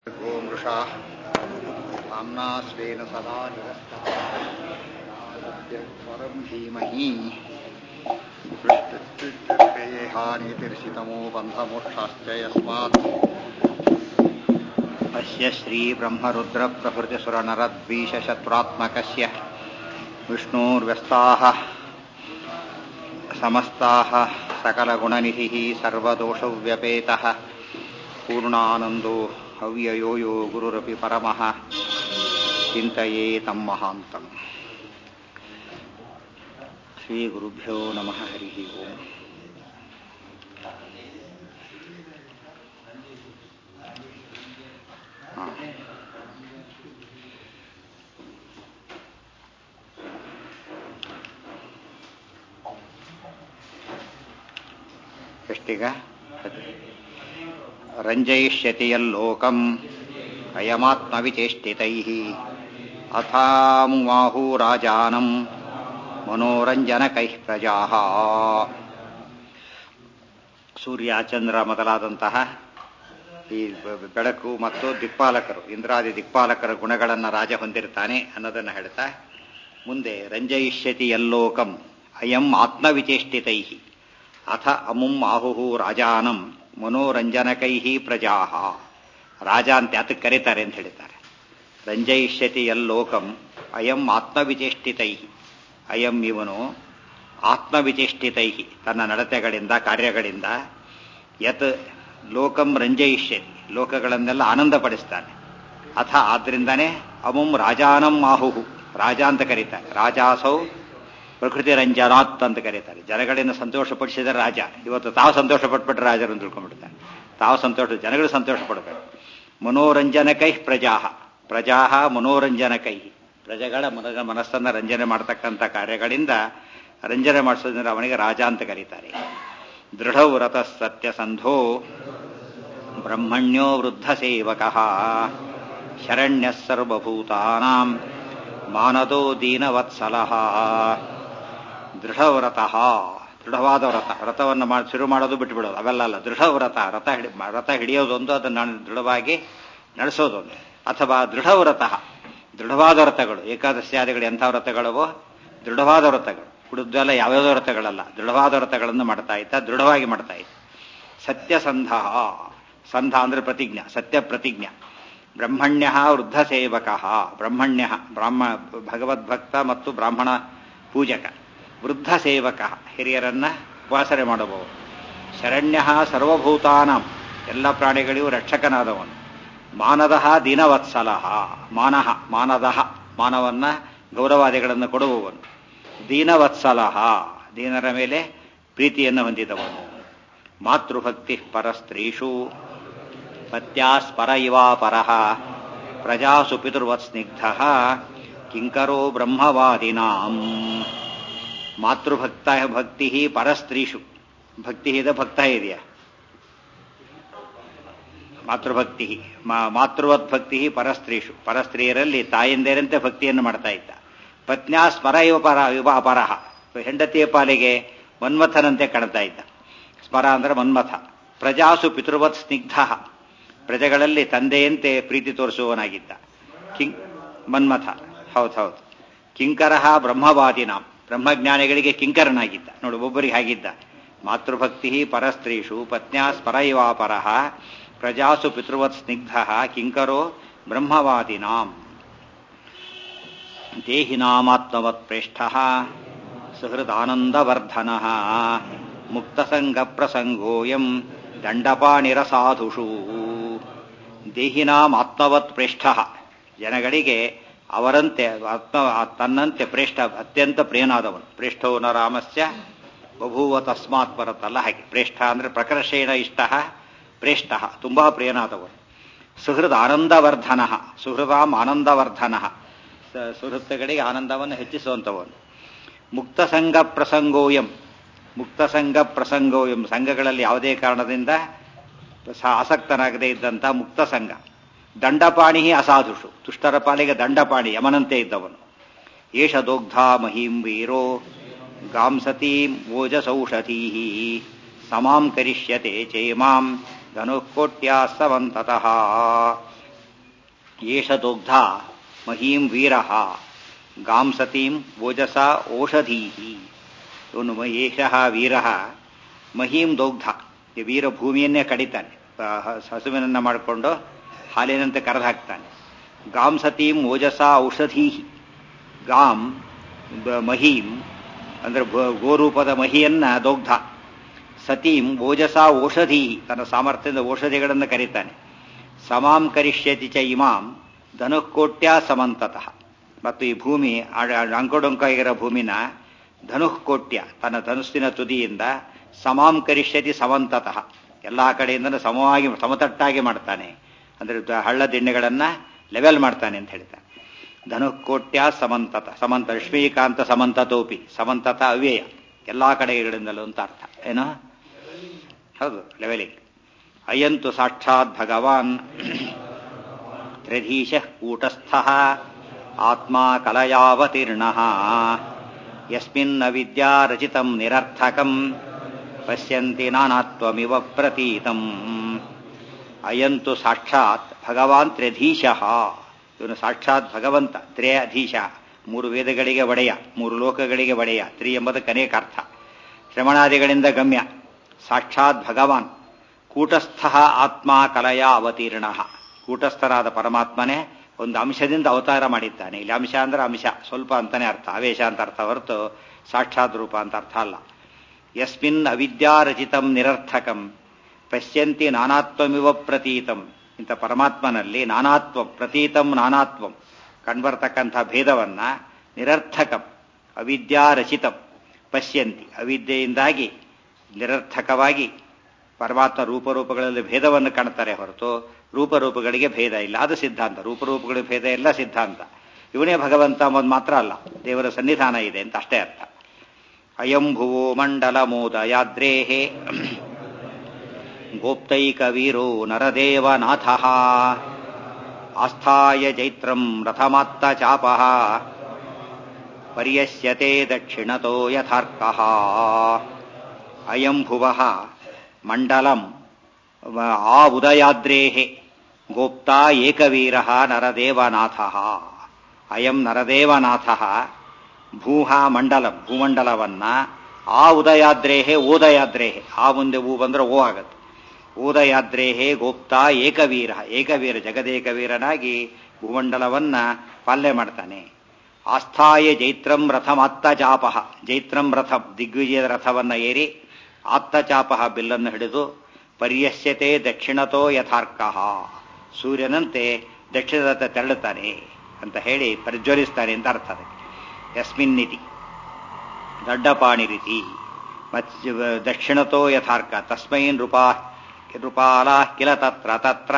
गोमृषा आम्ना स्वेन सदा परं धीमहि हानितिर्षितमो बन्धमोक्षाश्च यस्मात् अस्य श्रीब्रह्मरुद्रप्रभृतिसुरनरद्वीषशत्रुरात्मकस्य विष्णोर्व्यस्ताः समस्ताः सकलगुणनिधिः सर्वदोषव्यपेतः पूर्णानन्दो ಅವ್ಯಯೋ ಯೋ ಗುರುರಪಿ ಪರಮಃ ಚಿಂತೆಯೇ ತಮ್ಮ ಮಹಾಂತಂ ಶ್ರೀ ಗುರುಭ್ಯೋ ನಮಃ ಹರಿ ಓಂ ಹಾ. ಎಷ್ಟೀಗ ರಂಜಯಿಷ್ಯತಿ ಯಲ್ಲೋಕಂ ಅಯಮಾತ್ಮವಿಚೇಷ್ಟಿತೈಃ ಅಥಾಮುಮಾಹು ರಾಜಾನಂ ಮನೋರಂಜನಕೈಃ ಪ್ರಜಾಃ ಸೂರ್ಯ ಚಂದ್ರ ಮೊದಲಾದಂತಹ ಈ ಬ- ಬೆಳಕು ಮತ್ತು ದಿಕ್ಪಾಲಕರು ಇಂದ್ರಾದಿ ದಿಕ್ಪಾಲಕರ ಗುಣಗಳನ್ನು ರಾಜ ಹೊಂದಿರ್ತಾನೆ ಅನ್ನೋದನ್ನು ಹೇಳ್ತಾ ಮುಂದೆ ರಂಜಯಿಷ್ಯತಿ ಯಲ್ಲೋಕಂ ಅಯಂ ಆತ್ಮವಿಚೇಷ್ಟಿತೈಃ ಅಥ ಅಮುಂ ಆಹುಹು ರಾಜಾನಂ ಮನೋರಂಜನಕೈ ಪ್ರಜಾ ರಾಜ ಅಂತ ಯಾತಕ್ಕೆ ಕರೀತಾರೆ ಅಂತ ಹೇಳ್ತಾರೆ ರಂಜಯಿಷ್ಯತಿ ಯಲ್ಲೋಕಂ ಅಯಂ ಆತ್ಮವಿಚೇಷ್ಟಿತೈ ಅಯಂ ಇವನು ಆತ್ಮವಿಚೇಷ್ಟಿತೈ ತನ್ನ ನಡತೆಗಳಿಂದ ಕಾರ್ಯಗಳಿಂದ ಯತ್ ಲೋಕಂ ರಂಜಯಿಷ್ಯತಿ ಲೋಕಗಳನ್ನೆಲ್ಲ ಆನಂದಪಡಿಸ್ತಾನೆ ಅಥ ಆದ್ರಿಂದಾನೇ ಅಮುಂ ರಾಜಾನಂ ಆಹುಹು ರಾಜ ಅಂತ ಕರೀತಾರೆ ರಾಜಾಸೌ ಪ್ರಕೃತಿ ರಂಜನಾತ್ ಅಂತ ಕರೀತಾರೆ ಜನಗಳಿಂದ ಸಂತೋಷಪಡಿಸಿದ ರಾಜ ಇವತ್ತು ತಾವು ಸಂತೋಷ ಪಟ್ಬಿಟ್ರೆ ರಾಜರು ಅಂತ ತಿಳ್ಕೊಂಡ್ಬಿಡ್ತಾರೆ ತಾವು ಸಂತೋಷ ಜನಗಳು ಸಂತೋಷ ಪಡಬೇಕು ಮನೋರಂಜನಕೈ ಪ್ರಜಾ ಪ್ರಜಾ ಮನೋರಂಜನಕೈ ಪ್ರಜೆಗಳ ಮನ ಮನಸ್ಸನ್ನ ರಂಜನೆ ಮಾಡತಕ್ಕಂಥ ಕಾರ್ಯಗಳಿಂದ ರಂಜನೆ ಮಾಡಿಸೋದ್ರಿಂದ ಅವನಿಗೆ ರಾಜ ಅಂತ ಕರೀತಾರೆ ದೃಢವ್ರತ ಸತ್ಯಸಂಧೋ ಬ್ರಹ್ಮಣ್ಯೋ ವೃದ್ಧ ಸೇವಕ ಶರಣ್ಯ ಸರ್ವಭೂತಾನಾಂ ಮಾನದೋ ದೀನವತ್ಸಲಃ ದೃಢವ್ರತಃ ದೃಢವಾದ ವ್ರತ ವ್ರತವನ್ನು ಮಾಡಿ ಶುರು ಮಾಡೋದು ಬಿಟ್ಟು ಬಿಡೋದು ಅವೆಲ್ಲ ಅಲ್ಲ ದೃಢವ್ರತ ವ್ರತ ಹಿಡಿ ವ್ರತ ಹಿಡಿಯೋದೊಂದು ಅದನ್ನು ದೃಢವಾಗಿ ನಡೆಸೋದೊಂದು ಅಥವಾ ದೃಢವ್ರತಃ ದೃಢವಾದ ವ್ರತಗಳು ಏಕಾದಶಿಯಾದಿಗಳು ಎಂಥ ವ್ರತಗಳವೋ ದೃಢವಾದ ವ್ರತಗಳು ಕುಡಿದ್ದೆಲ್ಲ ಯಾವ್ಯಾವ ವ್ರತಗಳಲ್ಲ ದೃಢವಾದ ವ್ರತಗಳನ್ನು ಮಾಡ್ತಾ ಇದ್ದ ದೃಢವಾಗಿ ಮಾಡ್ತಾ ಇದ್ದ ಸತ್ಯಸಂಧ ಸಂಧ ಅಂದ್ರೆ ಪ್ರತಿಜ್ಞ ಸತ್ಯ ಪ್ರತಿಜ್ಞ ಬ್ರಹ್ಮಣ್ಯ ವೃದ್ಧ ಸೇವಕ ಬ್ರಹ್ಮಣ್ಯ ಬ್ರಾಹ್ಮ ಭಗವದ್ಭಕ್ತ ಮತ್ತು ಬ್ರಾಹ್ಮಣ ಪೂಜಕ ವೃದ್ಧ ಸೇವಕ ಹಿರಿಯರನ್ನ ಉಪಾಸನೆ ಮಾಡಬಹುದು ಶರಣ್ಯ ಸರ್ವಭೂತಾನಾಂ ಎಲ್ಲ ಪ್ರಾಣಿಗಳಿಗೂ ರಕ್ಷಕನಾದವನು ಮಾನದಃ ದೀನವತ್ಸಲ ಮಾನಃ ಮಾನದಃ ಮಾನವನ್ನ ಗೌರವಾದಿಗಳನ್ನು ಕೊಡುವವನು ದೀನವತ್ಸಲ ದೀನರ ಮೇಲೆ ಪ್ರೀತಿಯನ್ನು ಹೊಂದಿದವನು ಮಾತೃಭಕ್ತಿ ಪರಸ್ತ್ರೀಷು ಪತ್ಯಾಸ್ಪರ ಇವಾ ಪರಃ ಪ್ರಜಾಸು ಪಿತೃವತ್ ಸ್ನಿಗ್ಧ ಕಿಂಕರೋ ಬ್ರಹ್ಮವಾದಿನಾಂ ಮಾತೃಭಕ್ತ ಭಕ್ತಿ ಪರಸ್ತ್ರೀಷು ಭಕ್ತಿ ಇದೆ ಭಕ್ತ ಇದೆಯಾ ಮಾತೃಭಕ್ತಿ ಮಾತೃವತ್ ಭಕ್ತಿ ಪರಸ್ತ್ರೀಷು ಪರಸ್ತ್ರೀಯರಲ್ಲಿ ತಾಯಂದಿರಂತೆ ಭಕ್ತಿಯನ್ನು ಮಾಡ್ತಾ ಇದ್ದ ಪತ್ನ್ಯಾ ಸ್ಮರ ಇವ ಪರ ಇವ ಅಪರಹ ಹೆಂಡತಿಯ ಪಾಲಿಗೆ ಮನ್ಮಥನಂತೆ ಕಾಣ್ತಾ ಇದ್ದ ಸ್ಮರ ಅಂದ್ರೆ ಮನ್ಮಥ ಪ್ರಜಾಸು ಪಿತೃವತ್ ಸ್ನಿಗ್ಧ ಪ್ರಜೆಗಳಲ್ಲಿ ತಂದೆಯಂತೆ ಪ್ರೀತಿ ತೋರಿಸುವವನಾಗಿದ್ದ ಕಿಂಗ್ ಮನ್ಮಥ ಹೌದು ಹೌದು ಕಿಂಕರ ಬ್ರಹ್ಮವಾದಿನಾಂ ಬ್ರಹ್ಮಜ್ಞಾನಿಗಳಿಗೆ ಕಿಂಕರನಾಗಿದ್ದ ನೋಡು ಒಬ್ಬರಿಗೆ ಹಾಗಿದ್ದ ಮಾತೃಭಕ್ತಿ ಪರಸ್ತ್ರೀಷು ಪತ್ನ್ಯಾ ಸ್ಮರ ಇವಾಪರಃ ಪ್ರಜಾಸು ಪಿತೃವತ್ ಸ್ನಿಗ್ಧ ಕಿಂಕರೋ ಬ್ರಹ್ಮವಾದಿನಾಂ ದೇಹಿನಾಮಾತ್ಮವತ್ ಪ್ರೇಷ್ಠ ಸುಹೃದಾನಂದವರ್ಧನ ಮುಕ್ತಸಂಗ ಪ್ರಸಂಗೋಯಂ ದಂಡಪಾಣಿರಸಾಧುಷು ದೇಹಿನಾಂ ಆತ್ಮವತ್ ಪ್ರೇಷ್ಠ ಜನಗಳಿಗೆ ಅವರಂತೆ ಆತ್ಮ ತನ್ನಂತೆ ಪ್ರೇಷ್ಠ ಅತ್ಯಂತ ಪ್ರಿಯನಾದವನು ಪ್ರೇಷ್ಠೋ ನ ರಾಮಸ್ಯ ಬಭೂವ ತಸ್ಮಾತ್ ಬರುತ್ತಲ್ಲ ಹಾಗೆ ಪ್ರೇಷ್ಠ ಅಂದ್ರೆ ಪ್ರಕರ್ಷೇಣ ಇಷ್ಟ ಪ್ರೇಷ್ಠ ತುಂಬಾ ಪ್ರಿಯನಾದವನು ಸುಹೃದ್ ಆನಂದವರ್ಧನ ಸುಹೃದಾಂ ಆನಂದವರ್ಧನ ಸುಹೃತ್ತಗಳಿಗೆ ಆನಂದವನ್ನು ಹೆಚ್ಚಿಸುವಂತವನು ಮುಕ್ತ ಸಂಘ ಪ್ರಸಂಗೋಯಂ ಮುಕ್ತ ಸಂಘ ಪ್ರಸಂಗೋಯಂ ಸಂಘಗಳಲ್ಲಿ ಯಾವುದೇ ಕಾರಣದಿಂದ ಆಸಕ್ತನಾಗದೇ ಇದ್ದಂಥ ಮುಕ್ತ ಸಂಘ ದಂಡಪಾಣಿ ಅಸಾಧುಷು ತುಷ್ಟರ ಪಾಲಿಗೆ ದಂಡಪಾಣಿ ಯಮನಂತೆ ಇದ್ದವನು ಏಷ ದೋಗ್ಧ ಮಹೀಂ ವೀರೋ ಗಾಂಸತೀಂ ಓಜಸೌಷಧೀ ಸಮಾಂ ಕರಿಷ್ಯತೆ ಚೇಮಾಂ ಧನುಃಕೋಟ್ಯಾ ಸಮಂತತಃ ಏಷ ದೋಗ್ಧ ಮಹೀಂ ವೀರ ಗಾಂ ಸತೀಂ ಓಜಸ ಓಷಧೀ ಇವನು ಏಷಃ ವೀರ ಮಹೀಂ ದೌಗ್ಧ ಈ ವೀರ ಭೂಮಿಯನ್ನೇ ಕಡಿತಾನೆ ಹಸುವಿನನ್ನ ಮಾಡಿಕೊಂಡು ಹಾಲಿನಂತೆ ಕರೆದು ಹಾಕ್ತಾನೆ ಗಾಂ ಸತೀಂ ಓಜಸ ಔಷಧೀ ಗಾಂ ಮಹೀಂ ಅಂದ್ರೆ ಗೋರೂಪದ ಮಹಿಯನ್ನ ದೌಗ್ಧ ಸತೀಂ ಓಜಸ ಔಷಧಿ ತನ್ನ ಸಾಮರ್ಥ್ಯದ ಔಷಧಿಗಳನ್ನು ಕರೀತಾನೆ ಸಮಾಂ ಕರಿಷ್ಯತಿ ಚ ಇಮಾಂ ಧನುಃಕೋಟ್ಯ ಸಮಂತತಃ ಮತ್ತು ಈ ಭೂಮಿ ಅಂಕುಡೊಂಕ ಆಗಿರೋ ಭೂಮಿನ ಧನುಃಕೋಟ್ಯ ತನ್ನ ಧನುಸ್ಸಿನ ತುದಿಯಿಂದ ಸಮಾಂ ಕರಿಷ್ಯತಿ ಸಮಂತತಃ ಎಲ್ಲ ಕಡೆಯಿಂದ ಸಮವಾಗಿ ಸಮತಟ್ಟಾಗಿ ಮಾಡ್ತಾನೆ ಅಂದ್ರೆ ಹಳ್ಳ ದಿಣ್ಣೆಗಳನ್ನ ಲೆವೆಲ್ ಮಾಡ್ತಾನೆ ಅಂತ ಹೇಳ್ತಾನೆ ಧನುಃಕೋಟ್ಯ ಸಮಂತತ ಸಮಂತ ಲಕ್ಷ್ಮೀಕಾಂತ ಸಮಂತತೋಪಿ ಸಮಂತತ ಅವ್ಯಯ ಎಲ್ಲಾ ಕಡೆಗಳಿಂದಲೂ ಅಂತ ಅರ್ಥ ಏನೋ ಹೌದು ಲೆವೆಲಿಂಗ್ ಅಯಂತು ಸಾಕ್ಷಾತ್ ಭಗವಾನ್ ತ್ರಿಧೀಶ ಕೂಟಸ್ಥ ಆತ್ಮ ಕಲಯಾವತೀರ್ಣ ಯಸ್ಮಿನ್ನ ವಿದ್ಯಾ ರಚಿತಂ ನಿರರ್ಥಕಂ ಪಶ್ಯಂತಿ ನಾನಾತ್ವಮಿವ ಪ್ರತೀತಂ ಅಯಂತು ಸಾಕ್ಷಾತ್ ಭಗವಾನ್ ತ್ರಿಧೀಶ ಇವನು ಸಾಕ್ಷಾತ್ ಭಗವಂತ ತ್ರಯಧೀಶ ಮೂರು ವೇದಗಳಿಗೆ ಒಡೆಯ ಮೂರು ಲೋಕಗಳಿಗೆ ಒಡೆಯ ತ್ರಿ ಎಂಬುದಕ್ಕೆ ಅನೇಕ ಅರ್ಥ ಶ್ರಮಣಾದಿಗಳಿಂದ ಗಮ್ಯ ಸಾಕ್ಷಾತ್ ಭಗವಾನ್ ಕೂಟಸ್ಥ ಆತ್ಮ ಕಲಯ ಅವತೀರ್ಣ ಕೂಟಸ್ಥರಾದ ಪರಮಾತ್ಮನೇ ಒಂದು ಅಂಶದಿಂದ ಅವತಾರ ಮಾಡಿದ್ದಾನೆ ಇಲ್ಲಿ ಅಂಶ ಅಂದ್ರೆ ಅಂಶ ಸ್ವಲ್ಪ ಅಂತಾನೆ ಅರ್ಥ ಆವೇಶ ಅಂತ ಅರ್ಥ ಹೊರತು ಸಾಕ್ಷಾತ್ ರೂಪ ಅಂತ ಅರ್ಥ ಅಲ್ಲ ಯಸ್ಮಿನ್ ಅವಿದ್ಯಾರಚಿತಂ ನಿರರ್ಥಕಂ ಪಶ್ಯಂತಿ ನಾನಾತ್ವಮಿವ ಪ್ರತೀತಂ ಇಂಥ ಪರಮಾತ್ಮನಲ್ಲಿ ನಾನಾತ್ವಂ ಪ್ರತೀತಂ ನಾನಾತ್ವಂ ಕಂಡ್ಬರ್ತಕ್ಕಂಥ ಭೇದವನ್ನ ನಿರರ್ಥಕಂ ಅವಿದ್ಯಾರಚಿತಂ ಪಶ್ಯಂತಿ ಅವಿದ್ಯೆಯಿಂದಾಗಿ ನಿರರ್ಥಕವಾಗಿ ಪರಮಾತ್ಮ ರೂಪರೂಪಗಳಲ್ಲಿ ಭೇದವನ್ನು ಕಾಣ್ತಾರೆ ಹೊರತು ರೂಪರೂಪಗಳಿಗೆ ಭೇದ ಇಲ್ಲ ಅದು ಸಿದ್ಧಾಂತ ರೂಪರೂಪಗಳಿಗೆ ಭೇದ ಇಲ್ಲ ಸಿದ್ಧಾಂತ ಇವನೇ ಭಗವಂತ ಅಂಬುದು ಮಾತ್ರ ಅಲ್ಲ ದೇವರ ಸನ್ನಿಧಾನ ಇದೆ ಅಂತ ಅಷ್ಟೇ ಅರ್ಥ ಅಯಂಭುವೋ ಮಂಡಲ ಮೋದಯಾದ್ರೇಹೇ ಗೋಪ್ತೈಕವೀರೋ ನರದೇವನಾಥ ಆಸ್ಥಾಯ ಚೈತ್ರಂ ರಥಮಾತ್ತ ಚಾಪ ಪರ್ಯಸ್ಯತೆ ದಕ್ಷಿಣತೋ ಯಥಾರ್ಕಃ ಅಯಂ ಭುವ ಮಂಡಲಂ ಆ ಉದಯಾದ್ರೇಹೆ ಗೋಪ್ತಾ ಏಕವೀರ ನರದೇವನಾಥ ಅಯಂ ನರದೇವನಾಥ ಭೂಹ ಮಂಡಲಂ ಭೂಮಂಡಲವನ್ನ ಆ ಉದಯಾದ್ರೇಹೆ ಓದಯಾದ್ರೇಹೆ ಆ ಮುಂದೆ ಹೂ ಬಂದ್ರೆ ಓ ಆಗತ್ತೆ ಓದಯಾದ್ರೇಹೆ ಗೋಪ್ತಾ ಏಕವೀರ ಏಕವೀರ ಜಗದೇಕವೀರನಾಗಿ ಭೂಮಂಡಲವನ್ನ ಪಾಲನೆ ಮಾಡ್ತಾನೆ ಆಸ್ಥಾಯ ಜೈತ್ರಂ ರಥಮಾತ್ತ ಚಾಪಃ ಜೈತ್ರಂ ರಥಂ ದಿಗ್ವಿಜಯದ ರಥವನ್ನ ಏರಿ ಆತ್ತಚಾಪಃ ಬಿಲ್ಲನ್ನು ಹಿಡಿದು ಪರ್ಯಸ್ಯತೆ ದಕ್ಷಿಣತೋ ಯಥಾರ್ಕಃ ಸೂರ್ಯನಂತೆ ದಕ್ಷಿಣದತ್ತ ತೆರಳುತ್ತಾನೆ ಅಂತ ಹೇಳಿ ಪ್ರಜ್ವಲಿಸ್ತಾನೆ ಅಂತ ಅರ್ಥ ಅದಕ್ಕೆ ಯಸ್ಮಿನ್ನಿತಿ ದಡ್ಡಪಾಣಿ ರೀತಿ ಮತ್ ದಕ್ಷಿಣತೋ ಯಥಾರ್ಕ ತಸ್ಮೈ ನೃಪಾ ನೃಪಾಲ ಕಿಲ ತತ್ರ ತತ್ರ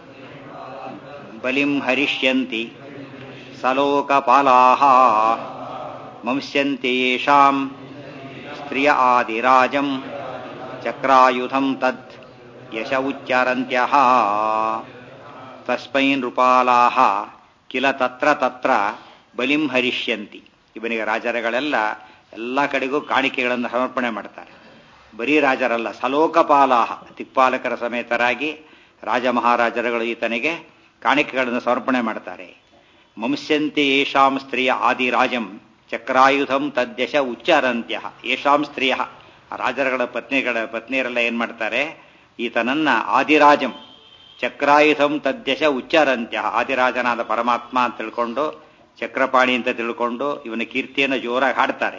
ಬಲಿಂ ಹರಿಷ್ಯಂತಿ ಸಲೋಕಪಾಲಾಹ ಮಂಸ್ಯಂತಿ ಯೇಷಾಂ ಸ್ತ್ರಿಯ ಆದಿರಾಜಂ ಚಕ್ರಾಯುಧಂ ತದ್ ಯಶ ಉಚ್ಚರಂತ್ಯಃ ತಸ್ಮೈ ನೃಪಾಲಾಹ ಕಿಲ ತತ್ರ ತತ್ರ ಬಲಿಂ ಹರಿಷ್ಯಂತಿ ಇವನಿಗೆ ರಾಜರುಗಳೆಲ್ಲ ಎಲ್ಲ ಕಡೆಗೂ ಕಾಣಿಕೆಗಳನ್ನು ಸಮರ್ಪಣೆ ಮಾಡ್ತಾರೆ ಬರೀ ರಾಜರಲ್ಲ ಸಲೋಕಪಾಲಾಹ ದಿಕ್ಪಾಲಕರ ಸಮೇತರಾಗಿ ರಾಜ ಮಹಾರಾಜರುಗಳು ಈತನಿಗೆ ಕಾಣಿಕೆಗಳನ್ನು ಸಮರ್ಪಣೆ ಮಾಡ್ತಾರೆ ಮಂಸ್ಯಂತಿ ಯೇಷಾಂ ಸ್ತ್ರೀಯ ಆದಿರಾಜಂ ಚಕ್ರಾಯುಧಂ ತದ್ಯಶ ಉಚ್ಚಾರಂತ್ಯ ಯೇಷಾಂ ಸ್ತ್ರೀಯ ರಾಜರುಗಳ ಪತ್ನಿಗಳ ಪತ್ನಿಯರೆಲ್ಲ ಏನ್ ಮಾಡ್ತಾರೆ ಈತನನ್ನ ಆದಿರಾಜಂ ಚಕ್ರಾಯುಧಂ ತದ್ಯಶ ಉಚ್ಚಾರಂತ್ಯ ಆದಿರಾಜನಾದ ಪರಮಾತ್ಮ ಅಂತ ತಿಳ್ಕೊಂಡು ಚಕ್ರಪಾಣಿ ಅಂತ ತಿಳ್ಕೊಂಡು ಇವನ ಕೀರ್ತಿಯನ್ನು ಜೋರಾಗಿ ಹಾಡ್ತಾರೆ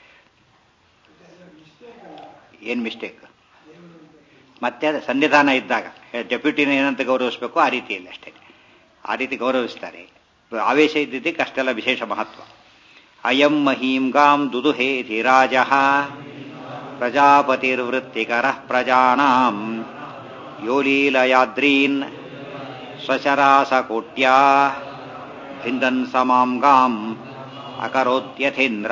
ಏನ್ ಮಿಸ್ಟೇಕ್ ಮತ್ತೆ ಅದು ಸನ್ನಿಧಾನ ಇದ್ದಾಗ ಡೆಪ್ಯೂಟಿನ ಏನಂತ ಗೌರವಿಸಬೇಕು ಆ ರೀತಿಯಲ್ಲಿ ಅಷ್ಟೇ ಆ ರೀತಿ ಗೌರವಿಸ್ತಾರೆ ಆವೇಶ ಇದ್ದಿದ್ದಕ್ಕೆ ಅಷ್ಟೆಲ್ಲ ವಿಶೇಷ ಮಹತ್ವ ಅಯಂ ಮಹೀಂ ಗಾಂ ದುದುಹೇ ಧಿರಾಜ ಪ್ರಜಾಪತಿರ್ವೃತ್ತಿಕರ ಪ್ರಜಾನಾಂ ಯೋಲೀಲಯಾದ್ರೀನ್ ಸ್ವಶರಾಸಕೋಟ್ಯಾ ಭಿಂದನ್ ಸಮಾಂ ಗಾಂ ಅಕರೋತ್ಯಥೇಂದ್ರ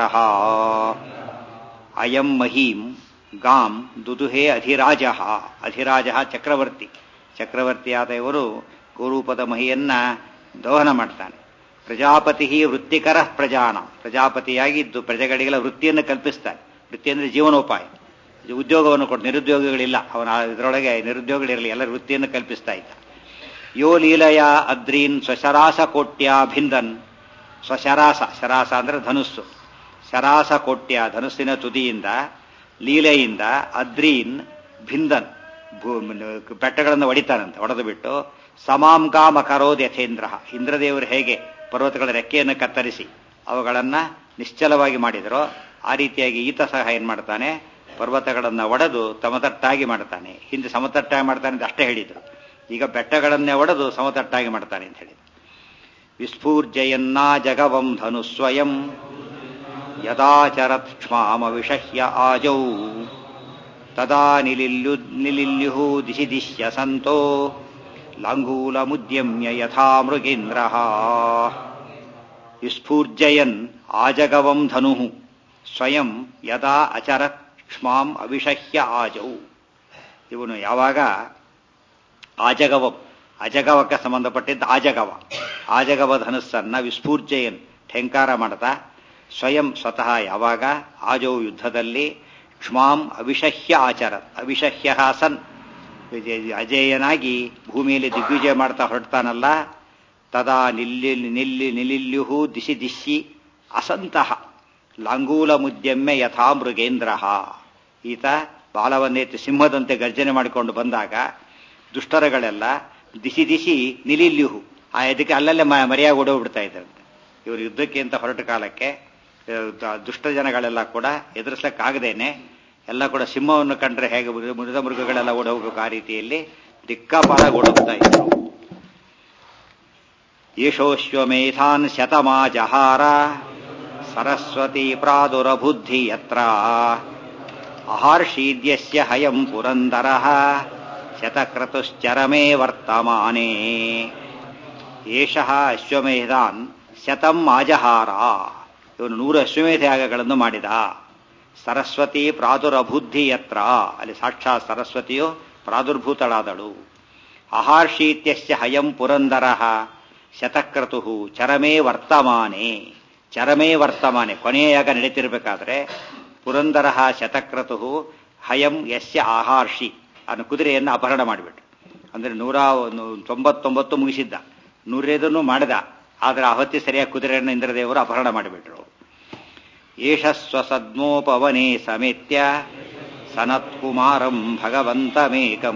ಅಯಂ ಮಹೀಂ ಗಾಂ ದುದುಹೇ ಅಧಿರಾಜ ಅಧಿರಾಜ ಚಕ್ರವರ್ತಿ ಚಕ್ರವರ್ತಿಯಾದ ಇವರು ಗೋರೂಪದ ಮಹಿಯನ್ನ ದೋಹನ ಮಾಡ್ತಾನೆ ಪ್ರಜಾಪತಿ ವೃತ್ತಿಕರ ಪ್ರಜಾನ ಪ್ರಜಾಪತಿಯಾಗಿದ್ದು ಪ್ರಜೆಗಳಿಗೆಲ್ಲ ವೃತ್ತಿಯನ್ನು ಕಲ್ಪಿಸ್ತಾನೆ ವೃತ್ತಿ ಅಂದರೆ ಜೀವನೋಪಾಯ ಉದ್ಯೋಗವನ್ನು ಕೊಟ್ಟು ನಿರುದ್ಯೋಗಿಗಳಿಲ್ಲ ಅವನ ಇದರೊಳಗೆ ನಿರುದ್ಯೋಗಿಗಳಿರಲಿ ಎಲ್ಲ ವೃತ್ತಿಯನ್ನು ಕಲ್ಪಿಸ್ತಾ ಇದ್ದ ಯೋ ಲೀಲಯ ಅದ್ರೀನ್ ಸ್ವಶರಾಸ ಕೋಟ್ಯ ಭಿಂದನ್ ಸ್ವಶರಾಸ ಶರಾಸ ಅಂದ್ರೆ ಧನುಸ್ಸು ಶರಾಸ ಕೋಟ್ಯ ಧನುಸ್ಸಿನ ತುದಿಯಿಂದ ಲೀಲೆಯಿಂದ ಅದ್ರೀನ್ ಭಿಂದನ್ ಭೂ- ಬೆಟ್ಟಗಳನ್ನು ಹೊಡಿತಾನಂತೆ ಹೊಡೆದು ಬಿಟ್ಟು ಸಮಾಂ ಕಾಮ ಕರೋದ್ ಯಥೇಂದ್ರ ಇಂದ್ರದೇವರು ಹೇಗೆ ಪರ್ವತಗಳ ರೆಕ್ಕೆಯನ್ನು ಕತ್ತರಿಸಿ ಅವುಗಳನ್ನ ನಿಶ್ಚಲವಾಗಿ ಮಾಡಿದರೋ ಆ ರೀತಿಯಾಗಿ ಈತ ಸಹ ಏನ್ ಮಾಡ್ತಾನೆ ಪರ್ವತಗಳನ್ನು ಒಡೆದು ಸಮತಟ್ಟಾಗಿ ಮಾಡ್ತಾನೆ ಹಿಂದೆ ಸಮತಟ್ಟಾಗಿ ಮಾಡ್ತಾನೆ ಅಂತ ಅಷ್ಟೇ ಹೇಳಿದ್ರು ಈಗ ಬೆಟ್ಟಗಳನ್ನೇ ಒಡೆದು ಸಮತಟ್ಟಾಗಿ ಮಾಡ್ತಾನೆ ಅಂತ ಹೇಳಿದ್ರು ವಿಸ್ಫೂರ್ಜಯನ್ನಾ ಜಗವಂ ಧನು ಸ್ವಯಂ ಯದಾಚರತ್ ಕ್ಷ್ಮಾಮ ವಿಷಹ್ಯ ಆಜೌ ತದಾ ನಿಲಿಲ್ಯು ನಿಲಿಲ್ಯುಃ ದಿಶಿ ದಿಶ್ಯ ಸಂತೋ ಲಾಂಗೂಲಮುದ್ಯಮ್ಯ ಯಥಾ ಮೃಗೇಂದ್ರ ವಿಸ್ಫೂರ್ಜಯನ್ ಆಜಗವಂ ಧನು ಸ್ವಯಂ ಯದಾ ಅಚರತ್ ಕ್ಷ್ಮಾಂ ಅವಿಷಹ್ಯ ಆಜೌ ಇವನು ಯಾವಾಗ ಆಜಗವಂ ಅಜಗವಕ್ಕೆ ಸಂಬಂಧಪಟ್ಟಿದ್ದ ಆಜಗವ ಆಜಗವ ಧನುಸ್ಸನ್ನ ವಿಸ್ಫೂರ್ಜಯನ್ ಠೆಂಕಾರ ಮಾಡ್ತಾ ಸ್ವಯಂ ಸ್ವತಃ ಯಾವಾಗ ಆಜೌ ಯುದ್ಧದಲ್ಲಿ ಕ್ಷ್ಮಾಂ ಅವಿಷಹ್ಯ ಆಚರ ಅವಿಷಹ್ಯ ಸನ್ ವಿಜಯ- ಅಜೇಯನಾಗಿ ಭೂಮಿಯಲ್ಲಿ ದಿಗ್ವಿಜಯ ಮಾಡ್ತಾ ಹೊರಡ್ತಾನಲ್ಲ ತದಾ ನಿಲ್ಲಿ ನಿಲ್ಲಿ ನಿಲಿಲ್ಯುಹು ದಿಶಿ ದಿಶಿ ಅಸಂತಹ ಲಾಂಗೂಲ ಮುದ್ಯಮ್ಮೆ ಯಥಾ ಮೃಗೇಂದ್ರ ಈತ ಬಾಲವನ್ನೆತ್ತಿ ಸಿಂಹದಂತೆ ಗರ್ಜನೆ ಮಾಡಿಕೊಂಡು ಬಂದಾಗ ದುಷ್ಟರಗಳೆಲ್ಲ ದಿಶಿ ದಿಶಿ ನಿಲಿಲ್ಯುಹು ಆ ಇದಕ್ಕೆ ಅಲ್ಲಲ್ಲೇ ಮ- ಮರೆಯಾಗಿ ಓಡೋಗ್ಬಿಡ್ತಾ ಇದ್ರಂತೆ ಇವರು ಯುದ್ಧಕ್ಕೆ ಅಂತ ಹೊರಟ ಕಾಲಕ್ಕೆ ಆ, ದ- ದುಷ್ಟ ಜನಗಳೆಲ್ಲ ಕೂಡ ಎದುರಿಸಕ್ಕಾಗದೇನೆ ಎಲ್ಲ ಕೂಡ ಸಿಂಹವನ್ನು ಕಂಡ್ರೆ ಹೇಗೆ ಮೃಗ- ಮೃಗ ಮೃಗಗಳೆಲ್ಲ ಓಡೋಗಬೇಕು ಆ ರೀತಿಯಲ್ಲಿ ದಿಕ್ಕಾಪಾಲಾಗಿ ಓಡೋಗ್ತಾ ಇದ್ರು ಯಶೋಶ್ವಮೇಧಾನ್ ಶತಮಾಜಹಾರ ಸರಸ್ವತಿ ಪ್ರಾದುರಬುದ್ಧಿ ಯತ್ರ ಅಹಾರ್ಷೀದ್ಯಸ್ಯ ಹಯಂ ಪುರಂದರ ಶತಕ್ರತುಶ್ಚರಮೇ ವರ್ತಮಾನೆ ಏಷಃ ಅಶ್ವಮೇಧಾನ್ ಶತಂ ಆಜಹಾರ ಇವನು ನೂರು ಅಶ್ವಮೇಧ ಯಾಗಗಳನ್ನು ಮಾಡಿದ ಸರಸ್ವತಿ ಪ್ರಾದುರಬುದ್ಧಿ ಯತ್ರ ಅಲ್ಲಿ ಸಾಕ್ಷಾತ್ ಸರಸ್ವತಿಯು ಪ್ರಾದುರ್ಭೂತಳಾದಳು ಅಹಾರ್ಷೀತ್ಯಸ್ಯ ಹಯಂ ಪುರಂದರ ಶತಕ್ರತು ಚರಮೇ ವರ್ತಮಾನೆ ಚರಮೇ ವರ್ತಮಾನೆ ಕೊನೆಯ ಯಾಗ ನಡೀತಿರ್ಬೇಕಾದ್ರೆ ಪುರಂದರ ಶತಕ್ರತು ಹಯಂ ಯಸ್ಯ ಆಹಾರ್ಷಿ ಅನ್ನೋ ಕುದುರೆಯನ್ನು ಅಪಹರಣ ಮಾಡಿಬಿಟ್ರು ಅಂದ್ರೆ ನೂರ ಒಂದು ತೊಂಬತ್ತೊಂಬತ್ತು ಮುಗಿಸಿದ್ದ ನೂರೇದನ್ನು ಮಾಡಿದ ಆದ್ರೆ ಆ ಹೊತ್ತಿ ಸರಿಯಾಗಿ ಕುದುರೆಯನ್ನು ಇಂದ್ರದೇವರು ಅಪಹರಣ ಮಾಡಿಬಿಟ್ರು ಏಷ ಸ್ವಸದ್ಮೋಪವನೆ ಸಮೇತ್ಯ ಸನತ್ಕುಮಾರಂ ಭಗವಂತಮೇಕಂ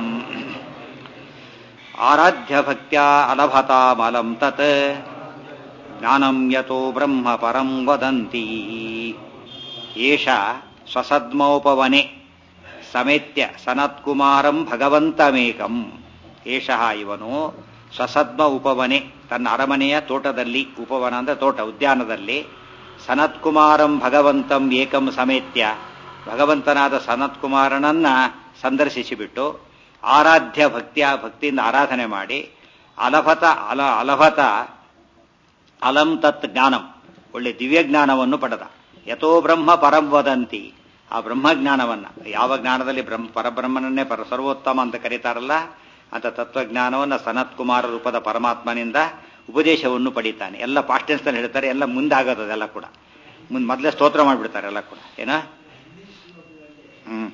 ಆರಾಧ್ಯ ಭಕ್ತ್ಯ ಅಲಭತಾಮಲಂ ತತ್ ಜ್ಞಾನಂ ಯತೋ ಬ್ರಹ್ಮ ಪರಂ ವದಂತಿ ಏಷ ಸ್ವಸದ್ಮೋಪವನೆ ಸಮೇತ್ಯ ಸನತ್ಕುಮಾರಂ ಭಗವಂತಮೇಕಂ ಏಷಃ ಇವನು ಸ್ವಸದ್ಮ ಉಪವನೆ ತನ್ನ ಅರಮನೆಯ ತೋಟದಲ್ಲಿ ಉಪವನ ಅಂದ್ರೆ ತೋಟ ಉದ್ಯಾನದಲ್ಲಿ ಸನತ್ಕುಮಾರಂ ಭಗವಂತಂ ಏಕಂ ಸಮೇತ್ಯ ಭಗವಂತನಾದ ಸನತ್ಕುಮಾರನನ್ನ ಸಂದರ್ಶಿಸಿಬಿಟ್ಟು ಆರಾಧ್ಯ ಭಕ್ತಿಯ ಭಕ್ತಿಯಿಂದ ಆರಾಧನೆ ಮಾಡಿ ಅಲಭತ ಅಲ ಅಲಭತ ಅಲಂ ತತ್ ಜ್ಞಾನಂ ಒಳ್ಳೆ ದಿವ್ಯ ಜ್ಞಾನವನ್ನು ಪಡೆದ ಯಥೋ ಬ್ರಹ್ಮ ಪರಂ ವದಂತಿ ಆ ಬ್ರಹ್ಮಜ್ಞಾನವನ್ನ ಯಾವ ಜ್ಞಾನದಲ್ಲಿ ಬ್ರಹ್ಮ ಪರಬ್ರಹ್ಮನನ್ನೇ ಪರ ಸರ್ವೋತ್ತಮ ಅಂತ ಕರೀತಾರಲ್ಲ ಅಂತ ತತ್ವಜ್ಞಾನವನ್ನ ಸನತ್ ಕುಮಾರ ರೂಪದ ಪರಮಾತ್ಮನಿಂದ ಉಪದೇಶವನ್ನು ಪಡೀತಾನೆ ಎಲ್ಲ ಪಾಸ್ಟೆನ್ಸ್ನಲ್ಲಿ ಹೇಳ್ತಾರೆ ಎಲ್ಲ ಮುಂದಾಗೋದು ಅದೆಲ್ಲ ಕೂಡ ಮುಂದೆ ಮೊದಲೇ ಸ್ತೋತ್ರ ಮಾಡಿಬಿಡ್ತಾರೆ ಎಲ್ಲ ಕೂಡ ಏನ ಹ್ಮ್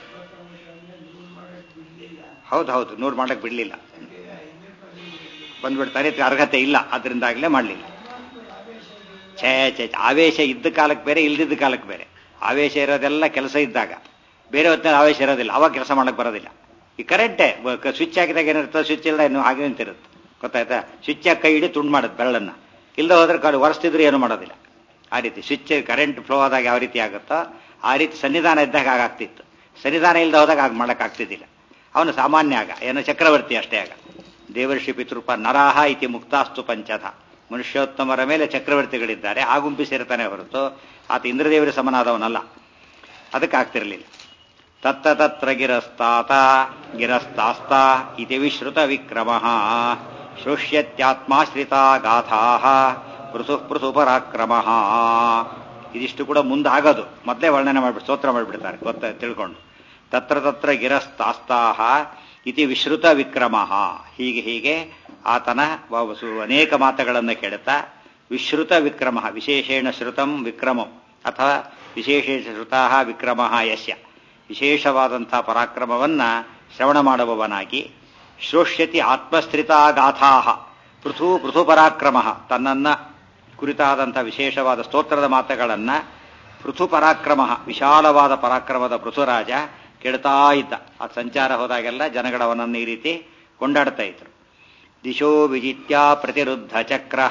ಹೌದು ಹೌದು ನೂರು ಮಾಡಕ್ ಬಿಡ್ಲಿಲ್ಲ ಬಂದ್ಬಿಡ್ತಾರೆ ಇದಕ್ಕೆ ಅರ್ಹತೆ ಇಲ್ಲ ಅದರಿಂದಾಗಲೇ ಮಾಡಲಿಲ್ಲ ಛೇ ಛೇ ಛೇ, ಆವೇಶ ಇದ್ದ ಕಾಲಕ್ಕೆ ಬೇರೆ ಇಲ್ದಿದ್ದ ಕಾಲಕ್ಕೆ ಬೇರೆ ಆವೇಶ ಇರೋದೆಲ್ಲ ಕೆಲಸ ಇದ್ದಾಗ ಬೇರೆ ಹೊತ್ತಿನಲ್ಲಿ ಆವೇಶ ಇರೋದಿಲ್ಲ ಅವಾಗ ಕೆಲಸ ಮಾಡಕ್ ಬರೋದಿಲ್ಲ ಈ ಕರೆಂಟೇ ಸ್ವಿಚ್ ಹಾಕಿದಾಗ ಏನಿರ್ತದೆ ಸ್ವಿಚ್ ಇಲ್ಲ ಇನ್ನು ಹಾಗೆ ನಿಂತಿರುತ್ತೆ ಗೊತ್ತಾಯ್ತಾ ಸ್ವಿಚ್ ಹಾಕಿ ಕೈ ಹಿಡಿ ತುಂಡು ಮಾಡುತ್ತೆ ಬೆರಳನ್ನ ಇಲ್ಲದೆ ಹೋದ್ರೆ ಕಾಲು ಒರೆಸ್ತಿದ್ರು ಏನು ಮಾಡೋದಿಲ್ಲ ಆ ರೀತಿ ಸ್ವಿಚ್ ಕರೆಂಟ್ ಫ್ಲೋ ಆದಾಗ ಯಾವ ರೀತಿ ಆಗುತ್ತೋ ಆ ರೀತಿ ಸನ್ನಿಧಾನ ಇದ್ದಾಗ ಆಗಾಗ್ತಿತ್ತು ಸನ್ನಿಧಾನ ಇಲ್ಲದೆ ಹೋದಾಗ ಆಗ ಮಾಡಕ್ ಆಗ್ತಿದ್ದಿಲ್ಲ ಅವನು ಸಾಮಾನ್ಯ ಆಗ ಏನೋ ಚಕ್ರವರ್ತಿ ಅಷ್ಟೇ ಆಗ ದೇವರ್ಷಿ ಪಿತೃಪ ನರಾಹ ಇತಿ ಮುಕ್ತಾಸ್ತು ಪಂಚಧ ಮನುಷ್ಯೋತ್ತಮರ ಮೇಲೆ ಚಕ್ರವರ್ತಿಗಳಿದ್ದಾರೆ ಆ ಗುಂಪಿ ಸೇರ್ತಾನೆ ಹೊರತು ಆತ ಇಂದ್ರದೇವರ ಸಮನಾದವನಲ್ಲ ಅದಕ್ಕೆ ಆಗ್ತಿರಲಿಲ್ಲ ತತ್ತ ತತ್ರ ಗಿರಸ್ತಾತ ಗಿರಸ್ತಾಸ್ತ ಇತಿ ವಿಶ್ರುತ ವಿಕ್ರಮ ಶ್ರೋಷ್ಯತ್ಯಾತ್ಮಾಶ್ರಿತ ಗಾಥಾ ಪೃಥು ಪೃಥು ಪರಾಕ್ರಮ ಇದಿಷ್ಟು ಕೂಡ ಮುಂದಾಗದು ಮೊದಲೇ ವರ್ಣನೆ ಮಾಡ್ಬಿಟ್ಟು ಸ್ತೋತ್ರ ಮಾಡಿಬಿಡ್ತಾರೆ ಗೊತ್ತ ತಿಳ್ಕೊಂಡು ತತ್ರ ತತ್ರ ಗಿರಸ್ತಾಸ್ತಾಹ ಇತಿ ವಿಶ್ರುತ ವಿಕ್ರಮ ಹೀಗೆ ಹೀಗೆ ಆತನ ವ- ಸು- ಅನೇಕ ಮಾತುಗಳನ್ನು ಕೇಳುತ್ತಾ ವಿಶ್ರುತ ವಿಕ್ರಮ ವಿಶೇಷೇಣ ಶ್ರುತಂ ವಿಕ್ರಮಂ ಅಥವಾ ವಿಶೇಷೇಣ ಶ್ರುತಾ ವಿಕ್ರಮ ಯಶ್ಯ ವಿಶೇಷವಾದಂಥ ಪರಾಕ್ರಮವನ್ನ ಶ್ರವಣ ಮಾಡುವವನಾಗಿ ಶ್ರೋಷ್ಯತಿ ಆತ್ಮಸ್ಥಿತ ಗಾಥಾ ಪೃಥು ಪೃಥುಪರಾಕ್ರಮ ತನ್ನನ್ನ ಕುರಿತಾದಂಥ ವಿಶೇಷವಾದ ಸ್ತೋತ್ರದ ಮಾತುಗಳನ್ನ ಪೃಥು ಪರಾಕ್ರಮ ವಿಶಾಲವಾದ ಪರಾಕ್ರಮದ ಪೃಥುರಾಜ ಕೇಳ್ತಾ ಇದ್ದ ಆ ಸಂಚಾರ ಹೋದಾಗೆಲ್ಲ ಜನಗಳವನನ್ನು ಈ ರೀತಿ ಕೊಂಡಾಡ್ತಾ ಇದ್ರು ದಿಶೋ ವಿಜಿತ್ಯ ಪ್ರತಿರುದ್ಧ ಚಕ್ರ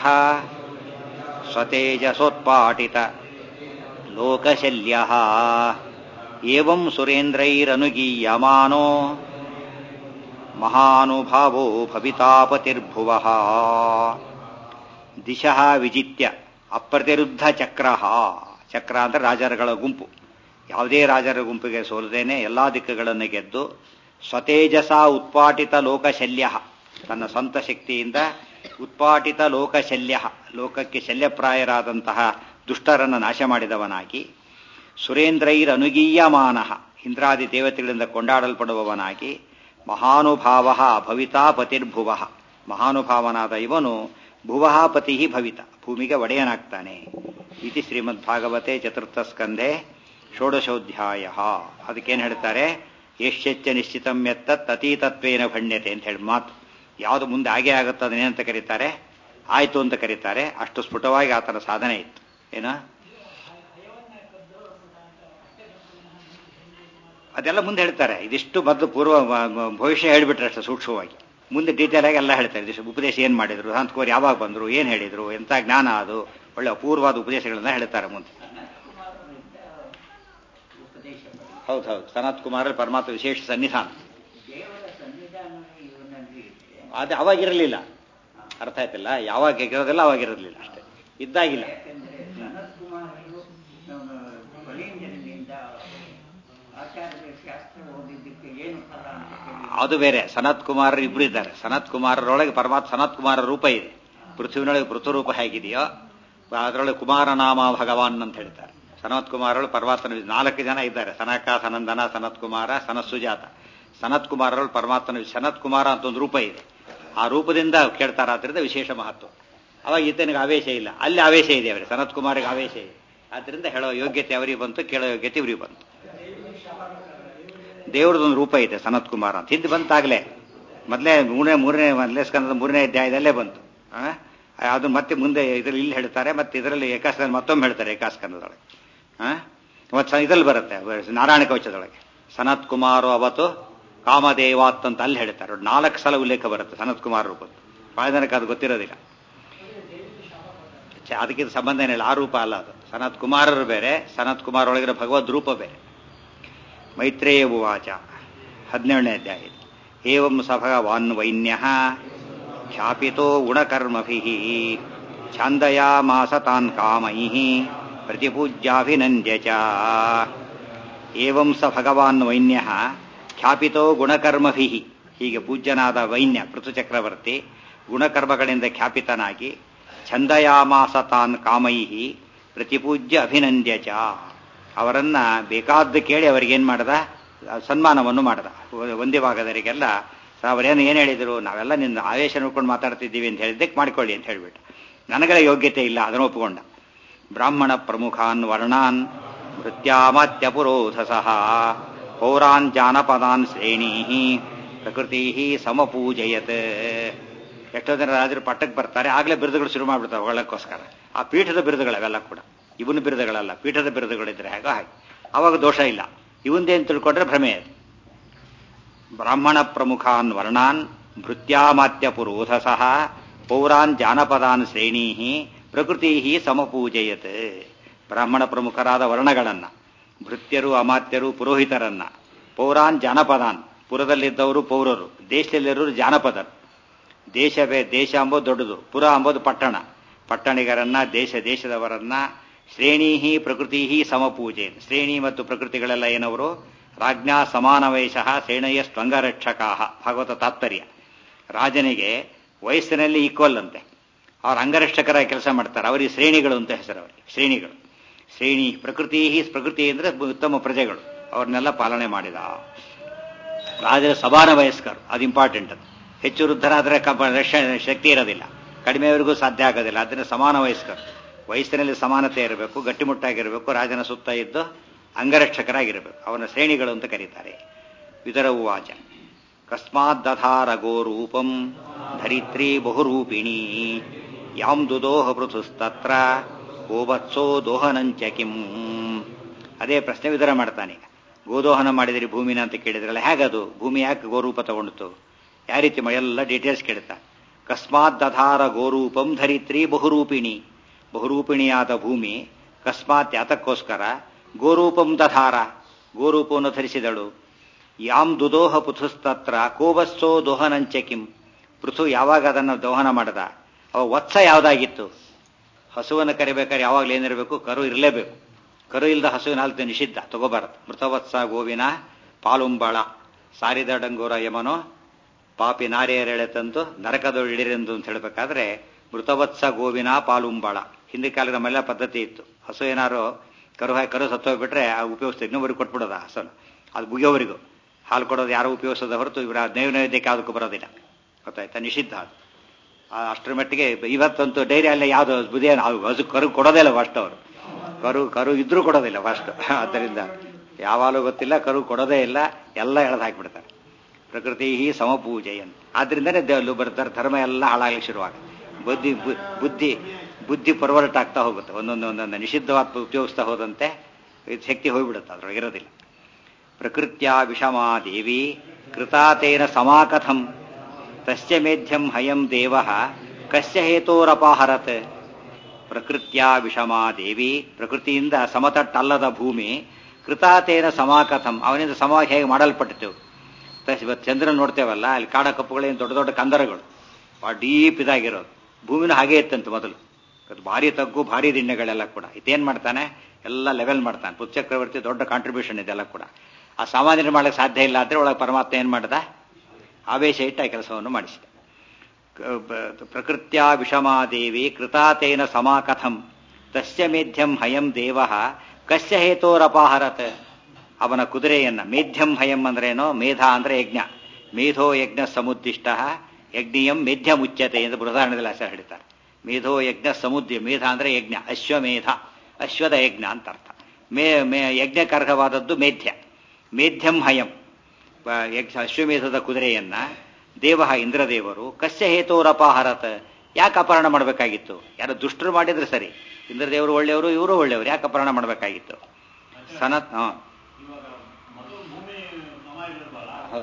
ಸ್ವತೇಜಸೋತ್ಪಾಟಿತ ಲೋಕಶಲ್ಯ ಏವಂ ಸುರೇಂದ್ರೈರನುಗೀಯಮಾನೋ ಮಹಾನುಭಾವೋ ಭವಿತಾಪತಿರ್ಭುವ ದಿಶಃ ವಿಜಿತ್ಯ ಅಪ್ರತಿರುದ್ಧ ಚಕ್ರ ಚಕ್ರ ಅಂದ್ರೆ ರಾಜರುಗಳ ಗುಂಪು ಯಾವುದೇ ರಾಜರ ಗುಂಪಿಗೆ ಸೋಲದೇನೆ ಎಲ್ಲಾ ದಿಕ್ಕುಗಳನ್ನು ಗೆದ್ದು ಸ್ವತೇಜಸ ಉತ್ಪಾಟಿತ ಲೋಕಶಲ್ಯ ತನ್ನ ಸ್ವಂತ ಶಕ್ತಿಯಿಂದ ಉತ್ಪಾಟಿತ ಲೋಕಶಲ್ಯ ಲೋಕಕ್ಕೆ ಶಲ್ಯಪ್ರಾಯರಾದಂತಹ ದುಷ್ಟರನ್ನು ನಾಶ ಮಾಡಿದವನಾಗಿ ಸುರೇಂದ್ರೈರನುಗೀಯಮಾನ ಇಂದ್ರಾದಿ ದೇವತೆಗಳಿಂದ ಕೊಂಡಾಡಲ್ಪಡುವವನಾಗಿ ಮಹಾನುಭಾವ ಭವಿತಾ ಪತಿರ್ಭುವ ಮಹಾನುಭಾವನಾದ ಇವನು ಭುವಃ ಪತಿ ಭವಿತ ಭೂಮಿಗೆ ಒಡೆಯನಾಗ್ತಾನೆ ಇತಿ ಶ್ರೀಮದ್ಭಾಗವತೆ ಚತುರ್ಥ ಸ್ಕಂಧೆ ಷೋಡಶೋಧ್ಯಾಯ ಅದಕ್ಕೇನು ಹೇಳ್ತಾರೆ ಯಶ್ಚ ನಿಶ್ಚಿತಂ ಎತ್ತತ್ ಅತೀತತ್ವೇನ ಭಣ್ಯತೆ ಅಂತ ಹೇಳಿ ಮಾತು ಯಾವುದು ಮುಂದೆ ಆಗೇ ಆಗುತ್ತೋ ಅದನ್ನೇನಂತ ಕರೀತಾರೆ ಆಯ್ತು ಅಂತ ಕರೀತಾರೆ ಅಷ್ಟು ಸ್ಫುಟವಾಗಿ ಆತನ ಸಾಧನೆ ಇತ್ತು ಏನ ಅದೆಲ್ಲ ಮುಂದೆ ಹೇಳ್ತಾರೆ ಇದಿಷ್ಟು ಮೊದಲು ಪೂರ್ವ ಭವಿಷ್ಯ ಹೇಳಿಬಿಟ್ರೆ ಅಷ್ಟು ಸೂಕ್ಷ್ಮವಾಗಿ ಮುಂದೆ ಡೀಟೇಲ್ ಆಗಿ ಎಲ್ಲ ಹೇಳ್ತಾರೆ ಇದಿಷ್ಟು ಉಪದೇಶ ಏನ್ ಮಾಡಿದ್ರು ಶಾಂತಕುಮಾರ್ ಯಾವಾಗ ಬಂದ್ರು ಏನ್ ಹೇಳಿದ್ರು ಎಂತ ಜ್ಞಾನ ಅದು ಒಳ್ಳೆ ಅಪೂರ್ವಾದ ಉಪದೇಶಗಳನ್ನ ಹೇಳ್ತಾರೆ ಮುಂದೆ ಹೌದು ಹೌದು ಸನತ್ ಕುಮಾರ್ ಪರಮಾತ್ಮ ವಿಶೇಷ ಸನ್ನಿಧಾನ ಅದು ಅವಾಗಿರಲಿಲ್ಲ ಅರ್ಥ ಆಯ್ತಿಲ್ಲ ಯಾವಾಗ ಇರೋದಿಲ್ಲ ಅವಾಗಿರಲಿಲ್ಲ ಅಷ್ಟೇ ಇದ್ದಾಗಿಲ್ಲ ಅದು ಬೇರೆ ಸನತ್ ಕುಮಾರ್ ಇಬ್ರು ಇದ್ದಾರೆ ಸನತ್ ಕುಮಾರರೊಳಗೆ ಪರಮಾತ್ಮ ಸನತ್ ಕುಮಾರ ರೂಪ ಇದೆ ಪೃಥ್ವಿನೊಳಗೆ ಪೃಥುರೂಪ ಹೇಗಿದೆಯೋ ಅದರೊಳಗೆ ಕುಮಾರ ನಾಮ ಭಗವಾನ್ ಅಂತ ಹೇಳ್ತಾರೆ ಸನತ್ ಕುಮಾರಗಳು ಪರಮಾತ್ಮನ ನಾಲ್ಕು ಜನ ಇದ್ದಾರೆ ಸನಕ ಸನಂದನ ಸನತ್ ಕುಮಾರ ಸನತ್ ಸುಜಾತ ಸನತ್ ಕುಮಾರಗಳು ಪರಮಾತ್ಮನ ಸನತ್ ಕುಮಾರ ಅಂತ ಒಂದು ರೂಪ ಇದೆ ಆ ರೂಪದಿಂದ ಕೇಳ್ತಾರ ಆದ್ರಿಂದ ವಿಶೇಷ ಮಹತ್ವ ಅವಾಗ ಈತನಿಗೆ ಆವೇಶ ಇಲ್ಲ ಅಲ್ಲಿ ಆವೇಶ ಇದೆ ಅವರಿಗೆ ಸನತ್ ಕುಮಾರಿಗೆ ಆವೇಶ ಇದೆ ಆದ್ರಿಂದ ಹೇಳೋ ಯೋಗ್ಯತೆ ಅವರಿಗೆ ಬಂತು ಕೇಳೋ ಯೋಗ್ಯತೆ ಇವರಿಗೆ ಬಂತು ದೇವ್ರದೊಂದು ರೂಪ ಇದೆ ಸನತ್ ಕುಮಾರ್ ಅಂತ ಹಿಂದೆ ಬಂತಾಗಲೇ ಮೊದಲೇ ಮೂರನೇ ಮೂರನೇ ಮೊದಲೇ ಸ್ಕಂದದ ಮೂರನೇ ಅಧ್ಯಾಯದಲ್ಲೇ ಬಂತು ಅದು ಮತ್ತೆ ಮುಂದೆ ಇದ್ರಲ್ಲಿ ಇಲ್ಲಿ ಹೇಳ್ತಾರೆ ಮತ್ತೆ ಇದರಲ್ಲಿ ಏಕಾಸ್ಕಂದ ಮತ್ತೊಮ್ಮೆ ಹೇಳ್ತಾರೆ ಏಕಾಸ್ಕಂದದೊಳಗೆ ಮತ್ತೆ ಇದ್ರಲ್ಲಿ ಬರುತ್ತೆ ನಾರಾಯಣ ಕವಚದೊಳಗೆ ಸನತ್ ಕುಮಾರ್ ಅವತ್ತು ಕಾಮದೇವಾತ್ ಅಂತ ಅಲ್ಲಿ ಹೇಳ್ತಾರೆ ನಾಲ್ಕು ಸಲ ಉಲ್ಲೇಖ ಬರುತ್ತೆ ಸನತ್ ಕುಮಾರ್ ರೂಪದ್ದು ಬಹಳ ಜನಕ್ಕೆ ಅದು ಗೊತ್ತಿರೋದಿಲ್ಲ ಅದಕ್ಕೆ ಸಂಬಂಧ ಏನಿಲ್ಲ ಆ ರೂಪ ಅಲ್ಲ ಅದು ಸನತ್ ಕುಮಾರರು ಬೇರೆ ಸನತ್ ಕುಮಾರ್ ಒಳಗಿರೋ ಭಗವದ್ ರೂಪ ಬೇರೆ ಮೈತ್ರೇಯ ಉವಾಚ ಹದಿನೇಳನೇ ಅಧ್ಯಾಯ ಏವಂ ಸ ಭಗವಾನ್ ವೈನ್ಯ ಖ್ಯಾಪಿತೋ ಗುಣಕರ್ಮಭಿ ಛಾಂದಯಾಮಾಸ ತಾನ್ ಕಾಮೈ ಪ್ರತಿಪೂಜ್ಯಾಭಿನಂದ್ಯ ಚ ಏವಂ ಸ ಭಗವಾನ್ ವೈನ್ಯ ಖ್ಯಾಪಿತೋ ಗುಣಕರ್ಮಭಿ ಹೀಗೆ ಪೂಜ್ಯನಾದ ವೈನ್ಯ ಪೃಥು ಚಕ್ರವರ್ತಿ ಗುಣಕರ್ಮಗಳಿಂದ ಖ್ಯಾಪಿತನಾಗಿ ಛಂದಯಾಮಾಸ ತಾನ್ ಕಾಮೈ ಪ್ರತಿಪೂಜ್ಯ ಅಭಿನಂದ್ಯ ಚ ಅವರನ್ನ ಬೇಕಾದ್ದು ಕೇಳಿ ಅವರಿಗೇನ್ ಮಾಡದ ಸನ್ಮಾನವನ್ನು ಮಾಡದ ಒಂದೇ ಭಾಗದವರಿಗೆಲ್ಲ ಅವರೇನು ಏನು ಹೇಳಿದ್ರು ನಾವೆಲ್ಲ ನಿನ್ನ ಆವೇಶ ನೋಡ್ಕೊಂಡು ಮಾತಾಡ್ತಿದ್ದೀವಿ ಅಂತ ಹೇಳಿದ್ದಕ್ಕೆ ಮಾಡ್ಕೊಳ್ಳಿ ಅಂತ ಹೇಳ್ಬಿಟ್ಟು ನನಗಳ ಯೋಗ್ಯತೆ ಇಲ್ಲ ಅದನ್ನು ಒಪ್ಪಿಕೊಂಡ ಬ್ರಾಹ್ಮಣ ಪ್ರಮುಖಾನ್ ವರ್ಣಾನ್ ಭೃತ್ಯಾಮಾತ್ಯ ಪುರೋಧಸಃ ಪೌರಾನ್ ಜಾನಪದಾನ್ ಶ್ರೇಣೀ ಪ್ರಕೃತಿ ಸಮಪೂಜಯತ್ ಎಷ್ಟೋ ಜನ ರಾಜರು ಪಟ್ಟಕ್ಕೆ ಬರ್ತಾರೆ ಆಗಲೇ ಬಿರುದುಗಳು ಶುರು ಮಾಡ್ಬಿಡ್ತಾರೆ ಹೊಗಳಕ್ಕೋಸ್ಕರ ಆ ಪೀಠದ ಬಿರುದುಗಳು ಅವೆಲ್ಲ ಕೂಡ ಇವನ ಬಿರುದುಗಳಲ್ಲ ಪೀಠದ ಬಿರುದುಗಳಿದ್ರೆ ಹೇಗೋ ಹಾಗೆ ಅವಾಗ ದೋಷ ಇಲ್ಲ ಇವಂದೇನು ತಿಳ್ಕೊಂಡ್ರೆ ಭ್ರಮೆ ಅದು ಬ್ರಾಹ್ಮಣ ಪ್ರಮುಖಾನ್ ವರ್ಣಾನ್ ಭೃತ್ಯಾಮಾತ್ಯ ಪುರೋಧಸಃ ಪೌರಾನ್ ಜಾನಪದಾನ್ ಶ್ರೇಣೀ ಪ್ರಕೃತಿ ಸಮಪೂಜಯತ್ ಬ್ರಾಹ್ಮಣ ಪ್ರಮುಖರಾದ ವರ್ಣಗಳನ್ನ ಭೃತ್ಯರು ಅಮಾತ್ಯರು ಪುರೋಹಿತರನ್ನ ಪೌರಾನ್ ಜಾನಪದಾನ್ ಪುರದಲ್ಲಿದ್ದವರು ಪೌರರು ದೇಶದಲ್ಲಿರೋರು ಜಾನಪದರು ದೇಶವೇ ದೇಶ ಅಂಬೋದು ದೊಡ್ಡದು ಪುರ ಅಂಬೋದು ಪಟ್ಟಣ ಪಟ್ಟಣಿಗರನ್ನ ದೇಶ ದೇಶದವರನ್ನ ಶ್ರೇಣಿ ಪ್ರಕೃತಿ ಸಮಪೂಜೆ ಶ್ರೇಣಿ ಮತ್ತು ಪ್ರಕೃತಿಗಳೆಲ್ಲ ಏನವರು ರಾಜ್ಞಾ ಸಮಾನವೇಶ ಶ್ರೇಣಯ ಸ್ವಂಗರಕ್ಷಕಾ ಭಾಗವತ ತಾತ್ಪರ್ಯ ರಾಜನಿಗೆ ವಯಸ್ಸಿನಲ್ಲಿ ಈಕ್ವಲ್ ಅಂತೆ ಅವ್ರ ಅಂಗರಕ್ಷಕರ ಕೆಲಸ ಮಾಡ್ತಾರೆ ಅವರಿಗೆ ಶ್ರೇಣಿಗಳು ಅಂತ ಹೆಸರು ಅವರಿಗೆ ಶ್ರೇಣಿಗಳು ಶ್ರೇಣಿ ಪ್ರಕೃತಿ ಪ್ರಕೃತಿ ಅಂದ್ರೆ ಉತ್ತಮ ಪ್ರಜೆಗಳು ಅವ್ರನ್ನೆಲ್ಲ ಪಾಲನೆ ಮಾಡಿದ ರಾಜರ ಸಮಾನ ವಯಸ್ಕರು ಅದು ಇಂಪಾರ್ಟೆಂಟ್ ಅದು ಹೆಚ್ಚು ವೃದ್ಧರಾದರೆ ಶಕ್ತಿ ಇರೋದಿಲ್ಲ ಕಡಿಮೆಯವರೆಗೂ ಸಾಧ್ಯ ಆಗೋದಿಲ್ಲ ಅದರಿಂದ ಸಮಾನ ವಯಸ್ಕರು ವಯಸ್ಸಿನಲ್ಲಿ ಸಮಾನತೆ ಇರಬೇಕು ಗಟ್ಟಿಮುಟ್ಟಾಗಿರಬೇಕು ರಾಜನ ಸುತ್ತ ಇದ್ದು ಅಂಗರಕ್ಷಕರಾಗಿರಬೇಕು ಅವನ ಶ್ರೇಣಿಗಳು ಅಂತ ಕರೀತಾರೆ ಇದರ ಉವಾಚ ಕಸ್ಮಾದ್ದಧಾರ ಗೋರೂಪಂ ಧರಿತ್ರಿ ಬಹುರೂಪಿಣಿ ಯಾಂ ದುದೋಹ ಪೃಥುಸ್ತತ್ರ ಗೋವತ್ಸೋ ದೋಹನಂಚ ಕಿಂ ಅದೇ ಪ್ರಶ್ನೆ ವಿಧಾನ ಮಾಡ್ತಾನೆ ಗೋದೋಹನ ಮಾಡಿದಿರಿ ಭೂಮಿನ ಅಂತ ಕೇಳಿದ್ರಲ್ಲ ಹೇಗದು ಭೂಮಿ ಯಾಕೆ ಗೋರೂಪ ತಗೊಂಡಿತು ಯಾವ ರೀತಿ ಮ- ಎಲ್ಲ ಡೀಟೇಲ್ಸ್ ಕೇಳ್ತಾ ಕಸ್ಮಾತ್ ದಧಾರ ಗೋರೂಪಂ ಧರಿತ್ರಿ ಬಹುರೂಪಿಣಿ ಬಹುರೂಪಿಣಿಯಾದ ಭೂಮಿ ಕಸ್ಮಾತ್ ಯಾತಕ್ಕೋಸ್ಕರ ಗೋರೂಪಂ ದಧಾರ ಗೋರೂಪವನ್ನು ಧರಿಸಿದಳು ಯಾಂ ದುದೋಹ ಪೃಥುಸ್ತತ್ರ ಕೋವತ್ಸೋ ದೋಹನಂಚ ಕಿಂ ಪೃಥು ಯಾವಾಗ ಅದನ್ನು ದೋಹನ ಮಾಡದ ಅವ ವತ್ಸ ಯಾವುದಾಗಿತ್ತು ಹಸುವನ್ನು ಕರಿಬೇಕಾದ್ರೆ ಯಾವಾಗಲೂ ಏನಿರಬೇಕು ಕರು ಇರಲೇಬೇಕು ಕರು ಇಲ್ಲದ ಹಸುವಿನ ಹಾಲು ನಿಷಿದ್ಧ ತಗೋಬಾರದು ಮೃತವತ್ಸ ಗೋವಿನ ಪಾಲುಂಬಾಳ ಸಾರಿದ ಡಂಗೂರ ಯಮನೋ ಪಾಪಿ ನಾರಿಯರೆಳೆ ತಂದು ನರಕದೊಳು ಇಳಿರೆಂದು ಅಂತ ಹೇಳಬೇಕಾದ್ರೆ ಮೃತವತ್ಸ ಗೋವಿನ ಪಾಲುಂಬಾಳ ಹಿಂದಿನ ಕಾಲದ ನಮ್ಮೆಲ್ಲ ಪದ್ಧತಿ ಇತ್ತು ಹಸು ಏನಾರು ಕರು ಹಾಕಿ ಕರು ಸತ್ತೋಗ್ಬಿಟ್ರೆ ಆ ಉಪಯೋಗಿಸ್ತಾರೆ ಇನ್ನೊಬ್ಬರಿಗೆ ಕೊಟ್ಬಿಡೋದ ಹಸನು ಅದು ಮುಗಿಯೋವರೆಗೂ ಹಾಲು ಕೊಡೋದು ಯಾರು ಉಪಯೋಗಿಸೋದ ಹೊರತು ಇವರ ನೈವೇದ್ಯಕ್ಕೆ ಯಾವುದಕ್ಕೂ ಬರೋದಿಲ್ಲ ಗೊತ್ತಾಯ್ತಾ ನಿಷಿದ್ಧ ಅದು ಆ ಅಷ್ಟರ ಮಟ್ಟಿಗೆ ಇವತ್ತಂತೂ ಡೈರಿ ಅಲ್ಲೇ ಯಾವುದು ಬುದಿಯ ಹಸು ಕರು ಕೊಡೋದೇ ಇಲ್ಲ ಫಸ್ಟ್ ಅವರು ಕರು ಕರು ಇದ್ರೂ ಕೊಡೋದಿಲ್ಲ ಫಸ್ಟ್ ಆದ್ದರಿಂದ ಯಾವಾಗಲೂ ಗೊತ್ತಿಲ್ಲ ಕರು ಕೊಡೋದೇ ಇಲ್ಲ ಎಲ್ಲ ಎಳೆದು ಹಾಕಿಬಿಡ್ತಾರೆ ಪ್ರಕೃತಿ ಸಮಪೂಜೆಯನ್ ಆದ್ರಿಂದನೇ ದೇವಲ್ಲು ಬರ್ತಾರೆ ಧರ್ಮ ಎಲ್ಲ ಹಾಳಾಗಲಿಕ್ಕೆ ಶುರುವಾಗ ಬುದ್ಧಿ ಬು- ಬುದ್ಧಿ ಬುದ್ಧಿ ಪರ್ವರ್ಟ್ ಆಗ್ತಾ ಹೋಗುತ್ತೆ ಒಂದೊಂದು ಒಂದೊಂದು ನಿಷಿದ್ಧವಾದ ಉಪಯೋಗಿಸ್ತಾ ಹೋದಂತೆ ಇದು ಶಕ್ತಿ ಹೋಗ್ಬಿಡುತ್ತೆ ಅದ್ರೊಳಗೆ ಇರೋದಿಲ್ಲ ಪ್ರಕೃತ್ಯ ವಿಷಮಾ ದೇವಿ ಕೃತಾತೇನ ಸಮಾಕಥಂ ತಸ್ಯ ಮೇಧ್ಯಂ ಹಯಂ ದೇವ ಕಸ್ಯ ಹೇತೋರಪಾಹರತ್ ಪ್ರಕೃತ್ಯ ವಿಷಮಾ ದೇವಿ ಪ್ರಕೃತಿಯಿಂದ ಸಮತಟ್ಟಲ್ಲದ ಭೂಮಿ ಕೃತಾತೇನ ಸಮಾಕಥಂ ಅವನಿಂದ ಸಮವಾಗಿ ಹೇಗೆ ಮಾಡಲ್ಪಟ್ಟಿತು ತಸ್- ಇವತ್ತು ಚಂದ್ರನ ನೋಡ್ತೇವಲ್ಲ ಅಲ್ಲಿ ಕಾಡ ಕಪ್ಪುಗಳೇನು ದೊಡ್ಡ ದೊಡ್ಡ ಕಂದರಗಳು ಭಾಳ ಡೀಪ್ ಇದಾಗಿರೋದು ಭೂಮಿನೂ ಹಾಗೆ ಇತ್ತಂತೆ ಮೊದಲು ಅದು ಭಾರಿ ತಗ್ಗು ಭಾರಿ ದಿಣ್ಣೆಗಳೆಲ್ಲ ಕೂಡ ಇದೇನ್ ಮಾಡ್ತಾನೆ ಎಲ್ಲ ಲೆವೆಲ್ ಮಾಡ್ತಾನೆ ಪುತ್ ಚಕ್ರವರ್ತಿ ದೊಡ್ಡ ಕಾಂಟ್ರಿಬ್ಯೂಷನ್ ಇದೆಲ್ಲ ಕೂಡ ಆ ಸಾಮಾನ್ಯರು ಮಾಡಕ್ಕೆ ಸಾಧ್ಯ ಇಲ್ಲ ಆದ್ರೆ ಒಳಗೆ ಪರಮಾತ್ಮ ಏನ್ ಮಾಡ್ದ ಆವೇಶ ಇಟ್ಟು ಆ ಕೆಲಸವನ್ನು ಮಾಡಿಸಿದ ಕ- ಬ- ಪ್ರಕೃತ್ಯ ವಿಷಮಾದೇವಿ ಕೃತಾತೇನ ಸಮಾಕಥಂ ತಸ್ಯ ಮೇಧ್ಯಂ ಹಯಂ ದೇವ ಕಸ್ಯ ಹೇತೋರಪಾಹರತ್ ಅವನ ಕುದುರೆಯನ್ನ ಮೇಧ್ಯಂ ಹಯಂ ಅಂದ್ರೇನೋ ಮೇಧ ಅಂದ್ರೆ ಯಜ್ಞ ಮೇಧೋ ಯಜ್ಞ ಸಮುದ್ದಿಷ್ಟ ಯಜ್ಞಿಯಂ ಮೇಧ್ಯ ಮುಚ್ಯತೆ ಎಂದು ಬೃಹದಾರಣದಲ್ಲಿ ಹೆಸರು ಹೇಳ್ತಾರೆ ಮೇಧೋ ಯಜ್ಞ ಸಮುದ್ಯ ಮೇಧ ಅಂದ್ರೆ ಯಜ್ಞ ಅಶ್ವಮೇಧ ಅಶ್ವದ ಯಜ್ಞ ಅಂತ ಅರ್ಥ ಮೇ ಮೇ ಯಜ್ಞಕರ್ಹವಾದದ್ದು ಮೇಧ್ಯ ಮೇಧ್ಯಂ ಹಯಂ ಬ- ಯಕ್ಷ- ಅಶ್ವಮೇಧದ ಕುದುರೆಯನ್ನ ದೇವ ಇಂದ್ರದೇವರು ಕಸ್ಯ ಹೇತೋರಪಾಹರತ್ ಯಾಕೆ ಅಪಹರಣ ಮಾಡಬೇಕಾಗಿತ್ತು ಯಾರು ದುಷ್ಟರು ಮಾಡಿದ್ರೆ ಸರಿ ಇಂದ್ರದೇವರು ಒಳ್ಳೆಯವರು ಇವರು ಒಳ್ಳೆಯವರು ಯಾಕೆ ಅಪಹರಣ ಮಾಡಬೇಕಾಗಿತ್ತು ಸನತ್ ಹಾ ಹೌದು.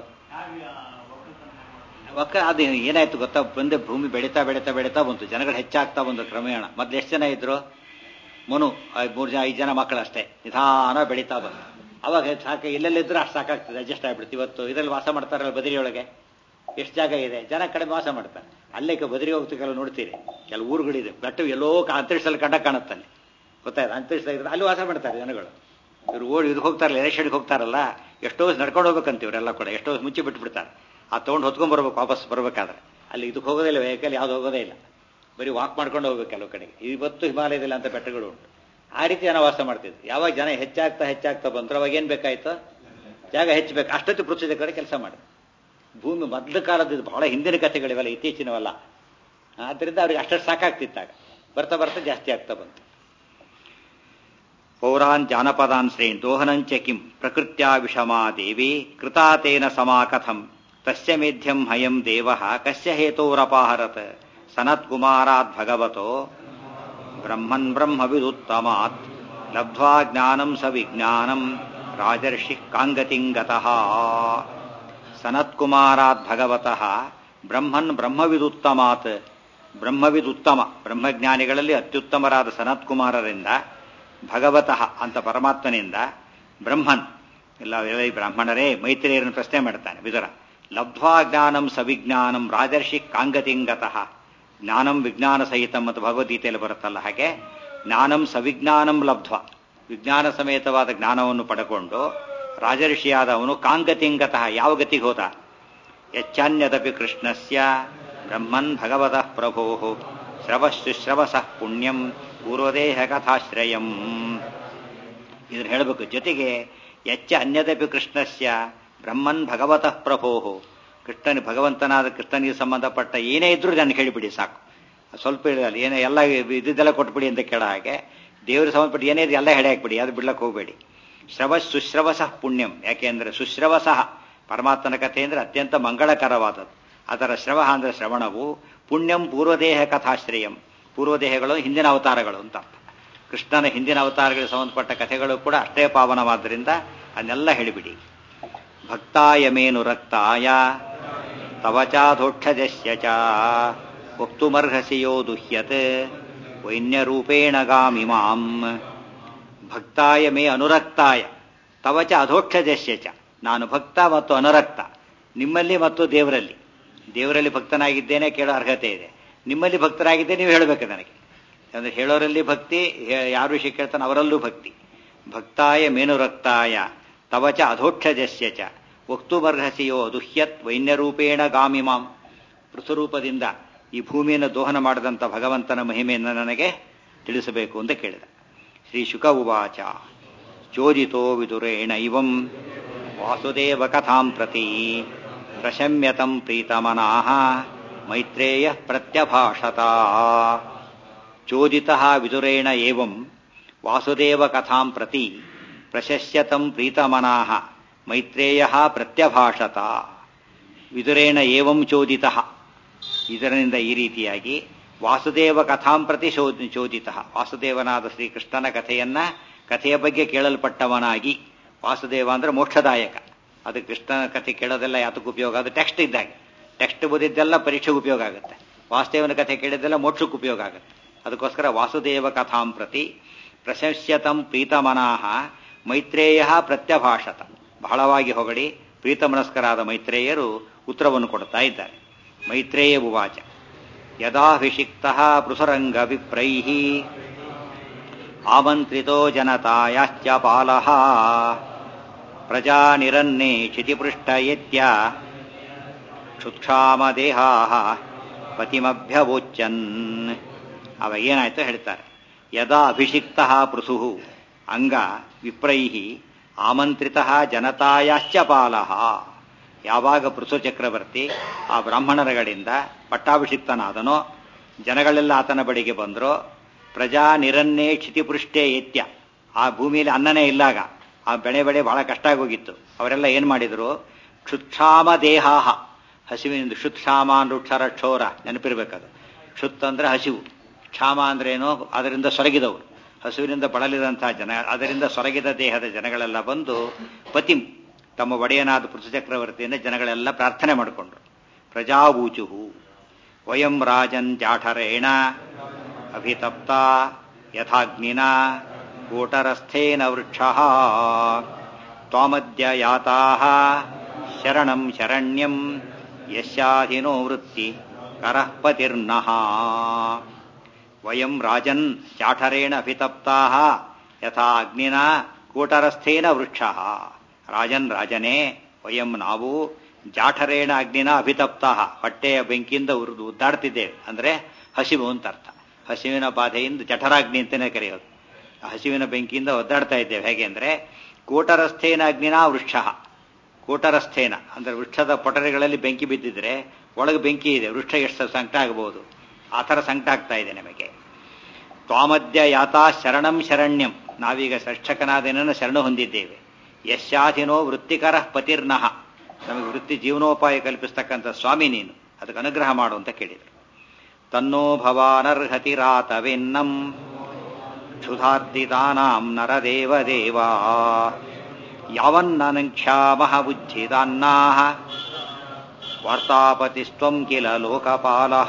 ಒಕ್ಕ ಅದು ಏನಾಯ್ತು ಗೊತ್ತಾ ಬಂದೆ ಭೂಮಿ ಬೆಳೀತಾ ಬೆಳೀತಾ ಬೆಳೀತಾ ಬಂತು ಜನಗಳು ಹೆಚ್ಚಾಗ್ತಾ ಬಂದು ಕ್ರಮೇಣ ಮೊದ್ಲು ಎಷ್ಟು ಜನ ಇದ್ರು ಮನು ಐದ್ ಮೂರು ಜನ ಐದು ಜನ ಮಕ್ಕಳು ಅಷ್ಟೇ ನಿಧಾನ ಬೆಳೀತಾ ಬಂತು ಅವಾಗ ಸಾಕು ಇಲ್ಲೆಲ್ಲಿದ್ರು ಅಷ್ಟು ಸಾಕಾಗ್ತದೆ ಅಡ್ಜಸ್ಟ್ ಆಗ್ಬಿಡುತ್ತೆ ಇವತ್ತು ಇದರಲ್ಲಿ ವಾಸ ಮಾಡ್ತಾರಲ್ಲ ಬದರಿಯೊಳಗೆ ಎಷ್ಟು ಜಾಗ ಇದೆ ಜನ ಕಡಿಮೆ ವಾಸ ಮಾಡ್ತಾರೆ ಅಲ್ಲೇ ಕ- ಬದರಿ ಹೋಗ್ತು ಕೆಲವು ನೋಡ್ತೀರಿ ಕೆಲವು ಊರುಗಳಿದೆ ಬೆಟ್ಟ ಎಲ್ಲೋ ಕ- ಅಂತರಿಕ್ಷದಲ್ಲಿ ಕಂಡ ಕಾಣುತ್ತಲ್ಲಿ ಗೊತ್ತಾಯ್ತು ಅಂತರಿಕ್ಷ ಅಲ್ಲಿ ವಾಸ ಮಾಡ್ತಾರೆ ಜನಗಳು ಇವ್ರು ಓಡಿ ಇದು ಹೋಗ್ತಾರಲ್ಲ ಎಲೆಕ್ಷನ್ಗೆ ಹೋಗ್ತಾರಲ್ಲ ಎಷ್ಟೋ ನಡ್ಕೊಂಡು ಹೋಗ್ಬೇಕಂತ ಇವರೆಲ್ಲ ಕೂಡ ಎಷ್ಟೋ ಮುಂಚೆ ಬಿಟ್ಟು ಬಿಡ್ತಾರೆ ಆ ತೊಗೊಂಡು ಹೊತ್ಕೊಂಡ್ ಬರ್ಬೇಕು ವಾಪಸ್ ಬರ್ಬೇಕಾದ್ರೆ ಅಲ್ಲಿ ಇದಕ್ಕೆ ಹೋಗೋದಿಲ್ಲ ವೆಹಿಕಲ್ ಯಾವ್ದು ಹೋಗೋದೇ ಇಲ್ಲ ಬರೀ ವಾಕ್ ಮಾಡ್ಕೊಂಡು ಹೋಗ್ಬೇಕು ಕೆಲವು ಕಡೆಗೆ ಇವತ್ತು ಹಿಮಾಲಯದಲ್ಲಿ ಅಂತ ಬೆಟ್ಟಗಳು ಉಂಟು ಆ ರೀತಿ ಜನ ವಾಸ ಮಾಡ್ತಿದ್ರು ಯಾವಾಗ ಜನ ಹೆಚ್ಚಾಗ್ತಾ ಹೆಚ್ಚಾಗ್ತಾ ಬಂದ್ರು ಅವಾಗ ಏನ್ ಬೇಕಾಯ್ತು ಜಾಗ ಹೆಚ್ಚಬೇಕು ಅಷ್ಟೊತ್ತು ಪೃಥ್ವಿದ ಕಡೆ ಕೆಲಸ ಮಾಡಿ ಭೂಮಿ ಮೊದಲ ಕಾಲದ ಇದು ಬಹಳ ಹಿಂದಿನ ಕಥೆಗಳಿವೆಲ್ಲ ಇತ್ತೀಚಿನವಲ್ಲ ಆದ್ರಿಂದ ಅವ್ರಿಗೆ ಅಷ್ಟಷ್ಟು ಸಾಕಾಗ್ತಿತ್ತಾಗ ಬರ್ತಾ ಬರ್ತಾ ಜಾಸ್ತಿ ಆಗ್ತಾ ಬಂತು ಪೌರಾನ್ ಜಾನಪದಾನ್ ಶ್ರೇಣ್ ದೋಹನಂಚ ಕಿಂ ಪ್ರಕೃತ್ಯಾ ವಿಷಮಾ ದೇವಿ ಕೃತಾತೇನ ಸಮಾಕಥಂ ತಸ್ಯ ಮೇಧ್ಯಂ ಹಯಂ ದೇವ ಕಸ್ಯ ಹೇತೋರಪಾಹರತ್ ಸನತ್ಕುಮಾರಾತ್ ಭಗವತೋ ಬ್ರಹ್ಮನ್ ಬ್ರಹ್ಮವಿದುತ್ತಮಾತ್ ಲಬ್ಧ್ವಾ ಜ್ಞಾನಂ ಸ ವಿಜ್ಞಾನಂ ರಾಜರ್ಷಿ ಕಾಂಗತಿಂಗತಃ ಸನತ್ಕುಮಾರಾತ್ ಭಗವತಃ ಬ್ರಹ್ಮನ್ ಬ್ರಹ್ಮವಿದುತ್ತಮಾತ್ ಬ್ರಹ್ಮವಿದುತ್ತಮ ಬ್ರಹ್ಮಜ್ಞಾನಿಗಳಲ್ಲಿ ಅತ್ಯುತ್ತಮರಾದ ಸನತ್ಕುಮಾರರಿಂದ ಭಗವತಃ ಅಂತ ಪರಮಾತ್ಮನಿಂದ ಬ್ರಹ್ಮನ್ ಇಲ್ಲ ಎಲ್ಲ ಈ ಬ್ರಾಹ್ಮಣರೇ ಮೈತ್ರಿಯರನ್ನು ಪ್ರಶ್ನೆ ಮಾಡ್ತಾನೆ ವಿದುರ ಲಬ್ಧ್ವಾ ಜ್ಞಾನಂ ಸವಿಜ್ಞಾನಂ ರಾಜರ್ಷಿ ಕಾಂಗತಿಂಗತಃ ಜ್ಞಾನಂ ವಿಜ್ಞಾನ ಸಹಿತ ಮತ್ತು ಭಗವದ್ಗೀತೆಯಲ್ಲಿ ಬರುತ್ತಲ್ಲ ಹಾಗೆ ಜ್ಞಾನಂ ಸವಿಜ್ಞಾನಂ ಲಬ್ಧ್ವ ವಿಜ್ಞಾನ ಸಮೇತವಾದ ಜ್ಞಾನವನ್ನು ಪಡ್ಕೊಂಡು ರಾಜರ್ಷಿಯಾದ ಅವನು ಕಾಂಗತಿಂಗತಃ ಯಾವ ಗತಿಗೆ ಹೋದ ಯಚ್ಚಾನ್ಯದಪಿ ಕೃಷ್ಣಸ್ಯ ಬ್ರಹ್ಮನ್ ಭಗವತಃ ಪ್ರಭೋ ಶ್ರವಶುಶ್ರವಸಃ ಪುಣ್ಯಂ ಪೂರ್ವದೇಹ ಕಥಾಶ್ರಯಂ ಇದನ್ನು ಹೇಳಬೇಕು ಜೊತೆಗೆ ಎಚ್ಚ ಅನ್ಯದಪಿ ಕೃಷ್ಣಸ್ಯ ಬ್ರಹ್ಮನ್ ಭಗವತಃ ಪ್ರಭೋ ಕೃಷ್ಣನ ಭಗವಂತನಾದ ಕೃಷ್ಣನಿಗೆ ಸಂಬಂಧಪಟ್ಟ ಏನೇ ಇದ್ರೂ ನನಗೆ ಹೇಳಿಬಿಡಿ ಸಾಕು ಸ್ವಲ್ಪ ಇರಲ್ಲ ಏನೇ ಎಲ್ಲ ಇದ್ದಿದ್ದೆಲ್ಲ ಕೊಟ್ಬಿಡಿ ಅಂತ ಕೇಳ ಹಾಗೆ ದೇವರಿಗೆ ಸಂಬಂಧಪಟ್ಟ ಏನೇ ಇದ್ರೆ ಎಲ್ಲ ಹೆಡೆ ಹಾಕ್ಬಿಡಿ ಅದು ಬಿಡ್ಲಕ್ಕೆ ಹೋಗಬೇಡಿ ಶ್ರವ ಸುಶ್ರವಸಃ ಪುಣ್ಯಂ ಯಾಕೆಂದ್ರೆ ಸುಶ್ರವಸಃ ಪರಮಾತ್ಮನ ಕಥೆ ಅಂದರೆ ಅತ್ಯಂತ ಮಂಗಳಕರವಾದದ್ದು ಅದರ ಶ್ರವ ಅಂದರೆ ಶ್ರವಣವು ಪುಣ್ಯಂ ಪೂರ್ವದೇಹ ಕಥಾಶ್ರಯಂ ಪೂರ್ವದೇಹಗಳು ಹಿಂದಿನ ಅವತಾರಗಳು ಅಂತ ಅರ್ಥ ಕೃಷ್ಣನ ಹಿಂದಿನ ಅವತಾರಗಳಿಗೆ ಸಂಬಂಧಪಟ್ಟ ಕಥೆಗಳು ಕೂಡ ಅಷ್ಟೇ ಪಾವನವಾದ್ದರಿಂದ ಅದನ್ನೆಲ್ಲ ಹೇಳಿಬಿಡಿ ಭಕ್ತಾಯಮೇನು ರಕ್ತಾಯ ತವಚಾಧೋಕ್ಷಜಸ್ಯ ಚ ವಕ್ತುಮರ್ಹಸಿ ಯೋ ದುಹ್ಯತ್ ವೈನ್ಯರೂಪೇಣ ಗಾಮಿಮಾಂ ಭಕ್ತಾಯ ಮೇ ಅನುರಕ್ತಾಯ ತವಚ ಅಧೋಕ್ಷಜಸ್ಯ ಚ ನಾನು ಭಕ್ತ ಮತ್ತು ಅನುರಕ್ತ ನಿಮ್ಮಲ್ಲಿ ಮತ್ತು ದೇವರಲ್ಲಿ ದೇವರಲ್ಲಿ ಭಕ್ತನಾಗಿದ್ದೇನೆ ಕೇಳೋ ಅರ್ಹತೆ ಇದೆ ನಿಮ್ಮಲ್ಲಿ ಭಕ್ತರಾಗಿದ್ದೆ ನೀವು ಹೇಳಬೇಕು ನನಗೆ ಅಂದರೆ ಹೇಳೋರಲ್ಲಿ ಭಕ್ತಿ ಯಾರು ವಿಷಯ ಕೇಳ್ತಾನೆ ಅವರಲ್ಲೂ ಭಕ್ತಿ ಭಕ್ತಾಯ ಮೇನುರಕ್ತಾಯ ತವಚ ಅಧೋಕ್ಷಜಸ್ಯ ಚ ವಕ್ತುಮರ್ಹಸಿಯೋ ದುಹ್ಯತ್ ವೈನ್ಯರೂಪೇಣ ಗಾಮಿಮಾಂ ಪೃಥುರೂಪದಿಂದ ಈ ಭೂಮಿಯನ್ನು ದೋಹನ ಮಾಡಿದಂಥ ಭಗವಂತನ ಮಹಿಮೆಯನ್ನು ನನಗೆ ತಿಳಿಸಬೇಕು ಅಂತ ಕೇಳಿದ ಶ್ರೀ ಶುಕ ಉವಾಚ ಚೋದಿತೋ ವಿದುರೇಣ ಇವಂ ವಾಸುದೇವ ಕಥಾಂ ಪ್ರತಿ ಪ್ರಶಮ್ಯತಂ ಪ್ರೀತಮನಾಹ ಮೈತ್ರೇಯ ಪ್ರತ್ಯಭಾಷತ ಚೋದಿತ ವಿದುರೇಣ ಏವಂ ವಾಸುದೇವ ಕಥಾಂ ಪ್ರತಿ ಪ್ರಶಸ್ಯತಂ ಪ್ರೀತಮನಾಹ ಮೈತ್ರೇಯ ಪ್ರತ್ಯಭಾಷತ ವಿದುರೇಣ ಏವಂ ಚೋದಿತ ಇದರಿಂದ ಈ ರೀತಿಯಾಗಿ ವಾಸುದೇವ ಕಥಾಂ ಪ್ರತಿ ಚೋದಿತ ವಾಸುದೇವನಾದ ಶ್ರೀಕೃಷ್ಣನ ಕಥೆಯನ್ನ ಕಥೆಯ ಬಗ್ಗೆ ಕೇಳಲ್ಪಟ್ಟವನಾಗಿ ವಾಸುದೇವ ಅಂದ್ರೆ ಮೋಕ್ಷದಾಯಕ ಅದು ಕೃಷ್ಣನ ಕಥೆ ಕೇಳೋದೆಲ್ಲ ಯಾತಕ್ಕೆ ಉಪಯೋಗ ಅದು ಟೆಕ್ಸ್ಟ್ ಇದ್ದಾಗ ಟೆಕ್ಸ್ಟ್ ಓದಿದ್ದೆಲ್ಲ ಪರೀಕ್ಷೆಗೆ ಉಪಯೋಗ ಆಗುತ್ತೆ ವಾಸುದೇವನ ಕಥೆ ಕೇಳಿದ್ದೆಲ್ಲ ಮೋಕ್ಷಕ್ಕೆ ಉಪಯೋಗ ಆಗುತ್ತೆ ಅದಕ್ಕೋಸ್ಕರ ವಾಸುದೇವ ಕಥಾಂ ಪ್ರತಿ ಪ್ರಶಸ್ಯತಂ ಪ್ರೀತಮನಾಹ ಮೈತ್ರೇಯ ಪ್ರತ್ಯಭಾಷತ ಬಹಳವಾಗಿ ಹೊಗಡಿ ಪ್ರೀತಮನಸ್ಕರಾದ ಮೈತ್ರೇಯರು ಉತ್ತರವನ್ನು ಕೊಡ್ತಾ ಇದ್ದಾರೆ ಮೈತ್ರೇಯ ಉವಾಚ ಯದಾಭಿಷಿಕ್ತ ಪೃಥುರಂಗ ವಿಪ್ರೈ ಆಮಂತ್ರಿತೋ ಜನತಾಯಾಶ್ಚ ಪಾಲಃ ಪ್ರಜಾ ನಿರನ್ನೇ ಕ್ಷಿತಿಪೃಷ್ಟಯತ್ಯ ಕ್ಷುಕ್ಷಾಮದೇಹಾ ಪತಿಮಭ್ಯವೋಚ್ಚನ್ ಅವಾಗ ಏನಾಯ್ತು ಹೇಳ್ತಾರೆ ಯದಾ ಅಭಿಷಿಕ್ತ ಪೃಥು ಅಂಗ ವಿಪ್ರೈ ಆಮಂತ್ರಿತ ಜನತಾಯಾಶ್ಚ ಪಾಲಃ ಯಾವಾಗ ಪೃಥು ಚಕ್ರವರ್ತಿ ಆ ಬ್ರಾಹ್ಮಣರಗಳಿಂದ ಪಟ್ಟಾಭಿಷಿಕ್ತನಾದನೋ ಜನಗಳೆಲ್ಲ ಆತನ ಬಳಿಗೆ ಬಂದರೋ ಪ್ರಜಾ ನಿರನ್ನೇ ಕ್ಷಿತಿಪೃಷ್ಟೇ ಎತ್ಯ ಆ ಭೂಮಿಯಲ್ಲಿ ಅನ್ನನೇ ಇಲ್ಲಾಗ ಆ ಬೆಳೆ ಬೆಳೆ ಬಹಳ ಕಷ್ಟ ಆಗೋಗಿತ್ತು ಅವರೆಲ್ಲ ಏನ್ ಮಾಡಿದ್ರು ಕ್ಷುತ್ಕ್ಷಾಮ ದೇಹಾಹ ಹಸಿವಿನಿಂದ ಕ್ಷುತ್ಕ್ಷಾಮ ರುಕ್ಷರ ಕ್ಷೋರ ನೆನಪಿರ್ಬೇಕದು ಕ್ಷುತ್ ಅಂದ್ರೆ ಹಸಿವು ಕ್ಷಾಮ ಅಂದ್ರೇನು ಅದರಿಂದ ಸೊರಗಿದವರು ಹಸುವಿನಿಂದ ಬಳಲಿದಂತಹ ಜನ ಅದರಿಂದ ಸೊರಗಿದ ದೇಹದ ಜನಗಳೆಲ್ಲ ಬಂದು ಪತಿಂ ತಮ್ಮ ಒಡೆಯನಾದ ಪೃಥು ಚಕ್ರವರ್ತಿಯಿಂದ ಜನಗಳೆಲ್ಲ ಪ್ರಾರ್ಥನೆ ಮಾಡಿಕೊಂಡ್ರು ಪ್ರಜಾವೂಚುಹು ವಯಂ ರಾಜನ್ ಜಾಠರೇಣ ಅಭಿತಪ್ತ ಯಥಾಗ್ನಿನ ಕೂಟರಸ್ಥೇನ ವೃಕ್ಷ ತ್ವಾಮದ್ಯ ಯಾತಾ ಶರಣಂ ಶರಣ್ಯಂ ಯಶಾಧಿನೋ ವೃತ್ತಿ ಕರಃ ಪತಿರ್ನಃ ವಯಂ ರಾಜನ್ ಜಾಠರೇಣ ಅಭಿತಪ್ತಾ ಯಥಾ ಅಗ್ನಿನ ಕೂಟರಸ್ಥೇನ ವೃಕ್ಷ ರಾಜನ್ ರಾಜನೇ ವಯಂ ನಾವು ಜಾಠರೇಣ ಅಗ್ನಿನ ಅಭಿತಪ್ತಾ ಹೊಟ್ಟೆಯ ಬೆಂಕಿಯಿಂದ ಉರಿದು ಉದ್ದಾಡ್ತಿದ್ದೇವೆ ಅಂದ್ರೆ ಹಸಿವು ಅಂತ ಅರ್ಥ ಹಸಿವಿನ ಬಾಧೆಯಿಂದ ಜಠರಾಗ್ನಿ ಅಂತಲೇ ಕರೆಯೋದು ಹಸಿವಿನ ಬೆಂಕಿಯಿಂದ ಒದ್ದಾಡ್ತಾ ಇದ್ದೇವೆ ಹೇಗೆ ಅಂದ್ರೆ ಕೂಟರಸ್ಥೇನ ಅಗ್ನಿನ ವೃಕ್ಷ ಕೂಟರಸ್ಥೇನ ಅಂದ್ರೆ ವೃಕ್ಷದ ಪೊಟರೆಗಳಲ್ಲಿ ಬೆಂಕಿ ಬಿದ್ದಿದ್ರೆ ಒಳಗೆ ಬೆಂಕಿ ಇದೆ ವೃಕ್ಷ ಎಷ್ಟು ಸಂಕಟ ಆಗಬಹುದು ಆ ಥರ ಸಂಕಟ ಆಗ್ತಾ ಇದೆ ನಮಗೆ ತ್ವಾಮದ್ಯ ಯಾತಾ ಶರಣಂ ಶರಣ್ಯಂ ನಾವೀಗ ರಕ್ಷಕನಾದೇನ ಶರಣ ಹೊಂದಿದ್ದೇವೆ ಯಶಾಧಿನೋ ವೃತ್ತಿಕರ ಪತಿರ್ನಃ ನಮಗೆ ವೃತ್ತಿ ಜೀವನೋಪಾಯ ಕಲ್ಪಿಸ್ತಕ್ಕಂಥ ಸ್ವಾಮಿ ನೀನು ಅದಕ್ಕೆ ಅನುಗ್ರಹ ಮಾಡು ಅಂತ ಕೇಳಿದರು ತನ್ನೋ ಭವಾನರ್ಹತಿರಾತವೆನ್ನಂ ಕ್ಷುಧಾರ್ದಿತಾನಾಂ ನರದೇವ ದೇವಾ ಯಾವನ್ನನಂಕ್ಷಾಮಹ ಬುದ್ಧಿದಾನ್ನಾಹ ವಾರ್ತಾಪತಿಸ್ತ್ವಂ ಕಿಲ ಲೋಕಪಾಲಃ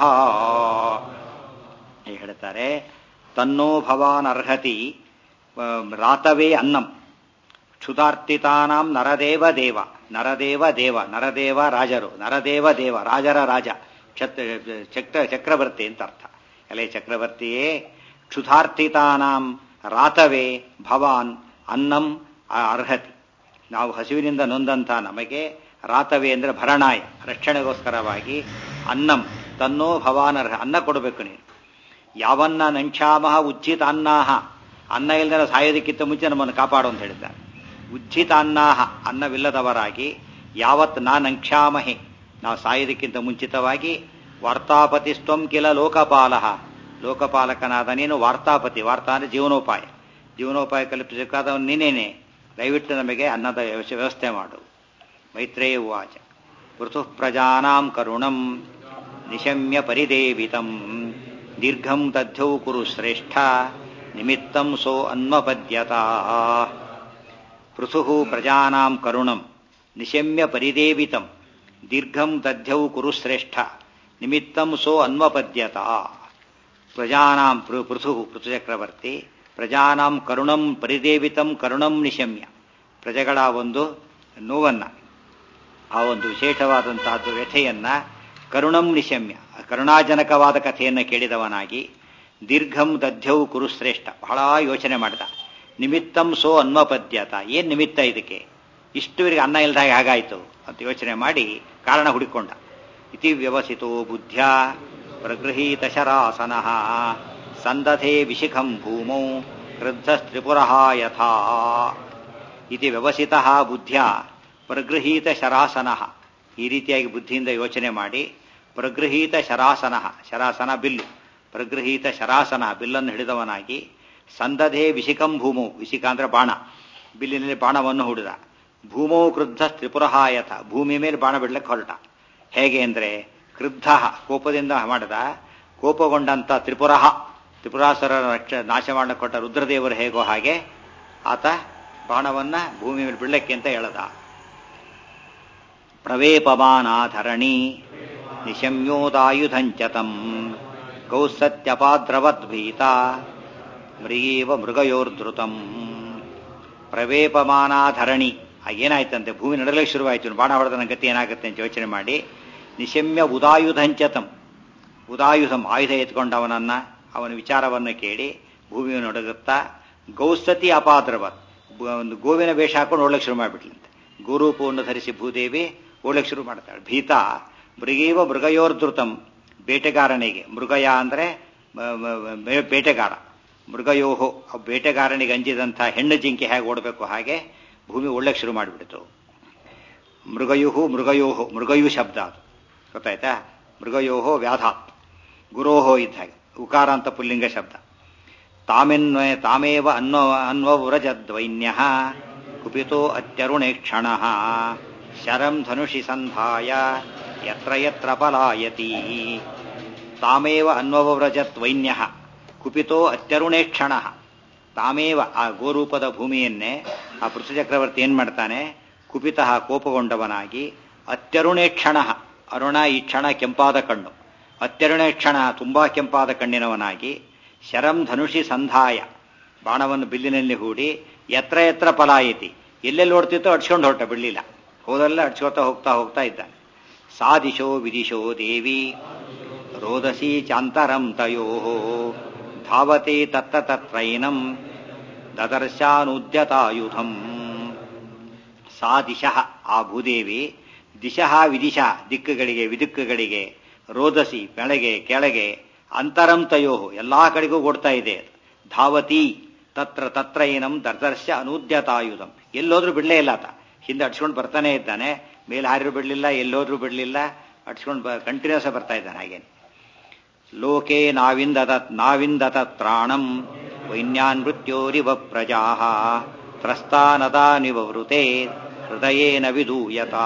ಹೇಳ್ತಾರೆ ತನ್ನೋ ಭವಾನ್ ಅರ್ಹತಿ ರಾತವೇ ಅನ್ನಂ ಕ್ಷುಧಾರ್ತಿತಾನಾಂ ನರದೇವ ದೇವ ನರದೇವ ದೇವ ನರದೇವ ರಾಜರು ನರದೇವ ದೇವ ರಾಜರ ರಾಜ ಚಕ್ರ ಚಕ್ರವರ್ತಿ ಅಂತ ಅರ್ಥ ಎಲೆ ಚಕ್ರವರ್ತಿಯೇ ಕ್ಷುಧಾರ್ತಿತಾನಾಂ ರಾತವೇ ಭವಾನ್ ಅನ್ನಂ ಅರ್ಹತಿ ನಾವು ಹಸಿವಿನಿಂದ ನೊಂದಂಥ ನಮಗೆ ರಾತವೇ ಅಂದ್ರೆ ಭರಣಾಯ ರಕ್ಷಣೆಗೋಸ್ಕರವಾಗಿ ಅನ್ನಂ ತನ್ನೋ ಭವಾನರ್ಹ ಅನ್ನ ಕೊಡಬೇಕು ನೀನು ಯಾವನ್ನ ನಂಕ್ಷಾಮಹ ಉಜ್ಜಿತ ಅನ್ನಾಹ ಅನ್ನ ಇಲ್ಲದ ಸಾಯೋದಕ್ಕಿಂತ ಮುಂಚೆ ನಮ್ಮನ್ನು ಕಾಪಾಡು ಅಂತ ಹೇಳಿದ್ದಾರೆ ಉಜ್ಜಿತ ಅನ್ನಾಹ ಅನ್ನವಿಲ್ಲದವರಾಗಿ ಯಾವತ್ ನಾ ನಂಕ್ಷಾಮಹೆ ನಾವು ಸಾಯೋದಕ್ಕಿಂತ ಮುಂಚಿತವಾಗಿ ವಾರ್ತಾಪತಿಸ್ತ್ವಂ ಕಿಲ ಲೋಕಪಾಲಃ ಲೋಕಪಾಲಕನಾದ ನೀನು ವಾರ್ತಾಪತಿ ವಾರ್ತಾ ಅಂದ್ರೆ ಜೀವನೋಪಾಯ ಜೀವನೋಪಾಯ ಕಲ್ಪಿಸಬೇಕಾದವನು ನೀನೇನೆ ದಯವಿಟ್ಟು ನಮಗೆ ಅನ್ನದ ವ್ಯವಸ್ಥೆ ಮಾಡು ಮೈತ್ರೇಯ ಉವಾಚ ಪೃಥುಃ ಪ್ರಜಾನಾಂ ಕರುಣಂ ನಿಶಮ್ಯ ಪರಿದೇವಿತಂ ದೀರ್ಘಂ ದಧ್ಯೌ ಕುರು ಶ್ರೇಷ್ಠ ನಿಮಿತ್ತಂ ಸೋ ಅನ್ವಪದ್ಯತ ಪೃಥುಃ ಪ್ರಜಾನಾಂ ಕರುಣಂ ನಿಶಮ್ಯ ಪರಿದೇವಿತಂ ದೀರ್ಘಂ ದಧ್ಯೌ ಕುರು ಶ್ರೇಷ್ಠ ನಿಮಿತ್ತಂ ಸೋ ಅನ್ವಪದ್ಯತ ಪ್ರಜಾನಾಂ ಪೃಥು ಪೃಥುಚಕ್ರವರ್ತಿ ಪ್ರಜಾನಾಂ ಕರುಣಂ ಪರಿದೇವಿತಂ ಕರುಣಂ ನಿಶಮ್ಯ ಪ್ರಜೆಗಳ ಒಂದು ನೋವನ್ನ ಆ ಒಂದು ವಿಶೇಷವಾದಂತಹದ್ದು ವ್ಯಥೆಯನ್ನ ಕರುಣಂ ನಿಶಮ್ಯ ಕರುಣಾಜನಕವಾದ ಕಥೆಯನ್ನು ಕೇಳಿದವನಾಗಿ ದೀರ್ಘಂ ದಧ್ಯೌ ಕುರುಶ್ರೇಷ್ಠ ಬಹಳ ಯೋಚನೆ ಮಾಡಿದ ನಿಮಿತ್ತಂ ಸೋ ಅನ್ವಪದ್ಯತ ಏನ್ ನಿಮಿತ್ತ ಇದಕ್ಕೆ ಇಷ್ಟುವರೆಗೆ ಅನ್ನ ಇಲ್ದಾಗ ಹಾಗಾಯಿತು ಅಂತ ಯೋಚನೆ ಮಾಡಿ ಕಾರಣ ಹುಡುಕೊಂಡ ಇತಿ ವ್ಯವಸಿತೋ ಬುದ್ಧ್ಯ ಪ್ರಗೃಹೀತ ಶರಾಸನ ಸಂದಧೆ ವಿಶಿಖಂ ಭೂಮೌ ಕ್ರುದ್ಧಸ್ತ್ರಿಪುರ ಯಥಾ ಇತಿ ವ್ಯವಸಿತ ಬುದ್ಧ್ಯ ಪ್ರಗೃಹೀತ ಶರಾಸನ ಈ ರೀತಿಯಾಗಿ ಬುದ್ಧಿಯಿಂದ ಯೋಚನೆ ಮಾಡಿ ಪ್ರಗೃಹೀತ ಶರಾಸನ ಶರಾಸನ ಬಿಲ್ಲು ಪ್ರಗೃಹೀತ ಶರಾಸನ ಬಿಲ್ಲನ್ನು ಹಿಡಿದವನಾಗಿ ಸಂದಧೆ ವಿಶಿಕಂ ಭೂಮೌ ವಿಶಿಕ ಅಂದ್ರೆ ಬಾಣ ಬಿಲ್ಲಿನಲ್ಲಿ ಬಾಣವನ್ನು ಹುಡಿದ ಭೂಮೌ ಕ್ರುದ್ಧ ತ್ರಿಪುರಹಾಯಥ ಭೂಮಿ ಮೇಲೆ ಬಾಣ ಬಿಡ್ಲಿಕ್ಕೆ ಹೊರಟ ಹೇಗೆ ಅಂದ್ರೆ ಕ್ರುದ್ಧ ಕೋಪದಿಂದ ಮಾಡಿದ ಕೋಪಗೊಂಡಂತ ತ್ರಿಪುರಹ ತ್ರಿಪುರಾಸುರ ರಕ್ಷ ನಾಶ ಮಾಡಲಿಕ್ಕೆ ಕೊಟ್ಟ ರುದ್ರದೇವರು ಹೇಗೋ ಹಾಗೆ ಆತ ಬಾಣವನ್ನ ಭೂಮಿ ಮೇಲೆ ಬಿಡ್ಲಿಕ್ಕೆ ಅಂತ ಹೇಳದ ಪ್ರವೇಪಮಾನಾಧರಣಿ ನಿಶಮ್ಯೋದಾಯುಧಂಚತಂ ಕೌಸತ್ಯಪಾದ್ರವದ್ಭೀತ ಮೃಗೀವ ಮೃಗಯೋರ್ಧೃತಂ ಪ್ರವೇಪಮಾನಾಧರಣಿ ಏನಾಯ್ತಂತೆ ಭೂಮಿ ನಡಲಿಕ್ಕೆ ಶುರುವಾಯಿತು ಬಾಣ ಹೊಡೆದ ನನ್ನ ಗತಿ ಏನಾಗುತ್ತೆ ಅಂತ ಯೋಚನೆ ಮಾಡಿ ನಿಶಮ್ಯ ಉದಾಯುಧಂಚತಂ ಉದಾಯುಧಂ ಆಯುಧ ಎತ್ಕೊಂಡವನನ್ನ ಅವನ ವಿಚಾರವನ್ನು ಕೇಳಿ ಭೂಮಿಯನ್ನು ನಡುಗುತ್ತಾ ಗೌಸತಿ ಅಪಾದ್ರವತ್ ಒಂದು ಗೋವಿನ ವೇಷ ಹಾಕೊಂಡು ಓಡ್ಲಿಕ್ಕೆ ಶುರು ಮಾಡಿಬಿಟ್ಲಂತೆ ಗೋರೂಪವನ್ನು ಧರಿಸಿ ಭೂದೇವಿ ಓಡ್ಲಿಕ್ಕೆ ಶುರು ಮಾಡ್ತಾಳೆ ಭೀತ ಮೃಗೀವ ಮೃಗಯೋರ್ಧೃತಂ ಬೇಟೆಗಾರನಿಗೆ ಮೃಗಯ ಅಂದ್ರೆ ಬೇಟೆಗಾರ ಮೃಗಯೋಹೋ ಬೇಟೆಗಾರನಿಗೆ ಅಂಜಿದಂಥ ಹೆಣ್ಣು ಜಿಂಕೆ ಹೇಗೆ ಓಡಬೇಕು ಹಾಗೆ ಭೂಮಿ ಒಳ್ಳೆಗೆ ಶುರು ಮಾಡಿಬಿಡ್ತು ಮೃಗಯುಹು ಮೃಗಯೋಹೋ ಮೃಗಯು ಶಬ್ದ ಅದು ಗೊತ್ತಾಯ್ತಾ ಮೃಗಯೋಹೋ ವ್ಯಾಧಾತ್ ಗುರೋಹೋ ಇದ್ದ ಹಾಗೆ ಉಕಾರ ಅಂತ ಪುಲ್ಲಿಂಗ ಶಬ್ದ ತಾಮೆನ್ವಯ ತಾಮೇವ ಅನ್ವ ಅನ್ವವ್ರಜದ್ವೈನ್ಯ ಕುಪಿತೋ ಅತ್ಯರುಣೇ ಕ್ಷಣ ಶರಂ ಧನುಷಿ ಸಂಧಾಯ ಯತ್ರ ಯತ್ರ ಪಲಾಯತಿ ತಾಮೇವ ಅನ್ವವ್ರಜದ್ವೈನ್ಯ ಕುಪಿತೋ ಅತ್ಯರುಣೇ ಕ್ಷಣ ತಾಮೇವ ಆ ಗೋರೂಪದ ಭೂಮಿಯನ್ನೇ ಆ ಪೃಥ್ವಿಚಕ್ರವರ್ತಿ ಏನ್ ಮಾಡ್ತಾನೆ ಕುಪಿತ ಕೋಪಗೊಂಡವನಾಗಿ ಅತ್ಯರುಣೇ ಕ್ಷಣ ಅರುಣ ಈ ಕ್ಷಣ ಕೆಂಪಾದ ಕಣ್ಣು ಅತ್ಯರುಣೇ ಕ್ಷಣ ತುಂಬಾ ಕೆಂಪಾದ ಕಣ್ಣಿನವನಾಗಿ ಶರಂ ಧನುಷಿ ಸಂಧಾಯ ಬಾಣವನ್ನು ಬಿಲ್ಲಿನಲ್ಲಿ ಹೂಡಿ ಎತ್ರ ಎತ್ರ ಪಲಾಯಿತಿ ಎಲ್ಲೆಲ್ಲಿ ಓಡ್ತಿತ್ತೋ ಅಡ್ಸ್ಕೊಂಡು ಹೊರಟ ಬಿಡ್ಲಿಲ್ಲ ಹೋದಲ್ಲ ಅಡ್ಸ್ಕೊತಾ ಹೋಗ್ತಾ ಹೋಗ್ತಾ ಇದ್ದ ಸಾದಿಶೋ ವಿದಿಶೋ ದೇವಿ ರೋದಸಿ ಚಾಂತರಂ ತಯೋ ಧಾವತೆ ತತ್ತ ತತ್ರೈನಂ ದದರ್ಶಾನುದ್ಯತಾಯುಧಂ ಸಾ ದಿಶಃ ಆ ಭೂದೇವಿ ದಿಶಃ ವಿದಿಶಃ ದಿಕ್ಕುಗಳಿಗೆ ವಿದಿಕ್ಕುಗಳಿಗೆ ರೋದಸಿ ಬೆಳಗ್ಗೆ ಕೆಳಗೆ ಅಂತರಂ ತಯೋ ಎಲ್ಲಾ ಕಡೆಗೂ ಓಡ್ತಾ ಇದೆ ಧಾವತಿ ತತ್ರ ತತ್ರ ಏನಂ ದರ್ದರ್ಶ ಅನೂದ್ಯತಾಯುಧಂ ಎಲ್ಲೋದ್ರೂ ಬಿಡ್ಲೇ ಇಲ್ಲ ಆತ ಹಿಂದೆ ಅಡ್ಸ್ಕೊಂಡು ಬರ್ತಾನೆ ಇದ್ದಾನೆ ಮೇಲೆ ಹಾರಿರು ಬಿಡ್ಲಿಲ್ಲ ಎಲ್ಲೋದ್ರೂ ಬಿಡ್ಲಿಲ್ಲ ಅಡ್ಸ್ಕೊಂಡು ಕಂಟಿನ್ಯೂಸ್ ಬರ್ತಾ ಇದ್ದಾನೆ ಹಾಗೇನೆ ಲೋಕೆ ನಾವಿಂದತ ನಾವಿಂದತ ತ್ರಾಣಂ ವೈನ್ಯಾನ್ ಮೃತ್ಯೋರಿವ ಪ್ರಜಾ ತ್ರಸ್ತಾನದಾ ನಿವೃತೆ ಹೃದಯೇನ ವಿದೂಯತಾ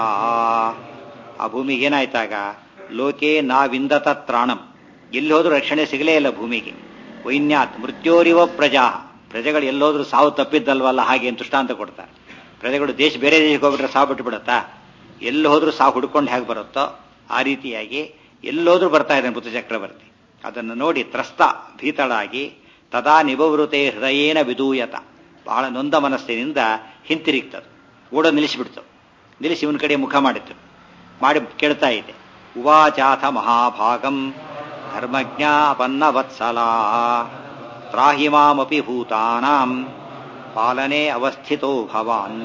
ಆ ಭೂಮಿಗೆ ಏನಾಯ್ತಾಗ ಲೋಕೆ ನಾವಿಂದತ ತ್ರಾಣಂ ಎಲ್ಲಿ ಹೋದ್ರೂ ರಕ್ಷಣೆ ಸಿಗಲೇ ಇಲ್ಲ ಭೂಮಿಗೆ ವೈನ್ಯಾತ್ ಮೃತ್ಯೋರಿವ ಪ್ರಜಾ ಪ್ರಜೆಗಳು ಎಲ್ಲೋದ್ರೂ ಸಾವು ತಪ್ಪಿದ್ದಲ್ವಲ್ಲ ಹಾಗೆ ಅಂತ ದೃಷ್ಟಾಂತ ಕೊಡ್ತಾರೆ ಪ್ರಜೆಗಳು ದೇಶ ಬೇರೆ ದೇಶಕ್ಕೆ ಹೋಗ್ಬಿಟ್ರೆ ಸಾವು ಬಿಟ್ಟು ಬಿಡುತ್ತಾ ಎಲ್ಲಿ ಹೋದ್ರೂ ಸಾವು ಹುಡ್ಕೊಂಡು ಹೇಗೆ ಬರುತ್ತೋ ಆ ರೀತಿಯಾಗಿ ಎಲ್ಲೋದ್ರೂ ಬರ್ತಾ ಇದ್ದಾನೆ ಬುದ್ಧ ಚಕ್ರವರ್ತಿ ಅದನ್ನು ನೋಡಿ ತ್ರಸ್ತ ಭೀತಳಾಗಿ ತದಾ ನಿವವೃತೆ ಹೃದಯೇನ ವಿದೂಯತ ಬಹಳ ನೊಂದ ಮನಸ್ಸಿನಿಂದ ಹಿಂತಿರುಗ್ತದು ಓಡೋ ನಿಲ್ಲಿಸಿಬಿಡ್ತು ನಿಲ್ಲಿಸಿ ಇವನ ಕಡೆ ಮುಖ ಮಾಡಿತ್ತು ಮಾಡಿ ಕೇಳ್ತಾ ಇದೆ ಉವಾಚಾಥ ಮಹಾಭಾಗಂ ಧರ್ಮಜ್ಞಾಪನ್ನ ವತ್ಸಲ ತ್ರಾಹಿ ಮಾಮಪಿ ಭೂತಾನಾಂ ಪಾಲನೆ ಅವಸ್ಥಿತೋ ಭವಾನ್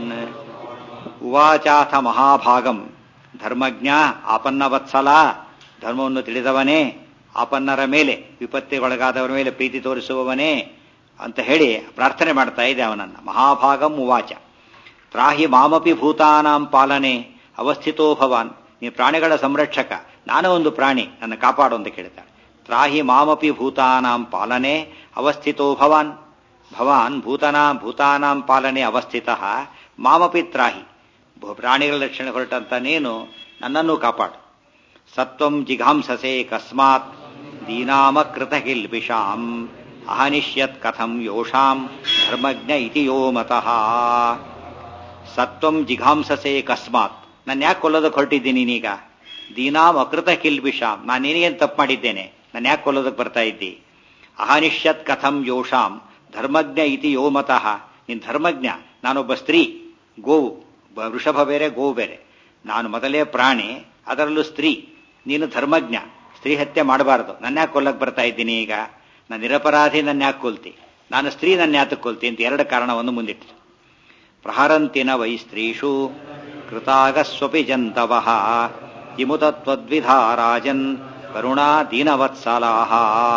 ಉವಾಚಾಥ ಮಹಾಭಾಗಂ ಧರ್ಮಜ್ಞ ಆಪನ್ನ ವತ್ಸಲ ಧರ್ಮವನ್ನು ತಿಳಿದವನೇ ಆಪನ್ನರ ಮೇಲೆ ವಿಪತ್ತಿಗೊಳಗಾದವರ ಮೇಲೆ ಪ್ರೀತಿ ತೋರಿಸುವವನೇ ಅಂತ ಹೇಳಿ ಪ್ರಾರ್ಥನೆ ಮಾಡ್ತಾ ಇದೆ ಅವನನ್ನ ಮಹಾಭಾಗಂ ಉವಾಚ ತ್ರಾಹಿ ಮಾಮಪಿ ಭೂತಾನಾಂ ಪಾಲನೆ ಅವಸ್ಥಿತೋ ಭವಾನ್ ನೀ ಪ್ರಾಣಿಗಳ ಸಂರಕ್ಷಕ ನಾನು ಒಂದು ಪ್ರಾಣಿ ನನ್ನ ಕಾಪಾಡು ಅಂತ ಕೇಳ್ತಾಳೆ ತ್ರಾಹಿ ಮಾಮಪಿ ಭೂತಾನಾಂ ಪಾಲನೆ ಅವಸ್ಥಿತೋ ಭವಾನ್ ಭವಾನ್ ಭೂತನಾ ಭೂತಾನಾಂ ಪಾಲನೆ ಅವಸ್ಥಿತ ಮಾಮಪಿ ತ್ರಾಹಿ ಪ್ರಾಣಿಗಳ ರಕ್ಷಣೆ ಹೊರಟಂತ ನೀನು ನನ್ನನ್ನು ಕಾಪಾಡು ಸತ್ವಂ ಜಿಘಾಂಸಸೆ ಕಸ್ಮಾತ್ ದೀನಾಮಕೃತ ಕಿಲ್ಬಿಷಾಂ ಅಹನಿಷ್ಯತ್ ಕಥಂ ಯೋಷಾಂ ಧರ್ಮಜ್ಞ ಇತಿ ಯೋ ಮತಃ ಸತ್ವಂ ಜಿಘಾಂಸಸೆ ಕಸ್ಮಾತ್ ನಾನು ಯಾಕೆ ಕೊಲ್ಲೋದಕ್ಕೆ ಹೊರಟಿದ್ದೀನಿ ನೀನೀಗ ದೀನಾಂ ಅಕೃತ ಕಿಲ್ಬಿಷಾಂ ನಾನು ನಿನಗೇನು ತಪ್ಪು ಮಾಡಿದ್ದೇನೆ ನಾನು ಯಾಕೆ ಕೊಲ್ಲೋದಕ್ಕೆ ಬರ್ತಾ ಇದ್ದಿ ಅಹನಿಷ್ಯತ್ ಕಥಂ ಯೋಷಾಂ ಧರ್ಮಜ್ಞ ಇತಿ ಯೋ ಮತಃ ನೀನು ಧರ್ಮಜ್ಞ ನಾನೊಬ್ಬ ಸ್ತ್ರೀ ಗೋವು ವೃಷಭ ಬೇರೆ ಗೋವು ಬೇರೆ ನಾನು ಮೊದಲೇ ಪ್ರಾಣಿ ಅದರಲ್ಲೂ ಸ್ತ್ರೀ ನೀನು ಧರ್ಮಜ್ಞ ಸ್ತ್ರೀ ಹತ್ಯೆ ಮಾಡಬಾರದು ನನ್ನ ಯಾಕೆ ಕೊಲ್ಲಕ್ಕೆ ಬರ್ತಾ ಇದ್ದೀನಿ ಈಗ ನಾನು ನಿರಪರಾಧಿ ನನ್ನ ಯಾಕೆ ಕೊಲ್ತಿ ನಾನು ಸ್ತ್ರೀ ನನ್ನ ಯಾತಕ್ಕೆ ಕೊಲ್ತಿ ಅಂತ ಎರಡು ಕಾರಣವನ್ನು ಮುಂದಿಟ್ಟು ಪ್ರಹರಂತಿನ ವೈ ಸ್ತ್ರೀಷು ಕೃತಾಗಸ್ವಪಿ ಜಂತವಃ ಇಮುತತ್ವದ್ವಿಧಾ ರಾಜನ್ ಕರುಣಾ ದೀನವತ್ಸಲಾಹ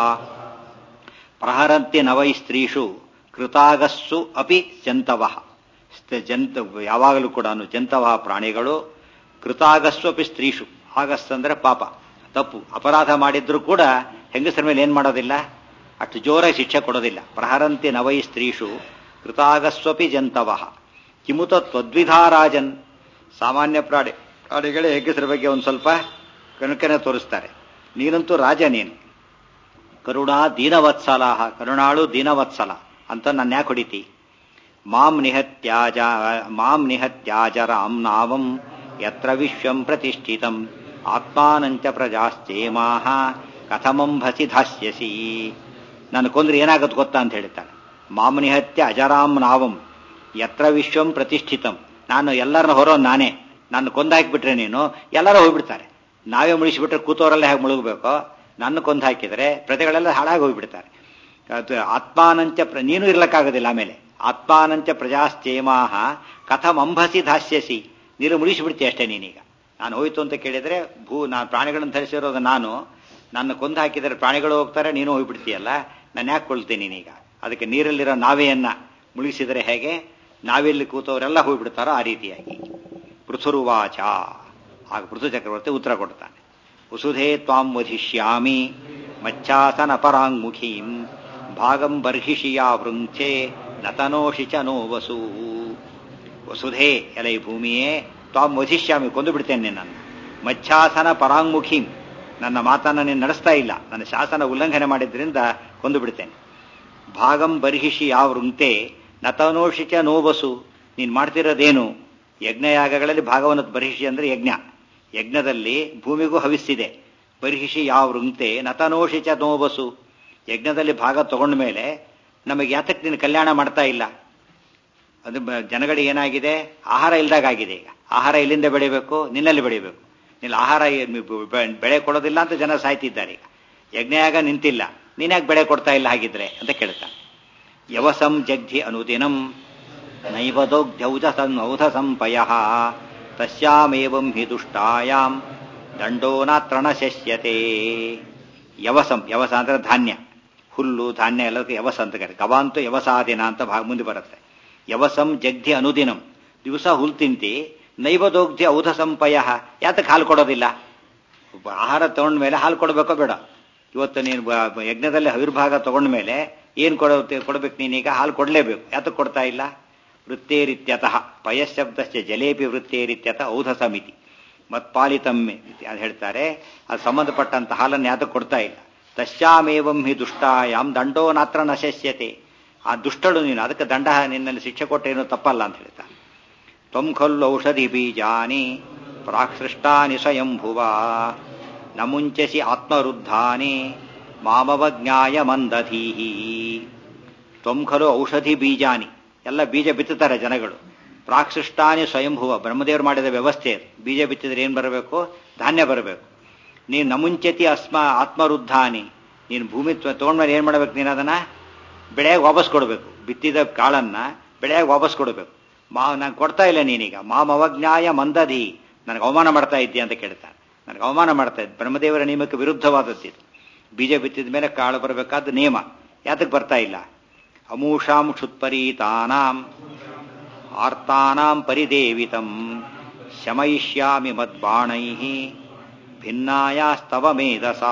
ಪ್ರಹರಂತಿ ನವೈ ಸ್ತ್ರೀಷು ಕೃತಾಗಸ್ಸು ಅಪಿ ಜಂತವಃ ಜಂತ ಯಾವಾಗಲೂ ಕೂಡ ಜಂತವಃ ಪ್ರಾಣಿಗಳು ಕೃತಾಗಸ್ವಪಿ ಸ್ತ್ರೀಷು ಆಗಸ್ ಅಂದ್ರೆ ಪಾಪ ತಪ್ಪು ಅಪರಾಧ ಮಾಡಿದ್ರು ಕೂಡ ಹೆಂಗಸರ ಮೇಲೆ ಏನ್ ಮಾಡೋದಿಲ್ಲ ಅಷ್ಟು ಜೋರಾಗಿ ಶಿಕ್ಷೆ ಕೊಡೋದಿಲ್ಲ ಪ್ರಹರಂತಿ ನವೈ ಸ್ತ್ರೀಷು ಕೃತಾಗಸ್ವಪಿ ಜಂತವಃ ಕಿಮುತ ತ್ವದ್ವಿಧಾರಾಜನ್ ಸಾಮಾನ್ಯ ಪ್ರಾಣಿ ಪ್ರಾಣಿಗಳೇ ಹೆಂಗಸರ ಬಗ್ಗೆ ಒಂದು ಸ್ವಲ್ಪ ಕನಕನೆ ತೋರಿಸ್ತಾರೆ ನೀನಂತೂ ರಾಜ ನೀನು ಕರುಣಾ ದೀನವತ್ಸಲ ಕರುಣಾಳು ದೀನವತ್ಸಲ ಅಂತ ನನ್ನ ಯಾಕೆ ಹೊಡಿತಿ ಮಾಂ ನಿಹತ್ಯಾಜ ಮಾಂ ನಿಹತ್ಯಾಜರಾಂ ನಾವಂ ಯತ್ರ ವಿಶ್ವಂ ಪ್ರತಿಷ್ಠಿತಂ ಆತ್ಮಾನಂಚ ಪ್ರಜಾಶ್ಚೇಮಾಹ ಕಥಮಂಭಸಿ ಧಾಸ್ಯಸಿ ನಾನು ಕೊಂದ್ರೆ ಏನಾಗತ್ತೆ ಗೊತ್ತಾ ಅಂತ ಹೇಳ್ತಾನೆ ಮಾಂ ನಿಹತ್ಯ ಅಜರಾಂ ನಾವಂ ಯತ್ರ ವಿಶ್ವಂ ಪ್ರತಿಷ್ಠಿತಂ ನಾನು ಎಲ್ಲರನ್ನ ಹೊರೋ ನಾನೇ ನನ್ನ ಕೊಂದಾಕಿಬಿಟ್ರೆ ನೀನು ಎಲ್ಲರೂ ಹೋಗ್ಬಿಡ್ತಾರೆ ನಾವೇ ಮುಳಿಸಿಬಿಟ್ರೆ ಕೂತವರೆಲ್ಲ ಹೇಗೆ ಮುಳುಗಬೇಕೋ ನನ್ನ ಕೊಂದು ಹಾಕಿದರೆ ಪ್ರಜೆಗಳೆಲ್ಲ ಹಾಳಾಗಿ ಹೋಗ್ಬಿಡ್ತಾರೆ ಅದು ಆತ್ಮಾನಂಚ ಪ್ರ ನೀನು ಇರ್ಲಕ್ಕಾಗೋದಿಲ್ಲ ಆಮೇಲೆ ಆತ್ಮಾನಂಚ ಪ್ರಜಾಶ್ಚೇಮಾಹ ಕಥಮಂಭಸಿ ಧಾಸ್ಯಸಿ ನೀರು ಮುಳಿಸಿಬಿಡ್ತೀಯ ಅಷ್ಟೇ ನೀನೀಗ ನಾನು ಹೋಯ್ತು ಅಂತ ಕೇಳಿದರೆ ಭೂ ನಾನು ಪ್ರಾಣಿಗಳನ್ನು ಧರಿಸಿರೋದು ನಾನು ನನ್ನ ಕೊಂದು ಹಾಕಿದರೆ ಪ್ರಾಣಿಗಳು ಹೋಗ್ತಾರೆ ನೀನು ಹೋಗ್ಬಿಡ್ತೀಯಲ್ಲ ನಾನು ಯಾಕೆ ಕೊಳ್ತೀನಿ ನೀನೀಗ ಅದಕ್ಕೆ ನೀರಲ್ಲಿರೋ ನಾವೆಯನ್ನ ಮುಳುಗಿಸಿದರೆ ಹೇಗೆ ನಾವೆಲ್ಲಿ ಕೂತವರೆಲ್ಲ ಹೋಗ್ಬಿಡ್ತಾರೋ ಆ ರೀತಿಯಾಗಿ ಪೃಥುರುವಾಚ ಆಗ ಪೃಥು ಚಕ್ರವರ್ತಿ ಉತ್ತರ ಕೊಡ್ತಾನೆ ವಸುಧೇ ತ್ವಾಂ ವಧಿಷ್ಯಾಮಿ ಮಚ್ಚಾಸನ ಪರಾಂಗುಖೀಂ ಭಾಗಂ ಬರ್ಹಿಷಿಯಾ ವೃಂಚೆ ನತನೋಷಿ ಚ ನೋ ವಸು ವಸುಧೇ ಎಲೈ ಭೂಮಿಯೇ ತ್ವಾಂ ವಧಿಷ್ಯಾಮಿ ಕೊಂದು ಬಿಡ್ತೇನೆ ನಿನ್ನನ್ನು ಮಚ್ಛಾಸನ ಪರಾಂಗುಖೀಂ ನನ್ನ ಮಾತನ್ನು ನೀನು ನಡೆಸ್ತಾ ಇಲ್ಲ ನನ್ನ ಶಾಸನ ಉಲ್ಲಂಘನೆ ಮಾಡಿದ್ರಿಂದ ಕೊಂದು ಬಿಡ್ತೇನೆ ಭಾಗಂ ಬರ್ಹಿಷಿ ಯಾವ ವೃಂತೆ ನತನೋಷಿಚ ನೋಬಸು ನೀನು ಮಾಡ್ತಿರೋದೇನು ಯಜ್ಞಯಾಗಗಳಲ್ಲಿ ಭಾಗವನ್ನು ಬರ್ಹಿಷಿ ಅಂದ್ರೆ ಯಜ್ಞ ಯಜ್ಞದಲ್ಲಿ ಭೂಮಿಗೂ ಹವಿಸ್ಸಿದೆ ಬರ್ಹಿಷಿ ಯಾವ ವೃಂತೆ ನತನೋಷಿಚ ನೋಬಸು ಯಜ್ಞದಲ್ಲಿ ಭಾಗ ತಗೊಂಡ ಮೇಲೆ ನಮಗೆ ಯಾತಕ್ಕೆ ನೀನು ಕಲ್ಯಾಣ ಮಾಡ್ತಾ ಇಲ್ಲ ಅದು ಜನಗಳಿಗೆ ಏನಾಗಿದೆ ಆಹಾರ ಇಲ್ದಾಗಿದೆ ಈಗ ಆಹಾರ ಎಲ್ಲಿಂದ ಬೆಳಿಬೇಕು ನಿನ್ನಲ್ಲಿ ಬೆಳಿಬೇಕು ನಿನ್ನ ಆಹಾರ ಬೆಳೆ ಕೊಡೋದಿಲ್ಲ ಅಂತ ಜನ ಸಾಯ್ತಿದ್ದಾರೆ ಈಗ ಯಜ್ಞಯಾಗ ನಿಂತಿಲ್ಲ ನೀನ್ಯಾಕೆ ಬೆಳೆ ಕೊಡ್ತಾ ಇಲ್ಲ ಹಾಗಿದ್ರೆ ಅಂತ ಕೇಳ್ತಾನೆ ಯವಸಂ ಜಗ್ಧಿ ಅನುದಿನಂ ನೈವದೋಗ್ಧೌಜ ಔಧ ಸಂಪಯ ತಸ್ಯಾಮೇವಂ ಹಿ ದುಷ್ಟಾಯಾಂ ದಂಡೋ ನಾತ್ರ ನ ಶಸ್ಯತೆ ಯವಸಂ ಯವಸ ಅಂದ್ರೆ ಧಾನ್ಯ ಹುಲ್ಲು ಧಾನ್ಯ ಎಲ್ಲದಕ್ಕೆ ಯವಸ ಅಂತ ಕರೆ ಗವಾಂತು ಯವಸಾದಿನ ಅಂತ ಭಾಗ ಮುಂದೆ ಬರುತ್ತೆ ಯವಸಂ ಜಗ್ಧಿ ಅನುದಿನಂ ದಿವಸ ಹುಲ್ ತಿಂತಿ ನೈವದೋಗ್ಧಿ ಔಧ ಸಂಪಯ ಯಾತಕ್ಕೆ ಹಾಲು ಕೊಡೋದಿಲ್ಲ ಆಹಾರ ತಗೊಂಡ ಮೇಲೆ ಹಾಲು ಕೊಡಬೇಕೋ ಬೇಡ ಇವತ್ತು ನೀನು ಯಜ್ಞದಲ್ಲಿ ಹವಿರ್ಭಾಗ ತಗೊಂಡ ಮೇಲೆ ಏನು ಕೊಡ ಕೊಡಬೇಕು ನೀನೀಗ ಹಾಲು ಕೊಡಲೇಬೇಕು ಯಾತಕ್ಕೆ ಕೊಡ್ತಾ ಇಲ್ಲ ವೃತ್ತೇರಿತ್ಯತಃ ಪಯಶಬ್ದಶ್ಚ ಜಲೇಪಿ ವೃತ್ತೇರಿತ್ಯತ ಔಧ ಸಮಿತಿ ಮತ್ಪಾಲಿತಮ್ಮೆ ಅದು ಹೇಳ್ತಾರೆ ಅದು ಸಂಬಂಧಪಟ್ಟಂತ ಹಾಲನ್ನು ಯಾತಕ್ಕೆ ಕೊಡ್ತಾ ಇಲ್ಲ ತಶ್ಯಾಮೇವಂ ಹಿ ದುಷ್ಟಾಯಾಮ್ ದಂಡೋ ನಾತ್ರ ನಶಸ್ಯತೆ ಆ ದುಷ್ಟಳು ನೀನು ಅದಕ್ಕೆ ದಂಡ ನಿನ್ನಲ್ಲಿ ಶಿಕ್ಷೆ ಕೊಟ್ಟೇನು ತಪ್ಪಲ್ಲ ಅಂತ ಹೇಳ್ತಾರೆ ತ್ವಂ ಖಲ್ಲು ಔಷಧಿ ಬೀಜಾನಿ ಪ್ರಾಕ್ಸೃಷ್ಟಾನಿ ಸ್ವಯಂಭುವ ನ ಮುಂಚಸಿ ಆತ್ಮರುದ್ಧಾನಿ ಮಾಮವಜ್ಞಾಯ ಮಂದಧೀಹಿ ತ್ವಂ ಖಲು ಔಷಧಿ ಬೀಜಾನಿ ಎಲ್ಲ ಬೀಜ ಬಿತ್ತುತ್ತಾರೆ ಜನಗಳು ಪ್ರಾಕ್ಸೃಷ್ಟಾನಿ ಸ್ವಯಂಭುವ ಬ್ರಹ್ಮದೇವರು ಮಾಡಿದ ವ್ಯವಸ್ಥೆ ಬೀಜ ಬಿತ್ತಿದ್ರೆ ಏನು ಬರಬೇಕು ಧಾನ್ಯ ಬರಬೇಕು ನೀನು ನಮುಂಚತಿ ಅಸ್ಮ ಆತ್ಮರುದ್ಧಾನಿ ನೀನು ಭೂಮಿ ತೊಗೊಂಡ್ಮೇಲೆ ಏನು ಮಾಡಬೇಕು ನೀನು ಅದನ್ನ ಬೆಳೆಯಾಗಿ ವಾಪಸ್ ಕೊಡಬೇಕು ಬಿತ್ತಿದ ಕಾಳನ್ನ ಬೆಳೆಯಾಗಿ ವಾಪಸ್ ಕೊಡಬೇಕು ಮಾ ನಾನು ಕೊಡ್ತಾ ಇಲ್ಲ ನೀನೀಗ ಮಾಮವಜ್ಞಾಯ ಮಂದಧಿ ನನಗೆ ಅವಮಾನ ಮಾಡ್ತಾ ಇದ್ದೀಯ ಅಂತ ಕೇಳ್ತಾನೆ ನನಗೆ ಅವಮಾನ ಮಾಡ್ತಾ ಇದ್ದೆ ಬ್ರಹ್ಮದೇವರ ನಿಯಮಕ್ಕೆ ವಿರುದ್ಧವಾದದ್ದಿದು ಬೀಜ ಬಿತ್ತಿದ ಮೇಲೆ ಕಾಳು ಬರಬೇಕಾದ ನಿಯಮ ಯಾತಕ್ಕೆ ಬರ್ತಾ ಇಲ್ಲ ಅಮೂಷಾಂ ಕ್ಷುತ್ಪರೀತಾನಾಂ ಆರ್ತಾನಾಂ ಪರಿದೇವಿತಂ ಶಮಯಿಷ್ಯಾಮಿ ಮದ್ಬಾಣೈ ಭಿನ್ನಾಯಾಸ್ತವ ಮೇಧಸಾ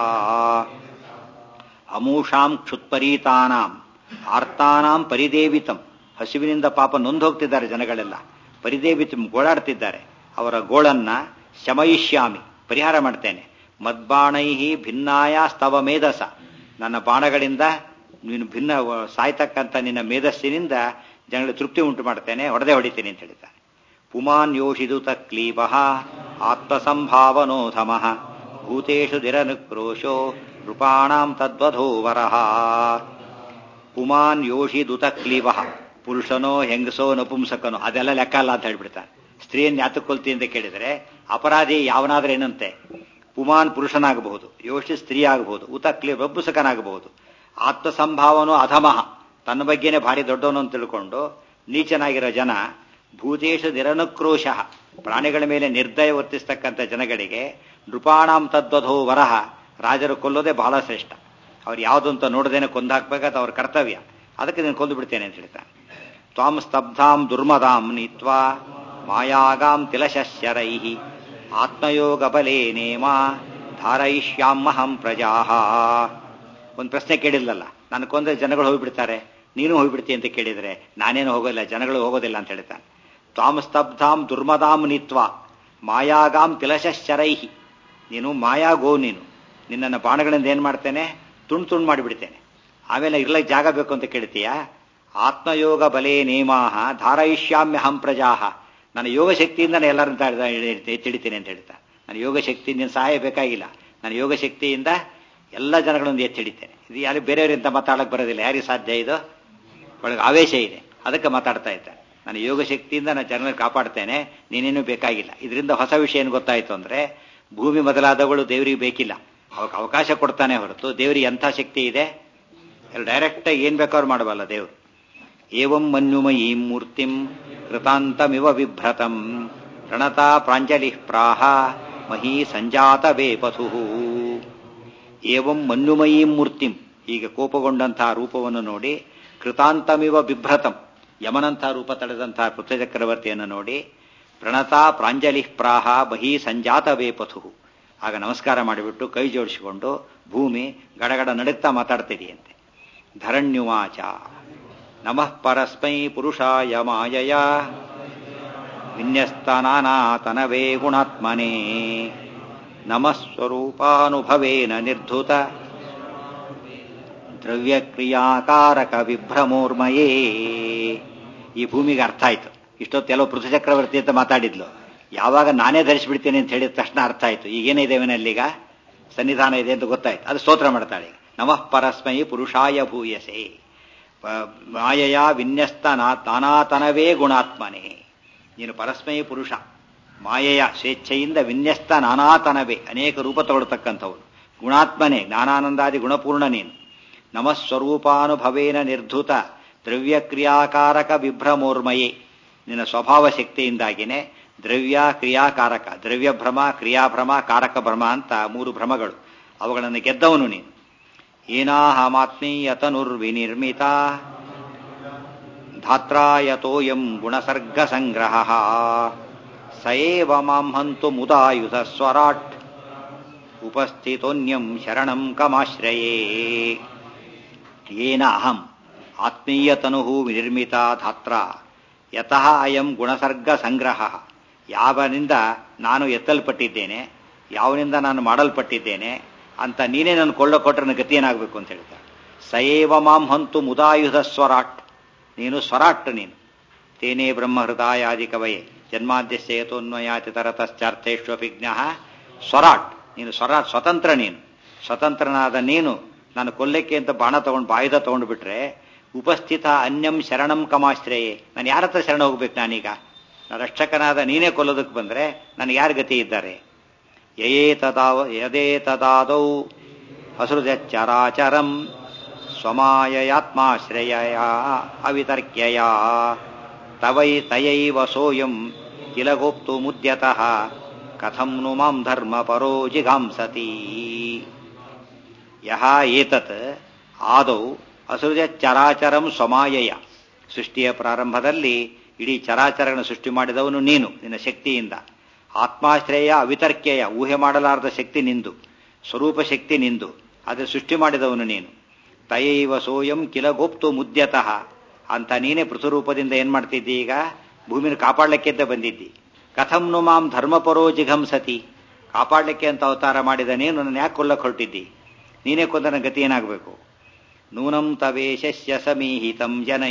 ಅಮೂಷಾಂ ಕ್ಷುತ್ಪರೀತಾನಾಂ ಆರ್ತಾನಾಂ ಪರಿದೇವಿತಂ ಹಸಿವಿನಿಂದ ಪಾಪ ನೊಂದು ಹೋಗ್ತಿದ್ದಾರೆ ಜನಗಳೆಲ್ಲ ಪರಿದೇವಿ ಗೋಳಾಡ್ತಿದ್ದಾರೆ ಅವರ ಗೋಳನ್ನ ಶಮಯಿಷ್ಯಾಮಿ ಪರಿಹಾರ ಮಾಡ್ತೇನೆ ಮದ್ಬಾಣೈಹಿ ಭಿನ್ನಾಯ ಸ್ತವ ಮೇಧಸ ನನ್ನ ಬಾಣಗಳಿಂದ ನೀನು ಭಿನ್ನ ಸಾಯ್ತಕ್ಕಂಥ ನಿನ್ನ ಮೇಧಸ್ಸಿನಿಂದ ಜನಗಳಿಗೆ ತೃಪ್ತಿ ಉಂಟು ಮಾಡ್ತೇನೆ ಹೊಡೆದೇ ಹೊಡಿತೀನಿ ಅಂತ ಹೇಳಿದ್ದಾನೆ ಪುಮಾನ್ ಯೋಷಿದುತ ಕ್ಲೀಬ ಆತ್ಮಸಂಭಾವನೋಧಮ ಭೂತೇಷು ದಿರನುಕ್ರೋಶೋ ನೃಪಾಣಾಂ ತದ್ವಧೋವರಃ ಪುಮಾನ್ ಯೋಷಿದುತ ಕ್ಲೀಬ ಪುರುಷನೋ ಹೆಂಗಸೋ ನಪುಂಸಕನೋ ಅದೆಲ್ಲ ಲೆಕ್ಕ ಅಲ್ಲ ಅಂತ ಹೇಳ್ಬಿಡ್ತಾನೆ ಸ್ತ್ರೀಯನ್ನು ಯಾತಕ್ಕೊಲ್ತಿ ಅಂತ ಕೇಳಿದರೆ ಅಪರಾಧಿ ಯಾವನಾದ್ರೆ ಏನಂತೆ ಪುಮಾನ್ ಪುರುಷನಾಗಬಹುದು ಯೋಷಿ ಸ್ತ್ರೀ ಆಗಬಹುದು ಉತ ಕ್ಲೀ ನಪುಂಸಕನಾಗಬಹುದು ಆತ್ಮಸಂಭಾವನೋ ಅಧಮಃ ತನ್ನ ಬಗ್ಗೆನೇ ಭಾರಿ ದೊಡ್ಡವನು ಅಂತ ತಿಳ್ಕೊಂಡು ನೀಚನಾಗಿರೋ ಜನ ಭೂತೇಶು ನಿರನುಕ್ರೋಶ ಪ್ರಾಣಿಗಳ ಮೇಲೆ ನಿರ್ದಯ ವರ್ತಿಸ್ತಕ್ಕಂಥ ಜನಗಳಿಗೆ ನೃಪಾಣಾಂ ತದ್ವಧೋ ವರಹ ರಾಜರು ಕೊಲ್ಲೋದೇ ಬಹಳ ಶ್ರೇಷ್ಠ ಅವ್ರು ಯಾವುದು ಅಂತ ನೋಡದೇನೆ ಕೊಂದಾಕ್ಬೇಕಾದ ಅವ್ರ ಕರ್ತವ್ಯ ಅದಕ್ಕೆ ನಾನು ಕೊಂದು ಬಿಡ್ತೇನೆ ಅಂತ ಹೇಳ್ತಾನೆ ತ್ವಾಂ ಸ್ತಬ್ಧಾಂ ದುರ್ಮದಾಂ ನೀತ್ವಾ ಮಾಯಾಗಾಂ ತಿಲಶರೈ ಆತ್ಮಯೋಗ ಬಲೇ ನೇಮ ಧಾರಯಿಷ್ಯಾಮಹಂ ಪ್ರಜಾಹ ಒಂದು ಪ್ರಶ್ನೆ ಕೇಳಿಲ್ಲಲ್ಲ ನಾನು ಕೊಂದ್ರೆ ಜನಗಳು ಹೋಗ್ಬಿಡ್ತಾರೆ ನೀನು ಹೋಗ್ಬಿಡ್ತಿ ಅಂತ ಕೇಳಿದರೆ ನಾನೇನು ಹೋಗೋದಿಲ್ಲ ಜನಗಳು ಹೋಗೋದಿಲ್ಲ ಅಂತ ಹೇಳ್ತಾನೆ ತ್ವಾಂ ಸ್ತಬ್ಧಾಂ ದುರ್ಮದಾಂ ನೀತ್ವ ಮಾಯಾಗಾಂ ತಿಲಶರೈಹಿ ನೀನು ಮಾಯಾಗೋ ನೀನು ನಿನ್ನನ್ನು ಬಾಣಗಳಿಂದ ಏನು ಮಾಡ್ತೇನೆ ತುಂಡು ತುಂಡು ಮಾಡಿಬಿಡ್ತೇನೆ ಆಮೇಲೆ ಇರ್ಲಕ್ಕೆ ಜಾಗ ಬೇಕು ಅಂತ ಕೇಳ್ತೀಯಾ ಆತ್ಮಯೋಗ ಬಲೇ ನೇಮಾಹ ಧಾರಯಿಷ್ಯಾಮ್ಯ ಹಂ ಪ್ರಜಾಹ ನನ್ನ ಯೋಗ ಶಕ್ತಿಯಿಂದ ನಾನು ಎಲ್ಲರನ್ನ ಎತ್ತಿಡಿತೀನಿ ಅಂತ ಹೇಳ್ತಾ ನನ್ನ ಯೋಗ ಶಕ್ತಿ ನೀನು ಸಹಾಯ ಬೇಕಾಗಿಲ್ಲ ನನ್ನ ಯೋಗ ಶಕ್ತಿಯಿಂದ ಎಲ್ಲ ಜನಗಳನ್ನು ಎತ್ತಿಡಿತೇನೆ ಇದು ಯಾರು ಬೇರೆಯವರಿಂದ ಮಾತಾಡಕ್ಕೆ ಬರೋದಿಲ್ಲ ಯಾರಿಗೆ ಸಾಧ್ಯ ಇದು ಒಳಗೆ ಆವೇಶ ಇದೆ ಅದಕ್ಕೆ ಮಾತಾಡ್ತಾ ಇದ್ದಾರೆ ನಾನು ಯೋಗ ಶಕ್ತಿಯಿಂದ ನಾನು ಜನರನ್ನು ಕಾಪಾಡ್ತೇನೆ ನೀನೇನು ಬೇಕಾಗಿಲ್ಲ ಇದರಿಂದ ಹೊಸ ವಿಷಯ ಏನು ಗೊತ್ತಾಯಿತು ಅಂದರೆ ಭೂಮಿ ಮೊದಲಾದವುಗಳು ದೇವರಿಗೆ ಬೇಕಿಲ್ಲ ಅವಕ್ಕೆ ಅವಕಾಶ ಕೊಡ್ತಾನೆ ಹೊರತು ದೇವರಿಗೆ ಎಂಥ ಶಕ್ತಿ ಇದೆ ಡೈರೆಕ್ಟಾಗಿ ಏನು ಬೇಕಾದ್ರೂ ಮಾಡಬಲ್ಲ ದೇವರು ಏವಂ ಮನ್ಯುಮಯೀ ಮೂರ್ತಿಂ ಕೃತಾಂತಮಿವ ಬಿಭ್ರತಂ ಪ್ರಣತಾ ಪ್ರಾಂಜಲಿ ಪ್ರಾಹ ಮಹೀ ಸಂಜಾತ ಬೇಪಥು ಏವಂ ಮನ್ಯುಮಯೀ ಮೂರ್ತಿಂ ಈಗ ಕೋಪಗೊಂಡಂತಹ ರೂಪವನ್ನು ನೋಡಿ ಕೃತಾಂತಮಿವ ಬಿಭ್ರತಂ ಯಮನಂತಹ ರೂಪ ತಳೆದಂತಹ ಪೃಥ್ವಚಕ್ರವರ್ತಿಯನ್ನು ನೋಡಿ ಪ್ರಣತಾ ಪ್ರಾಂಜಲಿ ಪ್ರಾಹ ಮಹೀ ಸಂಜಾತ ಬೇಪಥು ಆಗ ನಮಸ್ಕಾರ ಮಾಡಿಬಿಟ್ಟು ಕೈ ಜೋಡಿಸಿಕೊಂಡು ಭೂಮಿ ಗಡಗಡ ನಡುಗ್ತಾ ಮಾತಾಡ್ತಿದೆಯಂತೆ ಧರಣ್ಯುವಾಚ ನಮಃ ಪರಸ್ಮೈ ಪುರುಷಾಯ ಮಾಯಯ ವಿನ್ಯಸ್ತನಾನಾತನವೇ ಗುಣಾತ್ಮನೇ ನಮಸ್ವರೂಪಾನುಭವೇನ ನಿರ್ಧುತ ದ್ರವ್ಯಕ್ರಿಯಾಕಾರಕ ವಿಭ್ರಮೋರ್ಮಯೇ ಈ ಭೂಮಿಗೆ ಅರ್ಥ ಆಯ್ತು ಇಷ್ಟೊತ್ತೆಲ್ಲೋ ಪೃಥ್ವಿ ಚಕ್ರವರ್ತಿ ಅಂತ ಮಾತಾಡಿದ್ಲು ಯಾವಾಗ ನಾನೇ ಧರಿಸಿಬಿಡ್ತೇನೆ ಅಂತ ಹೇಳಿದ ತಕ್ಷಣ ಅರ್ಥ ಆಯ್ತು ಈಗೇನಿದೇವನಲ್ಲೀಗ ಸನ್ನಿಧಾನ ಇದೆ ಅಂತ ಗೊತ್ತಾಯ್ತು ಅದು ಸ್ತೋತ್ರ ಮಾಡ್ತಾಳೆ ನಮಃ ಪರಸ್ಮೈ ಪುರುಷಾಯ ಭೂಯಸೆ ಮಾಯಯ ವಿನ್ಯಸ್ತ ನಾನಾತನವೇ ಗುಣಾತ್ಮನೇ ನೀನು ಪರಸ್ಮೈ ಪುರುಷ ಮಾಯೆಯ ಸ್ವೇಚ್ಛೆಯಿಂದ ವಿನ್ಯಸ್ತ ನಾನಾತನವೇ ಅನೇಕ ರೂಪ ತಗೊಳ್ತಕ್ಕಂಥವನು ಗುಣಾತ್ಮನೇ ಜ್ಞಾನಾನಂದಾದಿ ಗುಣಪೂರ್ಣ ನೀನು ನಮಸ್ವರೂಪಾನುಭವೇನ ನಿರ್ಧುತ ದ್ರವ್ಯಕ್ರಿಯಾಕಾರಕ ವಿಭ್ರಮೋರ್ಮಯೇ ನಿನ್ನ ಸ್ವಭಾವ ಶಕ್ತಿಯಿಂದಾಗಿನೇ ದ್ರವ್ಯ ಕ್ರಿಯಾಕಾರಕ ದ್ರವ್ಯಭ್ರಮ ಕ್ರಿಯಾಭ್ರಮ ಕಾರಕ ಭ್ರಮ ಅಂತ ಮೂರು ಭ್ರಮಗಳು ಅವುಗಳನ್ನು ಗೆದ್ದವನು ನೀನು ಏನಾಹಮಾತ್ಮೀಯತನುರ್ವಿನಿರ್ಮಿತ ಧಾತ್ರಾಯತೋಯಂ ಗುಣಸರ್ಗ ಸಂಗ್ರಹ ಸಯೇವ ಮಾಂ ಹಂತು ಮುದಾಯುಧ ಸ್ವರಾಟ್ ಉಪಸ್ಥಿತೋನ್ಯಂ ಶರಣಂ ಕಮಾಶ್ರಯೇ ಏನ ಅಹಂ ಆತ್ಮೀಯತನು ವಿನಿರ್ಮಿತ ಧಾತ್ರ ಯತಃ ಅಯಂ ಗುಣಸರ್ಗ ಸಂಗ್ರಹ ಯಾವನಿಂದ ನಾನು ಎತ್ತಲ್ಪಟ್ಟಿದ್ದೇನೆ ಯಾವನಿಂದ ನಾನು ಮಾಡಲ್ಪಟ್ಟಿದ್ದೇನೆ ಅಂತ ನೀನೇ ನನ್ನ ಕೊಳ್ಳ ಕೊಟ್ಟರೆ ನನ್ನ ಗತಿ ಏನಾಗಬೇಕು ಅಂತ ಹೇಳ್ತಾರೆ ಸಯೇವ ಮಾಂ ಹಂತು ಮುದಾಯುಧ ಸ್ವರಾಟ್ ನೀನು ಸ್ವರಾಟ್ ನೀನು ತೇನೇ ಬ್ರಹ್ಮ ಹೃದಯಾದಿ ಕವಯೇ ಜನ್ಮಾದ್ಯಸ್ಯೇತೋನ್ವಯಾತಿ ತರತಶ್ಚಾರ್ಥೇಶ್ವಪಿಜ್ಞ ಸ್ವರಾಟ್ ನೀನು ಸ್ವರಾಟ್ ಸ್ವತಂತ್ರ ನೀನು ಸ್ವತಂತ್ರನಾದ ನೀನು ನಾನು ಕೊಲ್ಲಕ್ಕೆ ಅಂತ ಬಾಣ ತಗೊಂಡು ಬಾಯುಧ ತಗೊಂಡು ಬಿಟ್ರೆ ಉಪಸ್ಥಿತ ಅನ್ಯಂ ಶರಣಂ ಕಮಾಶ್ರಯೇ ನಾನು ಯಾರ ಹತ್ರ ಶರಣ ಹೋಗ್ಬೇಕು ನಾನೀಗ ನಾನು ರಕ್ಷಕನಾದ ನೀನೇ ಕೊಲ್ಲೋದಕ್ಕೆ ಬಂದರೆ ನನಗೆ ಯಾರ ಗತಿ ಇದ್ದಾರೆ ಯಯೇ ತದಾವ ಯದೇ ತದಾದೌ ಹಸೃಜಚ್ಚರಾಚರಂ ಸ್ವಮಾಯಯಾತ್ಮಾಶ್ರಯ ಅವಿತರ್ಕ್ಯಯ ತವೈ ತಯೈವ ಸೋಯಂ ಕಿಲಗೋಪ್ತು ಮುದ್ಯತಃ ಕಥಂ ನು ಮಾಂ ಧರ್ಮ ಪರೋ ಜಿಘಾಂಸತಿ ಯಹ ಏತತ್ ಆದೌ ಅಸೃಜ ಚರಾಚರಂ ಸ್ವಮಾಯಯ ಸೃಷ್ಟಿಯ ಪ್ರಾರಂಭದಲ್ಲಿ ಇಡೀ ಚರಾಚರಗಳನ್ನು ಸೃಷ್ಟಿ ಮಾಡಿದವನು ನೀನು ನಿನ್ನ ಶಕ್ತಿಯಿಂದ ಆತ್ಮಾಶ್ರಯ ಅವಿತರ್ಕ್ಯಯ ಊಹೆ ಮಾಡಲಾರದ ಶಕ್ತಿ ನಿಂದು ಸ್ವರೂಪ ಶಕ್ತಿ ನಿಂದು ಆದರೆ ಸೃಷ್ಟಿ ಮಾಡಿದವನು ನೀನು ತಯೈವ ಸೋಯಂ ಕಿಲ ಗೋಪ್ತು ಮುದ್ಯತಃ ಅಂತ ನೀನೇ ಪೃಥುರೂಪದಿಂದ ಏನ್ ಮಾಡ್ತಿದ್ದಿ ಈಗ ಭೂಮಿನ ಕಾಪಾಡಲಿಕ್ಕೆ ಅಂತ ಬಂದಿದ್ದಿ ಕಥಂ ನು ಮಾಂ ಧರ್ಮಪರೋ ಜಿಘಂಸತಿ ಕಾಪಾಡಲಿಕ್ಕೆ ಅಂತ ಅವತಾರ ಮಾಡಿದ ನೀನು ನನ್ನ ಯಾಕೆ ಕೊಲ್ಲಕ್ಕೆ ಹೊರಟಿದ್ದಿ ನೀನೇ ಕೊಂದನ ಗತಿ ಏನಾಗಬೇಕು ನೂನಂ ತವೇಶಸ್ಯ ಸಮೀಹಿತಂ ಜನೈ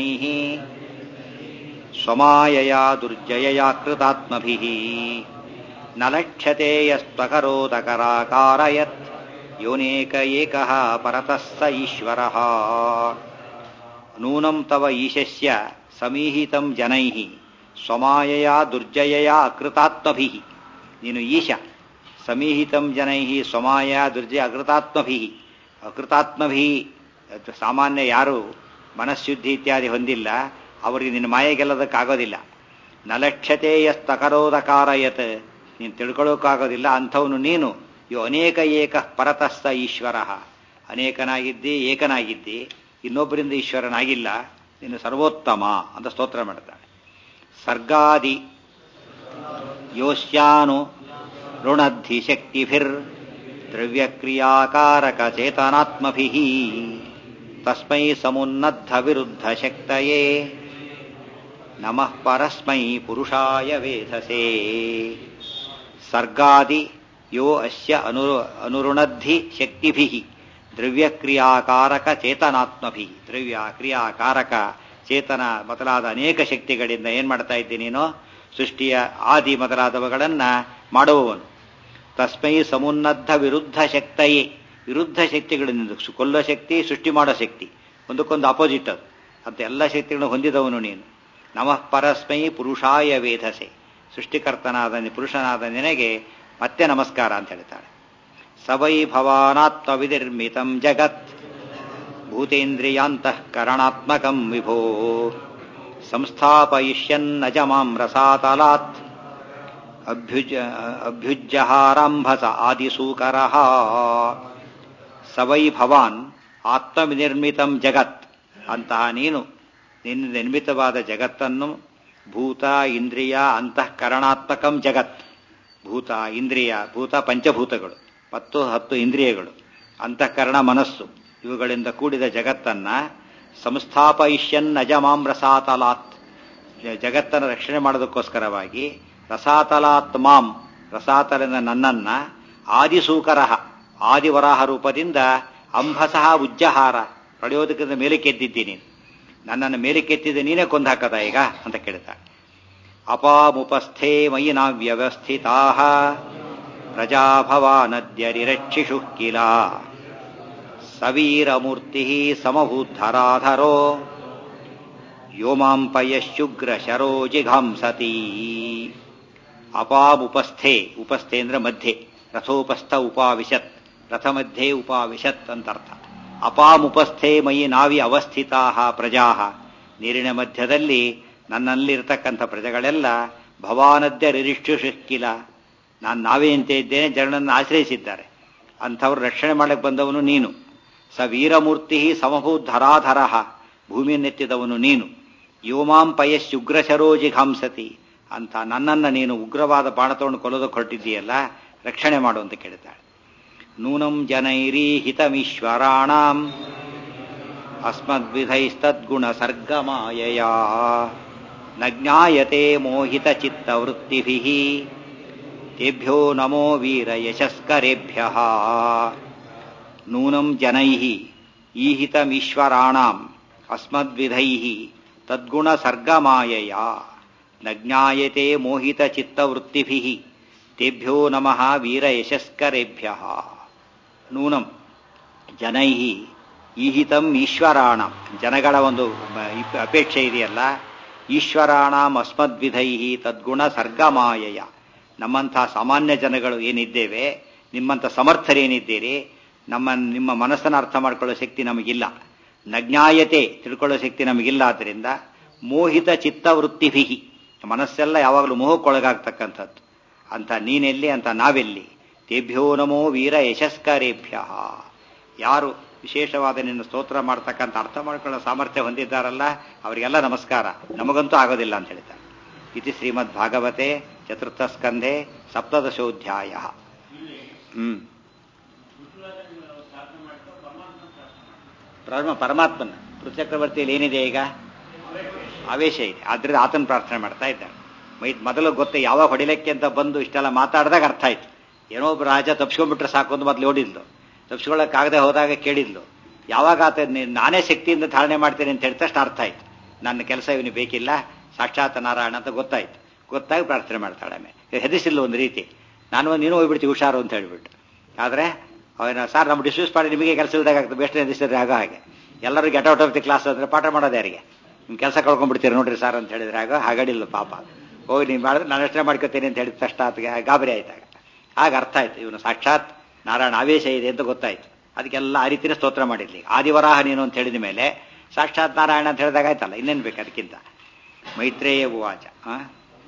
ಸ್ವಮಾಯಯ ದುರ್ಜಯ ಕೃತಾತ್ಮಭಿ ನ ಲಕ್ಷ್ಯತೆ ಯಸ್ತ್ವಕರೋದಕರಾಕಾರಯತ್ ಯೋನೇಕ ಏಕಃ ಪರತಃ ಸ ಈಶ್ವರಃ ನೂನಂ ತವ ಈಶಸ್ಯ ಸಮೀಹಿತಂ ಜನೈ ಸ್ವಮಾಯಯ ದುರ್ಜಯ ಅಕೃತಾತ್ಮಭಿ ನೀನು ಈಶ ಸಮೀಹಿತಂ ಜನೈ ಸ್ವಮಾಯ ದುರ್ಜಯ ಅಕೃತಾತ್ಮಭಿ ಅಕೃತಾತ್ಮಭಿ ಸಾಮಾನ್ಯ ಯಾರು ಮನಃಶುದ್ಧಿ ಇತ್ಯಾದಿ ಹೊಂದಿಲ್ಲ ಅವರಿಗೆ ನಿನ್ನ ಮಾಯೆ ಗೆಲ್ಲೋದಕ್ಕಾಗೋದಿಲ್ಲ ನಲಕ್ಷತೆ ಯಸ್ತಕರೋದಕಾರಯತ್ ನೀನು ತಿಳ್ಕೊಳ್ಳೋಕ್ಕಾಗೋದಿಲ್ಲ ಅಂಥವನು ನೀನು ಇವು ಅನೇಕ ಏಕ ಪರತಸ್ಥ ಈಶ್ವರ ಅನೇಕನಾಗಿದ್ದಿ ಏಕನಾಗಿದ್ದಿ ಇನ್ನೊಬ್ಬರಿಂದ ಈಶ್ವರನಾಗಿಲ್ಲ ನೀನು ಸರ್ವೋತ್ತಮ ಅಂತ ಸ್ತೋತ್ರ ಮಾಡ್ತಾನೆ ಸರ್ಗಾದಿ ಯೋಶ್ಯಾನು ಋಣದ್ಧಿ ಶಕ್ತಿಭಿರ್ ದ್ರವ್ಯಕ್ರಿಯಾಕಾರಕ ಚೇತನಾತ್ಮಭಿ ತಸ್ಮೈ ಸಮುನ್ನದ್ಧ ವಿರುದ್ಧ ಶಕ್ತಯೇ ನಮಃ ಪರಸ್ಮೈ ಪುರುಷಾಯ ವೇಧಸೇ ಸರ್ಗಾದಿ ಯೋ ಅಸ್ಯ ಅನು ಅನುರುಣದ್ಧಿ ಶಕ್ತಿಭಿ ದ್ರವ್ಯಕ್ರಿಯಾಕಾರಕ ಚೇತನಾತ್ಮಭಿ ದ್ರವ್ಯ ಕ್ರಿಯಾಕಾರಕ ಚೇತನ ಮೊದಲಾದ ಅನೇಕ ಶಕ್ತಿಗಳಿಂದ ಏನ್ ಮಾಡ್ತಾ ಇದ್ದೀನಿ ನೀನು ಸೃಷ್ಟಿಯ ಆದಿ ಮೊದಲಾದವುಗಳನ್ನ ಮಾಡುವವನು ತಸ್ಮೈ ಸಮುನ್ನದ್ಧ ವಿರುದ್ಧ ಶಕ್ತಯೇ ವಿರುದ್ಧ ಶಕ್ತಿಗಳಿಂದ ಕೊಲ್ಲೋ ಶಕ್ತಿ ಸೃಷ್ಟಿ ಮಾಡೋ ಶಕ್ತಿ ಒಂದಕ್ಕೊಂದು ಅಪೋಸಿಟ್ ಅದು ಅಂತ ಎಲ್ಲ ಶಕ್ತಿಗಳನ್ನು ಹೊಂದಿದವನು ನೀನು ನಮಃ ಪರಸ್ಮೈ ಪುರುಷಾಯ ವೇಧಸೆ ಸೃಷ್ಟಿಕರ್ತನಾದ ಪುರುಷನಾದ ನಿನಗೆ ಮತ್ತೆ ನಮಸ್ಕಾರ ಅಂತ ಹೇಳ್ತಾಳೆ ಸವೈ ಭವಾನಾತ್ಮವಿನಿರ್ಮಿತಂ ಜಗತ್ ಭೂತೇಂದ್ರಿಯಾಂತಃಕರಣಾತ್ಮಕಂ ವಿಭೋ ಸಂಸ್ಥಾಪಯಿಷ್ಯನ್ನಜಮಾಂ ರಸಾತಲಾತ್ ಅಭ್ಯುಜ ಅಭ್ಯುಜ್ಜಹಾರಂಭಸ ಆದಿಸೂಕರ ಸವೈ ಭವಾನ್ ಆತ್ಮವಿನಿರ್ಮಿತಂ ಜಗತ್ ಅಂತಹ ನೀನು ನಿನ್ನ ನಿರ್ಮಿತವಾದ ಜಗತ್ತನ್ನು ಭೂತ ಇಂದ್ರಿಯ ಅಂತಃಕರಣಾತ್ಮಕಂ ಜಗತ್ ಭೂತ ಇಂದ್ರಿಯ ಭೂತ ಪಂಚಭೂತಗಳು ಮತ್ತು ಹತ್ತು ಇಂದ್ರಿಯಗಳು ಅಂತಃಕರಣ ಮನಸ್ಸು ಇವುಗಳಿಂದ ಕೂಡಿದ ಜಗತ್ತನ್ನ ಸಂಸ್ಥಾಪಯಿಷ್ಯನ್ ಅಜಮಾಂ ರಸಾತಲಾತ್ ಜಗತ್ತನ್ನು ರಕ್ಷಣೆ ಮಾಡೋದಕ್ಕೋಸ್ಕರವಾಗಿ ರಸಾತಲಾತ್ ಮಾಂ ರಸಾತಲದ ನನ್ನನ್ನ ಆದಿಸೂಕರ ಆದಿವರಾಹ ರೂಪದಿಂದ ಅಂಬಸಃ ಉಜ್ಜಹಾರ ಪಡೆಯೋದಕ್ಕಿಂತ ಮೇಲಕ್ಕೆದ್ದಿದ್ದೀನಿ ನನ್ನನ್ನು ಮೇಲಕ್ಕೆತ್ತಿದ ನೀನೇ ಕೊಂದು ಹಾಕದ ಈಗ ಅಂತ ಕೇಳ್ತಾಳೆ ಅಪಾಮುಪಸ್ಥೆ ಮಯಿ ನಾವ್ಯವಸ್ಥಿತಾ ಪ್ರಜಾಭವಾನದ್ಯರಿರಕ್ಷಿಷು ಕಿಲ ಸವೀರಮೂರ್ತಿ ಸಮಭೂಧರಾಧರೋ ಯೋಮಾಂಪಯಶುಗ್ರ ಶರೋ ಜಿಘಾಂಸತಿ ಅಪಾಮುಪಸ್ಥೆ ಉಪಸ್ಥೆ ಅಂದ್ರೆ ಮಧ್ಯೆ ರಥೋಪಸ್ಥ ಉಪಾವಿಶತ್ ರಥಮಧ್ಯೆ ಉಪಾವಿಶತ್ ಅಂತ ಅರ್ಥ ಅಪಾಮುಪಸ್ಥೆ ಮಯಿ ನಾವಿ ಅವಸ್ಥಿತಾ ಪ್ರಜಾ ನೀರಿನ ಮಧ್ಯದಲ್ಲಿ ನನ್ನಲ್ಲಿರ್ತಕ್ಕಂಥ ಪ್ರಜೆಗಳೆಲ್ಲ ಭವಾನದ್ಯ ರಿರಿಷ್ಟು ಶಿಕ್ಕಿಲ ನಾನು ನಾವೇ ಅಂತ ಇದ್ದೇನೆ ಜನರನ್ನು ಆಶ್ರಯಿಸಿದ್ದಾರೆ ಅಂಥವ್ರು ರಕ್ಷಣೆ ಮಾಡಕ್ಕೆ ಬಂದವನು ನೀನು ಸ ವೀರಮೂರ್ತಿ ಸಮಭೂಧರಾಧರ ಭೂಮಿಯನ್ನೆತ್ತಿದವನು ನೀನು ಯೋಮಾಂ ಪಯಶ್ಯುಗ್ರಶರೋ ಜಿಘಾಂಸತಿ ಅಂತ ನನ್ನನ್ನು ನೀನು ಉಗ್ರವಾದ ಬಾಣ ತಗೊಂಡು ಕೊಲ್ಲೋದಕ್ಕೆ ಹೊರಟಿದ್ದೀಯಲ್ಲ ರಕ್ಷಣೆ ಮಾಡು ಅಂತ ಕೇಳ್ತಾಳೆ ನೂನಂ ಜನೈರೀ ಹಿತಮೀಶ್ವರಾಣಾಂ ಅಸ್ಮದ್ವಿಧೈಸ್ತದ್ಗುಣ ಸರ್ಗಮಾಯಯ ನ ಜ್ಞಾಯತೆ ಮೋಹಿತ ಚಿತ್ತವೃತ್ತಿಭಿ ತೇಭ್ಯೋ ನಮೋ ವೀರ ಯಶಸ್ಕರೇಭ್ಯ ನೂನಂ ಜನೈ ಈಹಿತಮೀಶ್ವರಾಣಾಂ ಅಸ್ಮದ್ವಿಧೈ ತದ್ಗುಣ ಸರ್ಗಮಾಯಯ ನ ಜ್ಞಾಯತೆ ಮೋಹಿತ ಚಿತ್ತವೃತ್ತಿಭಿ ತೇಭ್ಯೋ ನಮಃ ವೀರ ಯಶಸ್ಕರೇಭ್ಯ ನೂನಂ ಜನೈ ಈಹಿತಂ ಈಶ್ವರಾಣ ಜನಗಳ ಒಂದು ಅಪೇಕ್ಷೆ ಇದೆಯಲ್ಲ ಈಶ್ವರಾಣಾಂ ಅಸ್ಮದ್ವಿಧೈ ತದ್ಗುಣ ಸರ್ಗಮಾಯಯ ನಮ್ಮಂಥ ಸಾಮಾನ್ಯ ಜನಗಳು ಏನಿದ್ದೇವೆ ನಿಮ್ಮಂಥ ಸಮರ್ಥರೇನಿದ್ದೀರಿ ನಮ್ಮ ನಿಮ್ಮ ಮನಸ್ಸನ್ನು ಅರ್ಥ ಮಾಡ್ಕೊಳ್ಳೋ ಶಕ್ತಿ ನಮಗಿಲ್ಲ ನಜ್ಞಾಯತೆ ತಿಳ್ಕೊಳ್ಳೋ ಶಕ್ತಿ ನಮಗಿಲ್ಲ ಆದ್ದರಿಂದ ಮೋಹಿತ ಚಿತ್ತವೃತ್ತಿಭಿ ಮನಸ್ಸೆಲ್ಲ ಯಾವಾಗಲೂ ಮೋಹಕ್ಕೊಳಗಾಗ್ತಕ್ಕಂಥದ್ದು ಅಂತ ನೀನೆಲ್ಲಿ ಅಂತ ನಾವೆಲ್ಲಿ ತೇಭ್ಯೋ ನಮೋ ವೀರ ಯಶಸ್ಕರೇಭ್ಯ ಯಾರು ವಿಶೇಷವಾದ ನಿನ್ನ ಸ್ತೋತ್ರ ಮಾಡ್ತಕ್ಕಂಥ ಅರ್ಥ ಮಾಡ್ಕೊಳ್ಳೋ ಸಾಮರ್ಥ್ಯ ಹೊಂದಿದ್ದಾರಲ್ಲ ಅವರಿಗೆಲ್ಲ ನಮಸ್ಕಾರ ನಮಗಂತೂ ಆಗೋದಿಲ್ಲ ಅಂತ ಹೇಳ್ತಾರೆ ಇತಿ ಶ್ರೀಮದ್ ಭಾಗವತೆ ಚತುರ್ಥ ಸ್ಕಂಧೆ ಸಪ್ತದಶೋಧ್ಯಾಯ ಹ್ಮ್ ಪರಮ ಪರಮಾತ್ಮನ ಪೃಥ್ಚಕ್ರವರ್ತಿಯಲ್ಲಿ ಏನಿದೆ ಈಗ ಆವೇಶ ಇದೆ ಆದ್ರಿಂದ ಆತನ ಪ್ರಾರ್ಥನೆ ಮಾಡ್ತಾ ಇದ್ದಾನೆ ಮೈ ಮೊದಲು ಗೊತ್ತೆ ಯಾವಾಗ ಹೊಡಿಲಿಕ್ಕೆ ಅಂತ ಬಂದು ಇಷ್ಟೆಲ್ಲ ಮಾತಾಡಿದಾಗ ಅರ್ಥ ಆಯ್ತು ಏನೋ ಒಬ್ಬ ರಾಜ ತಪ್ಸ್ಕೊಂಡ್ಬಿಟ್ರೆ ಸಾಕು ಅಂತ ಮೊದಲು ಓಡಿದ್ಲು ತಪ್ಸ್ಕೊಳ್ಳೋಕ್ಕಾಗದೆ ಹೋದಾಗ ಕೇಳಿದ್ಲು ಯಾವಾಗ ಆತ ನೀ- ನಾನೇ ಶಕ್ತಿಯಿಂದ ಧಾರಣೆ ಮಾಡ್ತೇನೆ ಅಂತ ಹೇಳಿದ ತಕ್ಷಣ ಅರ್ಥ ಆಯ್ತು ನನ್ನ ಕೆಲಸ ಇವನು ಬೇಕಿಲ್ಲ ಸಾಕ್ಷಾತ್ ನಾರಾಯಣ ಅಂತ ಗೊತ್ತಾಯ್ತು ಗೊತ್ತಾಗಿ ಪ್ರಾರ್ಥನೆ ಮಾಡ್ತಾಳೆ ಆಮೇಲೆ ಹೆದರಿಸಿಲ್ಲ ಒಂದು ರೀತಿ ನಾನು ಒಂದು ನೀನು ಹೋಗ್ಬಿಡ್ತೀವಿ ಹುಷಾರು ಅಂತ ಹೇಳ್ಬಿಟ್ಟು ಆದರೆ ಅವನ ಸರ್ ನಮ್ಮ ಡಿಸ್ಯೂಸ್ ಮಾಡಿ ನಿಮಗೆ ಕೆಲಸ ಇಲ್ದಾಗ ಆಗ್ತದೆ ಬೆಸ್ಟ್ ಹೆದರಿಸಿದ್ರೆ ಆಗ ಹಾಗೆ ಎಲ್ಲರೂ get out of the class ಅಂದ್ರೆ ಪಾಠ ಮಾಡೋದು ಯಾರಿಗೆ ನಿಮ್ಮ ಕೆಲಸ ಕಳ್ಕೊಂಡ್ಬಿಡ್ತೀರಿ ನೋಡ್ರಿ ಸರ್ ಅಂತ ಹೇಳಿದ್ರೆ ಆಗ ಹಾಗಾಡಿಲ್ಲ ಪಾಪ ಹೋಗಿ ನೀವು ಮಾಡಿದ್ರೆ ನಾನು ಅಷ್ಟೇ ಮಾಡ್ಕೋತೀನಿ ಅಂತ ಹೇಳಿದ ತಕ್ಷಣ ಆತಗೆ ಗಾಬರಿ ಆಯ್ತಾಗ ಆಗ ಅರ್ಥ ಆಯ್ತು ಇವನು ಸಾಕ್ಷಾತ್ ನಾರಾಯಣ ಆವೇಶ ಇದೆ ಅಂತ ಗೊತ್ತಾಯ್ತು ಅದಕ್ಕೆಲ್ಲ ಆ ರೀತಿನೇ ಸ್ತೋತ್ರ ಮಾಡಿರ್ಲಿ ಆದಿವರಾಹ ನೀನು ಅಂತ ಹೇಳಿದ ಮೇಲೆ ಸಾಕ್ಷಾತ್ ನಾರಾಯಣ ಅಂತ ಹೇಳಿದಾಗ ಆಯ್ತಲ್ಲ ಇನ್ನೇನು ಬೇಕು ಅದಕ್ಕಿಂತ ಮೈತ್ರೇಯ ಉವಾಚ ಆ?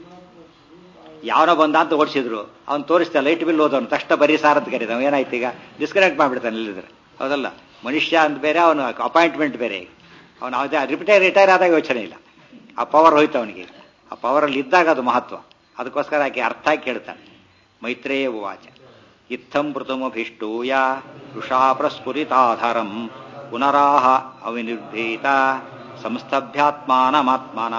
ಯಾವನೋ ಬಂದ ಅಂತ ಓಡಿಸಿದ್ರು ಅವ್ನು ತೋರಿಸ್ತಾ ಲೈಟ್ ಬಿಲ್ ಓದೋನು ತಕ್ಷಣ ಬರೀ ಸಾರ್ ಅಂತ ಕರೀದ ಏನಾಯ್ತು ಈಗ ಡಿಸ್ಕನೆಕ್ಟ್ ಮಾಡ್ಬಿಡ್ತಾನೆ ಇಲ್ಲಿದ್ರೆ ಹೌದಲ್ಲ ಮನುಷ್ಯ ಅಂತ ಬೇರೆ ಅವನು ಅಪಾಯಿಂಟ್ಮೆಂಟ್ ಬೇರೆ ಅವನು ಅದೇ ರಿಟೈರ್ ರಿಟೈರ್ ಆದಾಗ ಯೋಚನೆ ಇಲ್ಲ ಆ ಪವರ್ ಹೋಯ್ತು ಅವನಿಗೆ ಆ ಪವರಲ್ಲಿ ಇದ್ದಾಗ ಅದು ಮಹತ್ವ ಅದಕ್ಕೋಸ್ಕರ ಆಕೆ ಅರ್ಥ ಆಗಿ ಕೇಳ್ತಾನೆ ಮೈತ್ರೇಯ ಉವಾಚ ಇತ್ತಂ ಪೃಥಮಭಿಷ್ಟೂಯ ಋಷಾ ಪ್ರಸ್ಫುರಿತಾಧರಂ ಪುನರಾಹ ಅವಿನಿರ್ಭೀತ ಸಂಸ್ತಭ್ಯಾತ್ಮಾನಮಾತ್ಮನ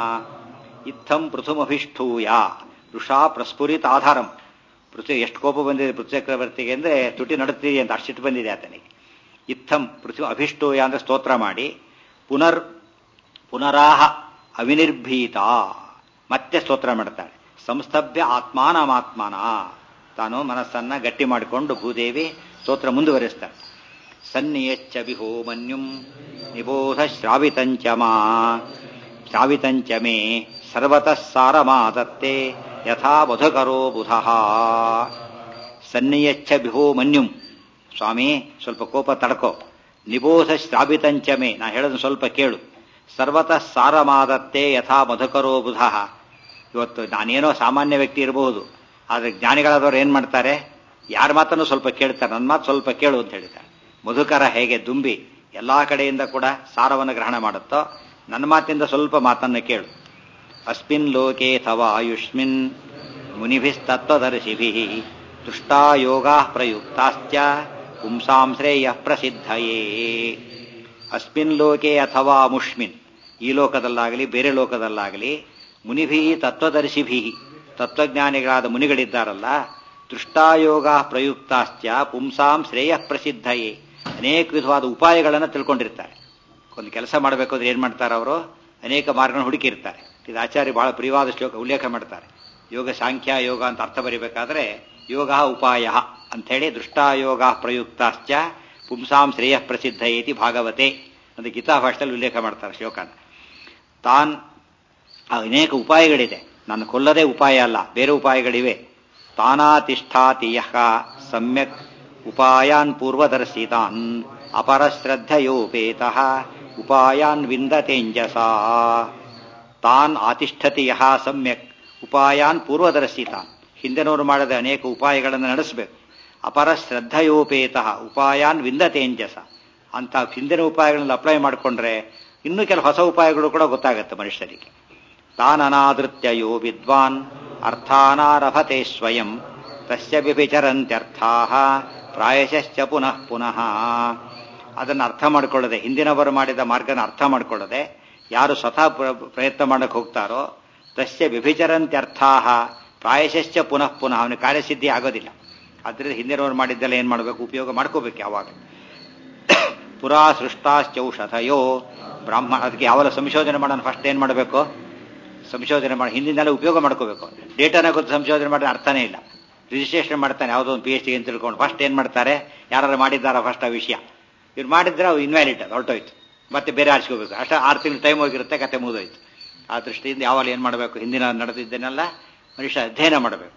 ಇತ್ತಂ ಪೃಥುಮಭಿಷ್ಠೂಯ ಋಷಾ ಪ್ರಸ್ಫುರಿತಾಧಾರಂ ಪೃಥ್ವಿ ಎಷ್ಟು ಕೋಪ ಬಂದಿದೆ ಪೃಥ್ವಿ ಚಕ್ರವರ್ತಿಗೆ ಅಂದ್ರೆ ತುಟಿ ನಡುತ್ತೀರಿ ಅಂತ ಅಷ್ಟಿಟ್ಟು ಬಂದಿದೆ ಆತನಿಗೆ ಇತ್ತಂ ಪೃಥ್ವಿ ಅಭಿಷ್ಟೂಯ ಅಂದ್ರೆ ಸ್ತೋತ್ರ ಮಾಡಿ ಪುನರ್ ಪುನರಾಹ ಅವಿನಿರ್ಭೀತ ಮತ್ತೆ ಸ್ತೋತ್ರ ಮಾಡ್ತಾಳೆ ಸಂಸ್ತಭ್ಯ ಆತ್ಮಾನಮಾತ್ಮನ ತಾನು ಮನಸ್ಸನ್ನ ಗಟ್ಟಿ ಮಾಡಿಕೊಂಡು ಭೂದೇವಿ ಸ್ತೋತ್ರ ಮುಂದುವರಿಸ್ತಾಳೆ ಸನ್ನಿಯಚ್ಚ ವಿಹೋ ಮನ್ಯುಂ ನಿಬೋಧ ಶ್ರಾವಿತಂಚ ಮಾ ಶ್ರಾವಿತಂಚ ಮೇ ಸರ್ವತಃ ಸಾರಮಾದತ್ತೆ ಯಥಾ ಮಧುಕರೋ ಬುಧಃ ಸನ್ನಿಯಚ್ಚ ವಿಹೋ ಮನ್ಯುಂ ಸ್ವಾಮಿ ಸ್ವಲ್ಪ ಕೋಪ ತಡ್ಕೋ ನಿಬೋಧ ಶ್ರಾವಿತಂಚ ಮೇ ನಾ ಹೇಳೋದು ಸ್ವಲ್ಪ ಕೇಳು ಸರ್ವತಃ ಸಾರಮಾದತ್ತೆ ಯಥಾ ಮಧುಕರೋ ಬುಧಃ ಇವತ್ತು ನಾನೇನೋ ಸಾಮಾನ್ಯ ವ್ಯಕ್ತಿ ಇರಬಹುದು ಆದರೆ ಜ್ಞಾನಿಗಳಾದವ್ರು ಏನ್ ಮಾಡ್ತಾರೆ ಯಾರ ಮಾತನ್ನು ಸ್ವಲ್ಪ ಕೇಳ್ತಾರೆ ನನ್ನ ಮಾತು ಸ್ವಲ್ಪ ಕೇಳು ಅಂತ ಹೇಳಿದ್ದಾರೆ ಮಧುಕರ ಹೇಗೆ ದುಂಬಿ ಎಲ್ಲಾ ಕಡೆಯಿಂದ ಕೂಡ ಸಾರವನ್ನು ಗ್ರಹಣ ಮಾಡುತ್ತೋ ನನ್ನ ಮಾತಿಂದ ಸ್ವಲ್ಪ ಮಾತನ್ನು ಕೇಳು ಅಸ್ಮಿನ್ ಲೋಕೆ ಥವ ಆಯುಷ್ಮಿನ್ ಮುನಿಭಿಸ್ತತ್ವದರ್ಶಿಭಿ ದೃಷ್ಟಾ ಯೋಗಾ ಪ್ರಯುಕ್ತಾಶ್ಚ ಪುಂಸಾಂ ಶ್ರೇಯ ಪ್ರಸಿದ್ಧಯೇ ಅಸ್ಮಿನ್ ಲೋಕೆ ಅಥವಾ ಮುಷ್ಮಿನ್ ಈ ಲೋಕದಲ್ಲಾಗಲಿ ಬೇರೆ ಲೋಕದಲ್ಲಾಗಲಿ ಮುನಿಭಿ ತತ್ವದರ್ಶಿಭಿ ತತ್ವಜ್ಞಾನಿಗಳಾದ ಮುನಿಗಳಿದ್ದಾರಲ್ಲ ದೃಷ್ಟಾಯೋಗ ಪ್ರಯುಕ್ತಾಶ್ಚ ಪುಂಸಾಂ ಶ್ರೇಯ ಪ್ರಸಿದ್ಧಯೇ ಅನೇಕ ವಿಧವಾದ ಉಪಾಯಗಳನ್ನು ತಿಳ್ಕೊಂಡಿರ್ತಾರೆ ಒಂದು ಕೆಲಸ ಮಾಡಬೇಕು ಅಂದ್ರೆ ಏನ್ ಮಾಡ್ತಾರೆ ಅವರು ಅನೇಕ ಮಾರ್ಗಗಳನ್ನು ಹುಡುಕಿರ್ತಾರೆ ಇದು ಆಚಾರ್ಯ ಬಹಳ ಪ್ರಿಯವಾದ ಶ್ಲೋಕ ಉಲ್ಲೇಖ ಮಾಡ್ತಾರೆ ಯೋಗ ಸಾಂಖ್ಯ ಯೋಗ ಅಂತ ಅರ್ಥ ಬರೀಬೇಕಾದ್ರೆ ಯೋಗ ಉಪಾಯ ಅಂತ ಹೇಳಿ ದೃಷ್ಟಾಯೋಗ ಪ್ರಯುಕ್ತಾಶ್ಚ ಪುಂಸಾಂ ಶ್ರೇಯ ಪ್ರಸಿದ್ಧ ಏತಿ ಭಾಗವತೆ ಅಂತ ಗೀತಾ ಭಾಷೆಯಲ್ಲಿ ಉಲ್ಲೇಖ ಮಾಡ್ತಾರೆ ಶ್ಲೋಕನ ತಾನ್ ಅನೇಕ ಉಪಾಯಗಳಿದೆ ನಾನು ಕೊಲ್ಲದೇ ಉಪಾಯ ಅಲ್ಲ ಬೇರೆ ಉಪಾಯಗಳಿವೆ ತಾನಾತಿಷ್ಠಾತಿ ಯಃ ಸಮ್ಯಕ್ ಉಪಾಯಾನ್ ಪೂರ್ವದರ್ಶಿತಾನ್ ಅಪರಶ್ರದ್ಧಯೋಪೇತಃ ಉಪಾಯಾನ್ ವಿಂದತೆಂಜಸಾ ತಾನ್ ಆತಿಷ್ಠತಿ ಯಹ ಸಮ್ಯಕ್ ಉಪಾಯಾನ್ ಪೂರ್ವದರ್ಶಿತಾನ್ ಹಿಂದೆನವರು ಮಾಡದ ಅನೇಕ ಉಪಾಯಗಳನ್ನು ನಡೆಸಬೇಕು ಅಪರ ಶ್ರದ್ಧಯೋಪೇತಃ ಉಪಾಯಾನ್ ವಿಂದತೆಂಜಸ ಅಂತ ಹಿಂದಿನ ಉಪಾಯಗಳನ್ನು ಅಪ್ಲೈ ಮಾಡಿಕೊಂಡ್ರೆ ಇನ್ನೂ ಕೆಲವು ಹೊಸ ಉಪಾಯಗಳು ಕೂಡ ಗೊತ್ತಾಗುತ್ತೆ ಮನುಷ್ಯರಿಗೆ ತಾನನಾದೃತ್ಯ ಯೋ ವಿದ್ವಾನ್ ಅರ್ಥಾನಾರಭತೆ ಸ್ವಯಂ ತಸ್ಯ ವಿಭಿಚರಂತ್ಯರ್ಥಾ ಪ್ರಾಯಶಶ್ಚ ಪುನಃ ಪುನಃ ಅದನ್ನು ಅರ್ಥ ಮಾಡಿಕೊಳ್ಳದೆ ಹಿಂದಿನವರು ಮಾಡಿದ ಮಾರ್ಗನ ಅರ್ಥ ಮಾಡಿಕೊಳ್ಳದೆ ಯಾರು ಸ್ವತಃ ಪ್ರ- ಪ್ರಯತ್ನ ಮಾಡಕ್ಕೆ ಹೋಗ್ತಾರೋ ತಸ್ಯ ವಿಭಿಚರಂತ್ಯರ್ಥಾ ಪ್ರಾಯಶಶ್ಚ ಪುನಃ ಪುನಃ ಅವನ ಕಾರ್ಯಸಿದ್ಧಿ ಆಗೋದಿಲ್ಲ ಆದ್ದರಿಂದ ಹಿಂದಿನವರು ಮಾಡಿದ್ದೆಲ್ಲ ಏನು ಮಾಡಬೇಕು ಉಪಯೋಗ ಮಾಡ್ಕೋಬೇಕು ಯಾವಾಗ ಪುರಾ ಸೃಷ್ಟಾಶ್ಚೌಷಧಯೋ ಬ್ರಾಹ್ಮಣ ಅದಕ್ಕೆ ಯಾವಾಗ ಸಂಶೋಧನೆ ಮಾಡೋಣ ಫಸ್ಟ್ ಏನು ಮಾಡಬೇಕು ಸಂಶೋಧನೆ ಮಾಡಿ ಹಿಂದಿನೆಲ್ಲ ಉಪಯೋಗ ಮಾಡ್ಕೋಬೇಕು ಡೇಟಾನ ಗೊತ್ತು ಸಂಶೋಧನೆ ಮಾಡಿದ್ರೆ ಅರ್ಥನೇ ಇಲ್ಲ ರಿಜಿಸ್ಟ್ರೇಷನ್ ಮಾಡ್ತಾನೆ ಯಾವುದೋ ಒಂದು ಪಿ ಎಚ್ ಡಿ ಅಂತ ತಿಳ್ಕೊಂಡು ಫಸ್ಟ್ ಏನು ಮಾಡ್ತಾರೆ ಯಾರು ಮಾಡಿದ್ದಾರ ಫಸ್ಟ್ ಆ ವಿಷಯ ಇವ್ರು ಮಾಡಿದ್ರೆ ಅವು ಇನ್ವ್ಯಾಲಿಡ್ ಅದು ಹೊರಟೋಯ್ತು ಮತ್ತೆ ಬೇರೆ ಆರಿಸ್ಕೋಬೇಕು ಅಷ್ಟ ಆರು ತಿಂಗಳು ಟೈಮ್ ಹೋಗಿರುತ್ತೆ ಕತೆ ಮುಗಿದೋಯ್ತು ಆ ದೃಷ್ಟಿಯಿಂದ ಯಾವಾಗ ಏನು ಮಾಡಬೇಕು ಹಿಂದಿನ ನಡೆದಿದ್ದನ್ನೆಲ್ಲ ಮನುಷ್ಯ ಅಧ್ಯಯನ ಮಾಡಬೇಕು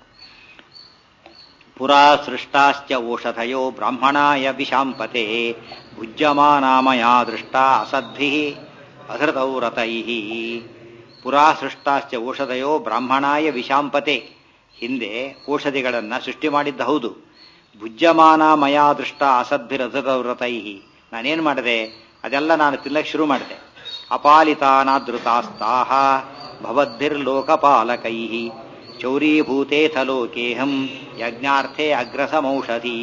ಪುರಾ ಸೃಷ್ಟಾಶ್ಚ ಓಷಧಯೋ ಬ್ರಾಹ್ಮಣಾಯ ವಿಶಾಂಪತೆ ಭುಜ್ಯಮಾನಾಮಯಾ ದೃಷ್ಟ ಅಸದ್ಭಿ ಅಧೃತೌ ರತೈ ಪುರಾ ಸೃಷ್ಟಾಶ್ಚ ಓಷಧಯೋ ಬ್ರಾಹ್ಮಣಾಯ ವಿಶಾಂಪತೆ ಹಿಂದೆ ಔಷಧಿಗಳನ್ನು ಸೃಷ್ಟಿ ಮಾಡಿದ್ದ ಹೌದು ಭುಜ್ಯಮಾನ ಮಯಾ ದೃಷ್ಟ ಅಸದ್ಭಿರಧೃತೌ ರತೈ ನಾನೇನು ಮಾಡಿದೆ ಅದೆಲ್ಲ ನಾನು ತಿನ್ನಕ್ಕೆ ಶುರು ಮಾಡಿದೆ ಅಪಾಲಿತಾನಾದೃತಾಸ್ತಾಹ ಭವದ್ಭಿರ್ಲೋಕಪಾಲಕೈ ಚೌರೀಭೂತೇಥ ಲೋಕೇಹಂ ಯಜ್ಞಾರ್ಥೇ ಅಗ್ರಸಮೌಷಧೀ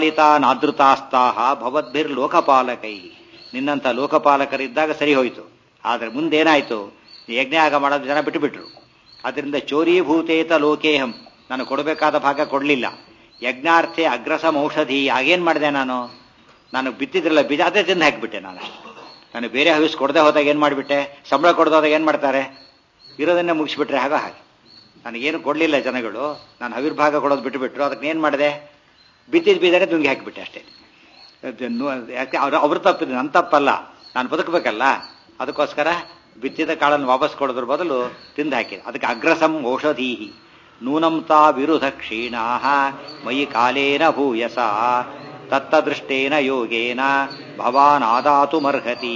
ಅಪಾಲಿತಾನಾದೃತಾಸ್ತಾಹ ಭವದ್ಭಿರ್ಲೋಕಪಾಲಕೈ ನಿನ್ನಂಥ ಲೋಕಪಾಲಕರಿದ್ದಾಗ ಸರಿ ಹೋಯಿತು ಆದರೆ ಮುಂದೇನಾಯಿತು ಯಜ್ಞಯಾಗ ಮಾಡೋದು ಜನ ಬಿಟ್ಟುಬಿಟ್ರು ಅದರಿಂದ ಚೋರೀಭೂತೇತ ಲೋಕೇಹಂ ನಾನು ಕೊಡಬೇಕಾದ ಭಾಗ ಕೊಡಲಿಲ್ಲ ಯಜ್ಞಾರ್ಥೆ ಅಗ್ರಸಮ ಔಷಧಿ ಆಗೇನು ಮಾಡಿದೆ ನಾನು ನಾನು ಬಿತ್ತಿದ್ರಲ್ಲ ಬೀಜ ಅದೇ ತಿಂದು ಹಾಕಿಬಿಟ್ಟೆ ನಾನು ಅಷ್ಟೇ ನಾನು ಬೇರೆ ಹವಿಸ್ ಕೊಡದೆ ಹೋದಾಗ ಏನು ಮಾಡಿಬಿಟ್ಟೆ ಸಂಬಳ ಕೊಡದೆ ಹೋದಾಗ ಏನು ಮಾಡ್ತಾರೆ ಇರೋದನ್ನೇ ಮುಗಿಸ್ಬಿಟ್ರೆ ಆಗ ಹಾಗೆ ನನಗೇನು ಕೊಡಲಿಲ್ಲ ಜನಗಳು ನಾನು ಹವಿರ್ಭಾಗ ಕೊಡೋದು ಬಿಟ್ಟುಬಿಟ್ರು ಅದಕ್ಕೆ ಏನು ಮಾಡಿದೆ ಬಿತ್ತಿದ ಬೀಜನೇ ದುಂಗಿ ಹಾಕಿಬಿಟ್ಟೆ ಅಷ್ಟೇ ಯಾಕೆ ಅವ್ರು ಅವ್ರ ತಪ್ಪಿದೆ ನನ್ನ ತಪ್ಪಲ್ಲ ನಾನು ಬದುಕಬೇಕಲ್ಲ ಅದಕ್ಕೋಸ್ಕರ ಬಿತ್ತಿದ ಕಾಳನ್ನು ವಾಪಸ್ ಕೊಡೋದ್ರ ಬದಲು ತಿಂದು ಹಾಕಿದೆ ಅದಕ್ಕೆ ಅಗ್ರಸಂ ಔಷಧೀ ನೂನಂ ತಾ ವಿರುಧ ಕ್ಷೀಣಾ ಮಯಿ ಕಾಲೇನ ಭೂಯಸ ತತ್ತದೃಷ್ಟೇನ ಯೋಗೇನ ಭವಾನ್ ಆದಾತು ಮರ್ಹತಿ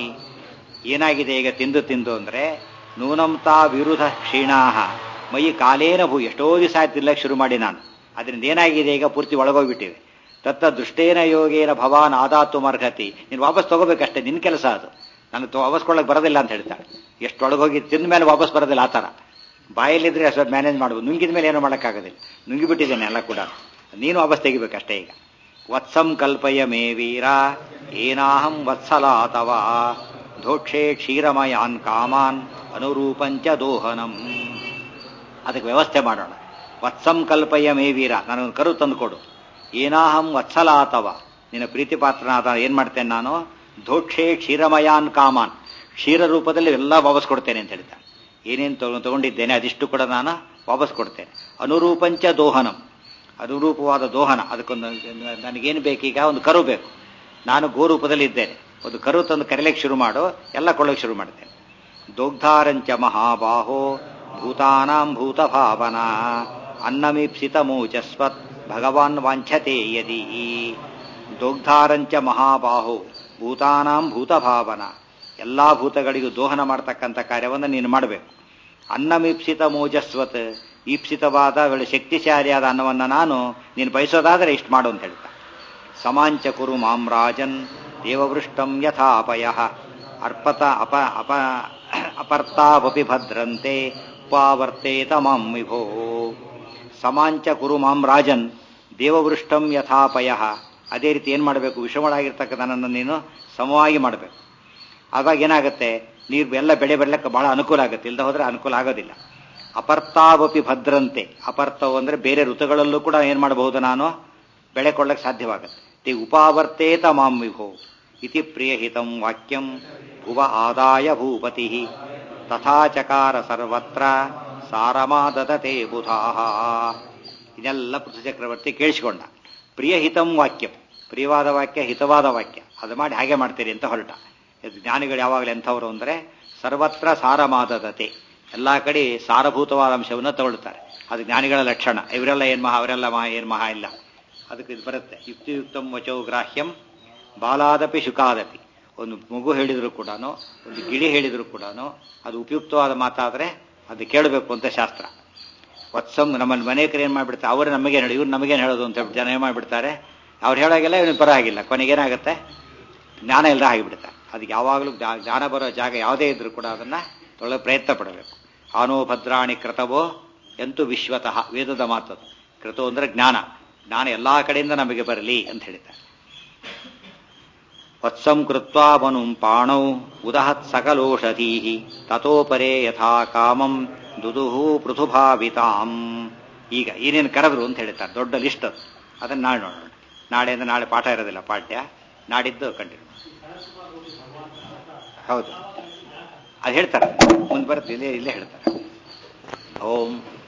ಏನಾಗಿದೆ ಈಗ ತಿಂದು ತಿಂದು ಅಂದ್ರೆ ನೂನಂ ತಾ ವಿರುಧ ಕ್ಷೀಣಾ ಮಯಿ ಕಾಲೇನ ಭೂ ಎಷ್ಟೋ ದಿವಸ ಆಯ್ತು ತಿನ್ಲಕ್ಕೆ ಶುರು ಮಾಡಿ ನಾನು ಅದರಿಂದ ಏನಾಗಿದೆ ಈಗ ಪೂರ್ತಿ ಒಳಗೋಗ್ಬಿಟ್ಟಿವೆ ತತ್ತ ದೃಷ್ಟೇನ ಯೋಗೇನ ಭವಾನ್ ಆದಾತು ಮರ್ಹತಿ ನೀನು ವಾಪಸ್ ತಗೋಬೇಕಷ್ಟೇ ನಿನ್ನ ಕೆಲಸ ಅದು ನನಗೆ ವಾಪಸ್ ಕೊಡೋಕೆ ಬರೋದಿಲ್ಲ ಅಂತ ಹೇಳ್ತಾಳೆ ಎಷ್ಟು ಒಳಗೋಗಿ ತಿಂದ ಮೇಲೆ ವಾಪಸ್ ಬರೋದಿಲ್ಲ ಆ ಥರ ಬಾಯಲ್ಲಿದ್ರೆ ಅಷ್ಟು ಮ್ಯಾನೇಜ್ ಮಾಡ್ಬೋದು ನುಂಗಿದ ಮೇಲೆ ಏನೂ ಮಾಡೋಕ್ಕಾಗೋದಿಲ್ಲ ನುಂಗಿಬಿಟ್ಟಿದ್ದೇನೆ ಎಲ್ಲ ಕೂಡ ನೀನು ವಾಪಸ್ ತೆಗಿಬೇಕಷ್ಟೇ ಈಗ ವತ್ಸಂ ಕಲ್ಪಯ ಮೇ ವೀರ ಏನಾಹಂ ವತ್ಸಲ ಅಥವಾ ಧೋಕ್ಷೇ ಕ್ಷೀರಮಯಾನ್ ಕಾಮಾನ್ ಅನುರೂಪಂಚ ದೋಹನಂ ಅದಕ್ಕೆ ವ್ಯವಸ್ಥೆ ಮಾಡೋಣ ವತ್ಸಂ ಕಲ್ಪಯ ಮೇ ವೀರ ನನಗೊಂದು ಕರು ತಂದುಕೊಡು ಏನಾಹಂ ವತ್ಸಲ ಅಥವಾ ನಿನ್ನ ಪ್ರೀತಿ ಪಾತ್ರನಾದ ಏನು ಮಾಡ್ತೇನೆ ನಾನು ಧೋಕ್ಷೇ ಕ್ಷೀರಮಯಾನ್ ಕಾಮಾನ್ ಕ್ಷೀರ ರೂಪದಲ್ಲಿ ಎಲ್ಲ ವಾಪಸ್ ಕೊಡ್ತೇನೆ ಅಂತ ಹೇಳ್ತಾನೆ ಏನೇನು ತಗೊಂಡಿದ್ದೇನೆ ಅದಿಷ್ಟು ಕೂಡ ನಾನು ವಾಪಸ್ ಕೊಡ್ತೇನೆ ಅನುರೂಪಂಚ ದೋಹನಂ ಅನುರೂಪವಾದ ದೋಹನ ಅದಕ್ಕೊಂದು ನನಗೇನು ಬೇಕೀಗ ಒಂದು ಕರು ಬೇಕು ನಾನು ಗೋರೂಪದಲ್ಲಿ ಇದ್ದೇನೆ ಒಂದು ಕರು ತಂದು ಕರೆಯಲಿಕ್ಕೆ ಶುರು ಮಾಡು ಎಲ್ಲ ಕೊಳ್ಳೋಕೆ ಶುರು ಮಾಡ್ತೇನೆ ದೋಗ್ಧಾರಂಚ ಮಹಾಬಾಹೋ ಭೂತಾನಾಂ ಭೂತಭಾವನಾ ಅನ್ನಮೀಪ್ಸಿತ ಮೂಚಸ್ವತ್ ಭಗವಾನ್ ವಾಂಛತೆ ಯದಿ ದೋಗ್ಧಾರಂಚ ಮಹಾಬಾಹೋ ಭೂತಾನಾಂ ಭೂತಭಾವನ ಎಲ್ಲಾ ಭೂತಗಳಿಗೂ ದೋಹನ ಮಾಡ್ತಕ್ಕಂಥ ಕಾರ್ಯವನ್ನು ನೀನು ಮಾಡಬೇಕು ಅನ್ನಮೀಪ್ಸಿತ ಮೋಜಸ್ವತ್ ಈಪ್ಸಿತವಾದ ಒಳ್ಳೆ ಶಕ್ತಿಶಾಲಿಯಾದ ಅನ್ನವನ್ನು ನಾನು ನೀನು ಬಯಸೋದಾದರೆ ಇಷ್ಟು ಮಾಡು ಅಂತ ಹೇಳ್ತಾ ಸಮಾಂಚ ಕುರು ಮಾಂ ರಾಜನ್ ದೇವವೃಷ್ಟಂ ಯಥಾಪಯ ಅರ್ಪತ ಅಪ ಅಪ ಅಪರ್ತಾವಪಿ ಭದ್ರಂತೆ ಉಪಾವರ್ತೇತ ಮಾಂ ವಿಭೋ ಸಮಾಂಚ ಕುರು ಮಾಂ ರಾಜನ್ ದೇವವೃಷ್ಟಂ ಯಥಾಪಯ ಅದೇ ರೀತಿ ಏನು ಮಾಡಬೇಕು ವಿಷಮಳಾಗಿರ್ತಕ್ಕಂಥ ನನ್ನನ್ನು ನೀನು ಸಮವಾಗಿ ಮಾಡಬೇಕು ಆವಾಗ ಏನಾಗುತ್ತೆ ನೀರು ಎಲ್ಲ ಬೆಳೆ ಬೆಳಕ್ಕೆ ಬಹಳ ಅನುಕೂಲ ಆಗುತ್ತೆ ಇಲ್ಲದ ಹೋದ್ರೆ ಅನುಕೂಲ ಆಗೋದಿಲ್ಲ ಅಪರ್ತಾವಪಿ ಭದ್ರಂತೆ ಅಪರ್ತವು ಅಂದರೆ ಬೇರೆ ಋತುಗಳಲ್ಲೂ ಕೂಡ ಏನು ಮಾಡಬಹುದು ನಾನು ಬೆಳೆ ಕೊಳ್ಳಕ್ಕೆ ಸಾಧ್ಯವಾಗುತ್ತೆ ತಿ ಉಪಾವರ್ತೇತ ಮಾಂ ವಿಭೋ ಇತಿ ಪ್ರಿಯಹಿತಂ ವಾಕ್ಯಂ ಭುವ ಆದಾಯ ಭೂಪತಿ ತಥಾಚಕಾರ ಸರ್ವತ್ರ ಸಾರಮಾದದತೆ ಬುಧಾಹ ಇದೆಲ್ಲ ಪೃಥು ಚಕ್ರವರ್ತಿ ಕೇಳಿಸಿಕೊಂಡ ಪ್ರಿಯಹಿತಂ ವಾಕ್ಯಂ ಪ್ರಿಯವಾದ ವಾಕ್ಯ ಹಿತವಾದ ವಾಕ್ಯ ಅದು ಮಾಡಿ ಹಾಗೆ ಮಾಡ್ತೀರಿ ಅಂತ ಹೊರಟ ಜ್ಞಾನಿಗಳು ಯಾವಾಗಲೂ ಎಂಥವರು ಅಂದರೆ ಸರ್ವತ್ರ ಸಾರಮಾದದತೆ ಎಲ್ಲ ಕಡೆ ಸಾರಭೂತವಾದ ಅಂಶವನ್ನು ತಗೊಳ್ತಾರೆ ಅದು ಜ್ಞಾನಿಗಳ ಲಕ್ಷಣ ಇವರೆಲ್ಲ ಏನು ಮಹಾ ಅವರೆಲ್ಲ ಮಹಾ ಏನು ಮಹಾ ಇಲ್ಲ ಅದಕ್ಕೆ ಇದು ಬರುತ್ತೆ ಯುಕ್ತಿಯುಕ್ತಂ ವಚೋ ಗ್ರಾಹ್ಯಂ ಬಾಲಾದಪಿ ಶುಕಾದಪಿ ಒಂದು ಮಗು ಹೇಳಿದ್ರು ಕೂಡ ಒಂದು ಗಿಳಿ ಹೇಳಿದ್ರು ಕೂಡ ಅದು ಉಪಯುಕ್ತವಾದ ಮಾತಾದರೆ ಅದು ಕೇಳಬೇಕು ಅಂತ ಶಾಸ್ತ್ರ ವತ್ಸಂ ನಮ್ಮಲ್ಲಿ ಮನೆಯಕರು ಏನು ಮಾಡಿಬಿಡ್ತಾರೆ ಅವರು ನಮಗೇನು ಹೇಳಿ ಇವ್ರು ನಮಗೇನು ಹೇಳೋದು ಅಂತ ಜನ ಏನು ಮಾಡಿಬಿಡ್ತಾರೆ ಅವ್ರು ಹೇಳೋಗಿಲ್ಲ ಇವನು ಪರ ಆಗಿಲ್ಲ ಕೊನೆಗೇನಾಗುತ್ತೆ ಜ್ಞಾನ ಇಲ್ಲದ ಆಗಿಬಿಡುತ್ತೆ ಅದಕ್ಕೆ ಯಾವಾಗಲೂ ಜ್ಞಾನ ಬರೋ ಜಾಗ ಯಾವುದೇ ಇದ್ರೂ ಕೂಡ ಅದನ್ನು ತೊಳೆ ಪ್ರಯತ್ನ ಪಡಬೇಕು ಆನೋ ಭದ್ರಾಣಿ ಕೃತವೋ ಎಂತೂ ವಿಶ್ವತಃ ವೇದದ ಮಾತದು ಕೃತೋ ಅಂದರೆ ಜ್ಞಾನ ಜ್ಞಾನ ಎಲ್ಲಾ ಕಡೆಯಿಂದ ನಮಗೆ ಬರಲಿ ಅಂತ ಹೇಳ್ತಾರೆ ವತ್ಸಂ ಕೃತ್ವಾ ಮನುಂ ಪಾಣೌ ಉದಹತ್ ಸಕಲೋಷಧೀ ತಥೋಪರೇ ಯಥಾ ಕಾಮಂ ದುದುಹು ಪೃಥುಭಾವಿತಾಂ ಈಗ ಏನೇನು ಕರೆದ್ರು ಅಂತ ಹೇಳ್ತಾರೆ ದೊಡ್ಡ ಲಿಸ್ಟ್ ಅದು ಅದನ್ನು ನಾಳೆ ನೋಡೋಣ ನಾಳೆಯಿಂದ ನಾಳೆ ಪಾಠ ಇರೋದಿಲ್ಲ ಪಾಠ್ಯ ನಾಡಿದ್ದು ಕಂಟಿನ್ಯೂ ಹೌದು ಅದು ಹೇಳ್ತಾರೆ ಮುಂದೆ ಬರುತ್ತೆ ಇಲ್ಲೇ ಇಲ್ಲೇ ಹೇಳ್ತಾರೆ ಓಂ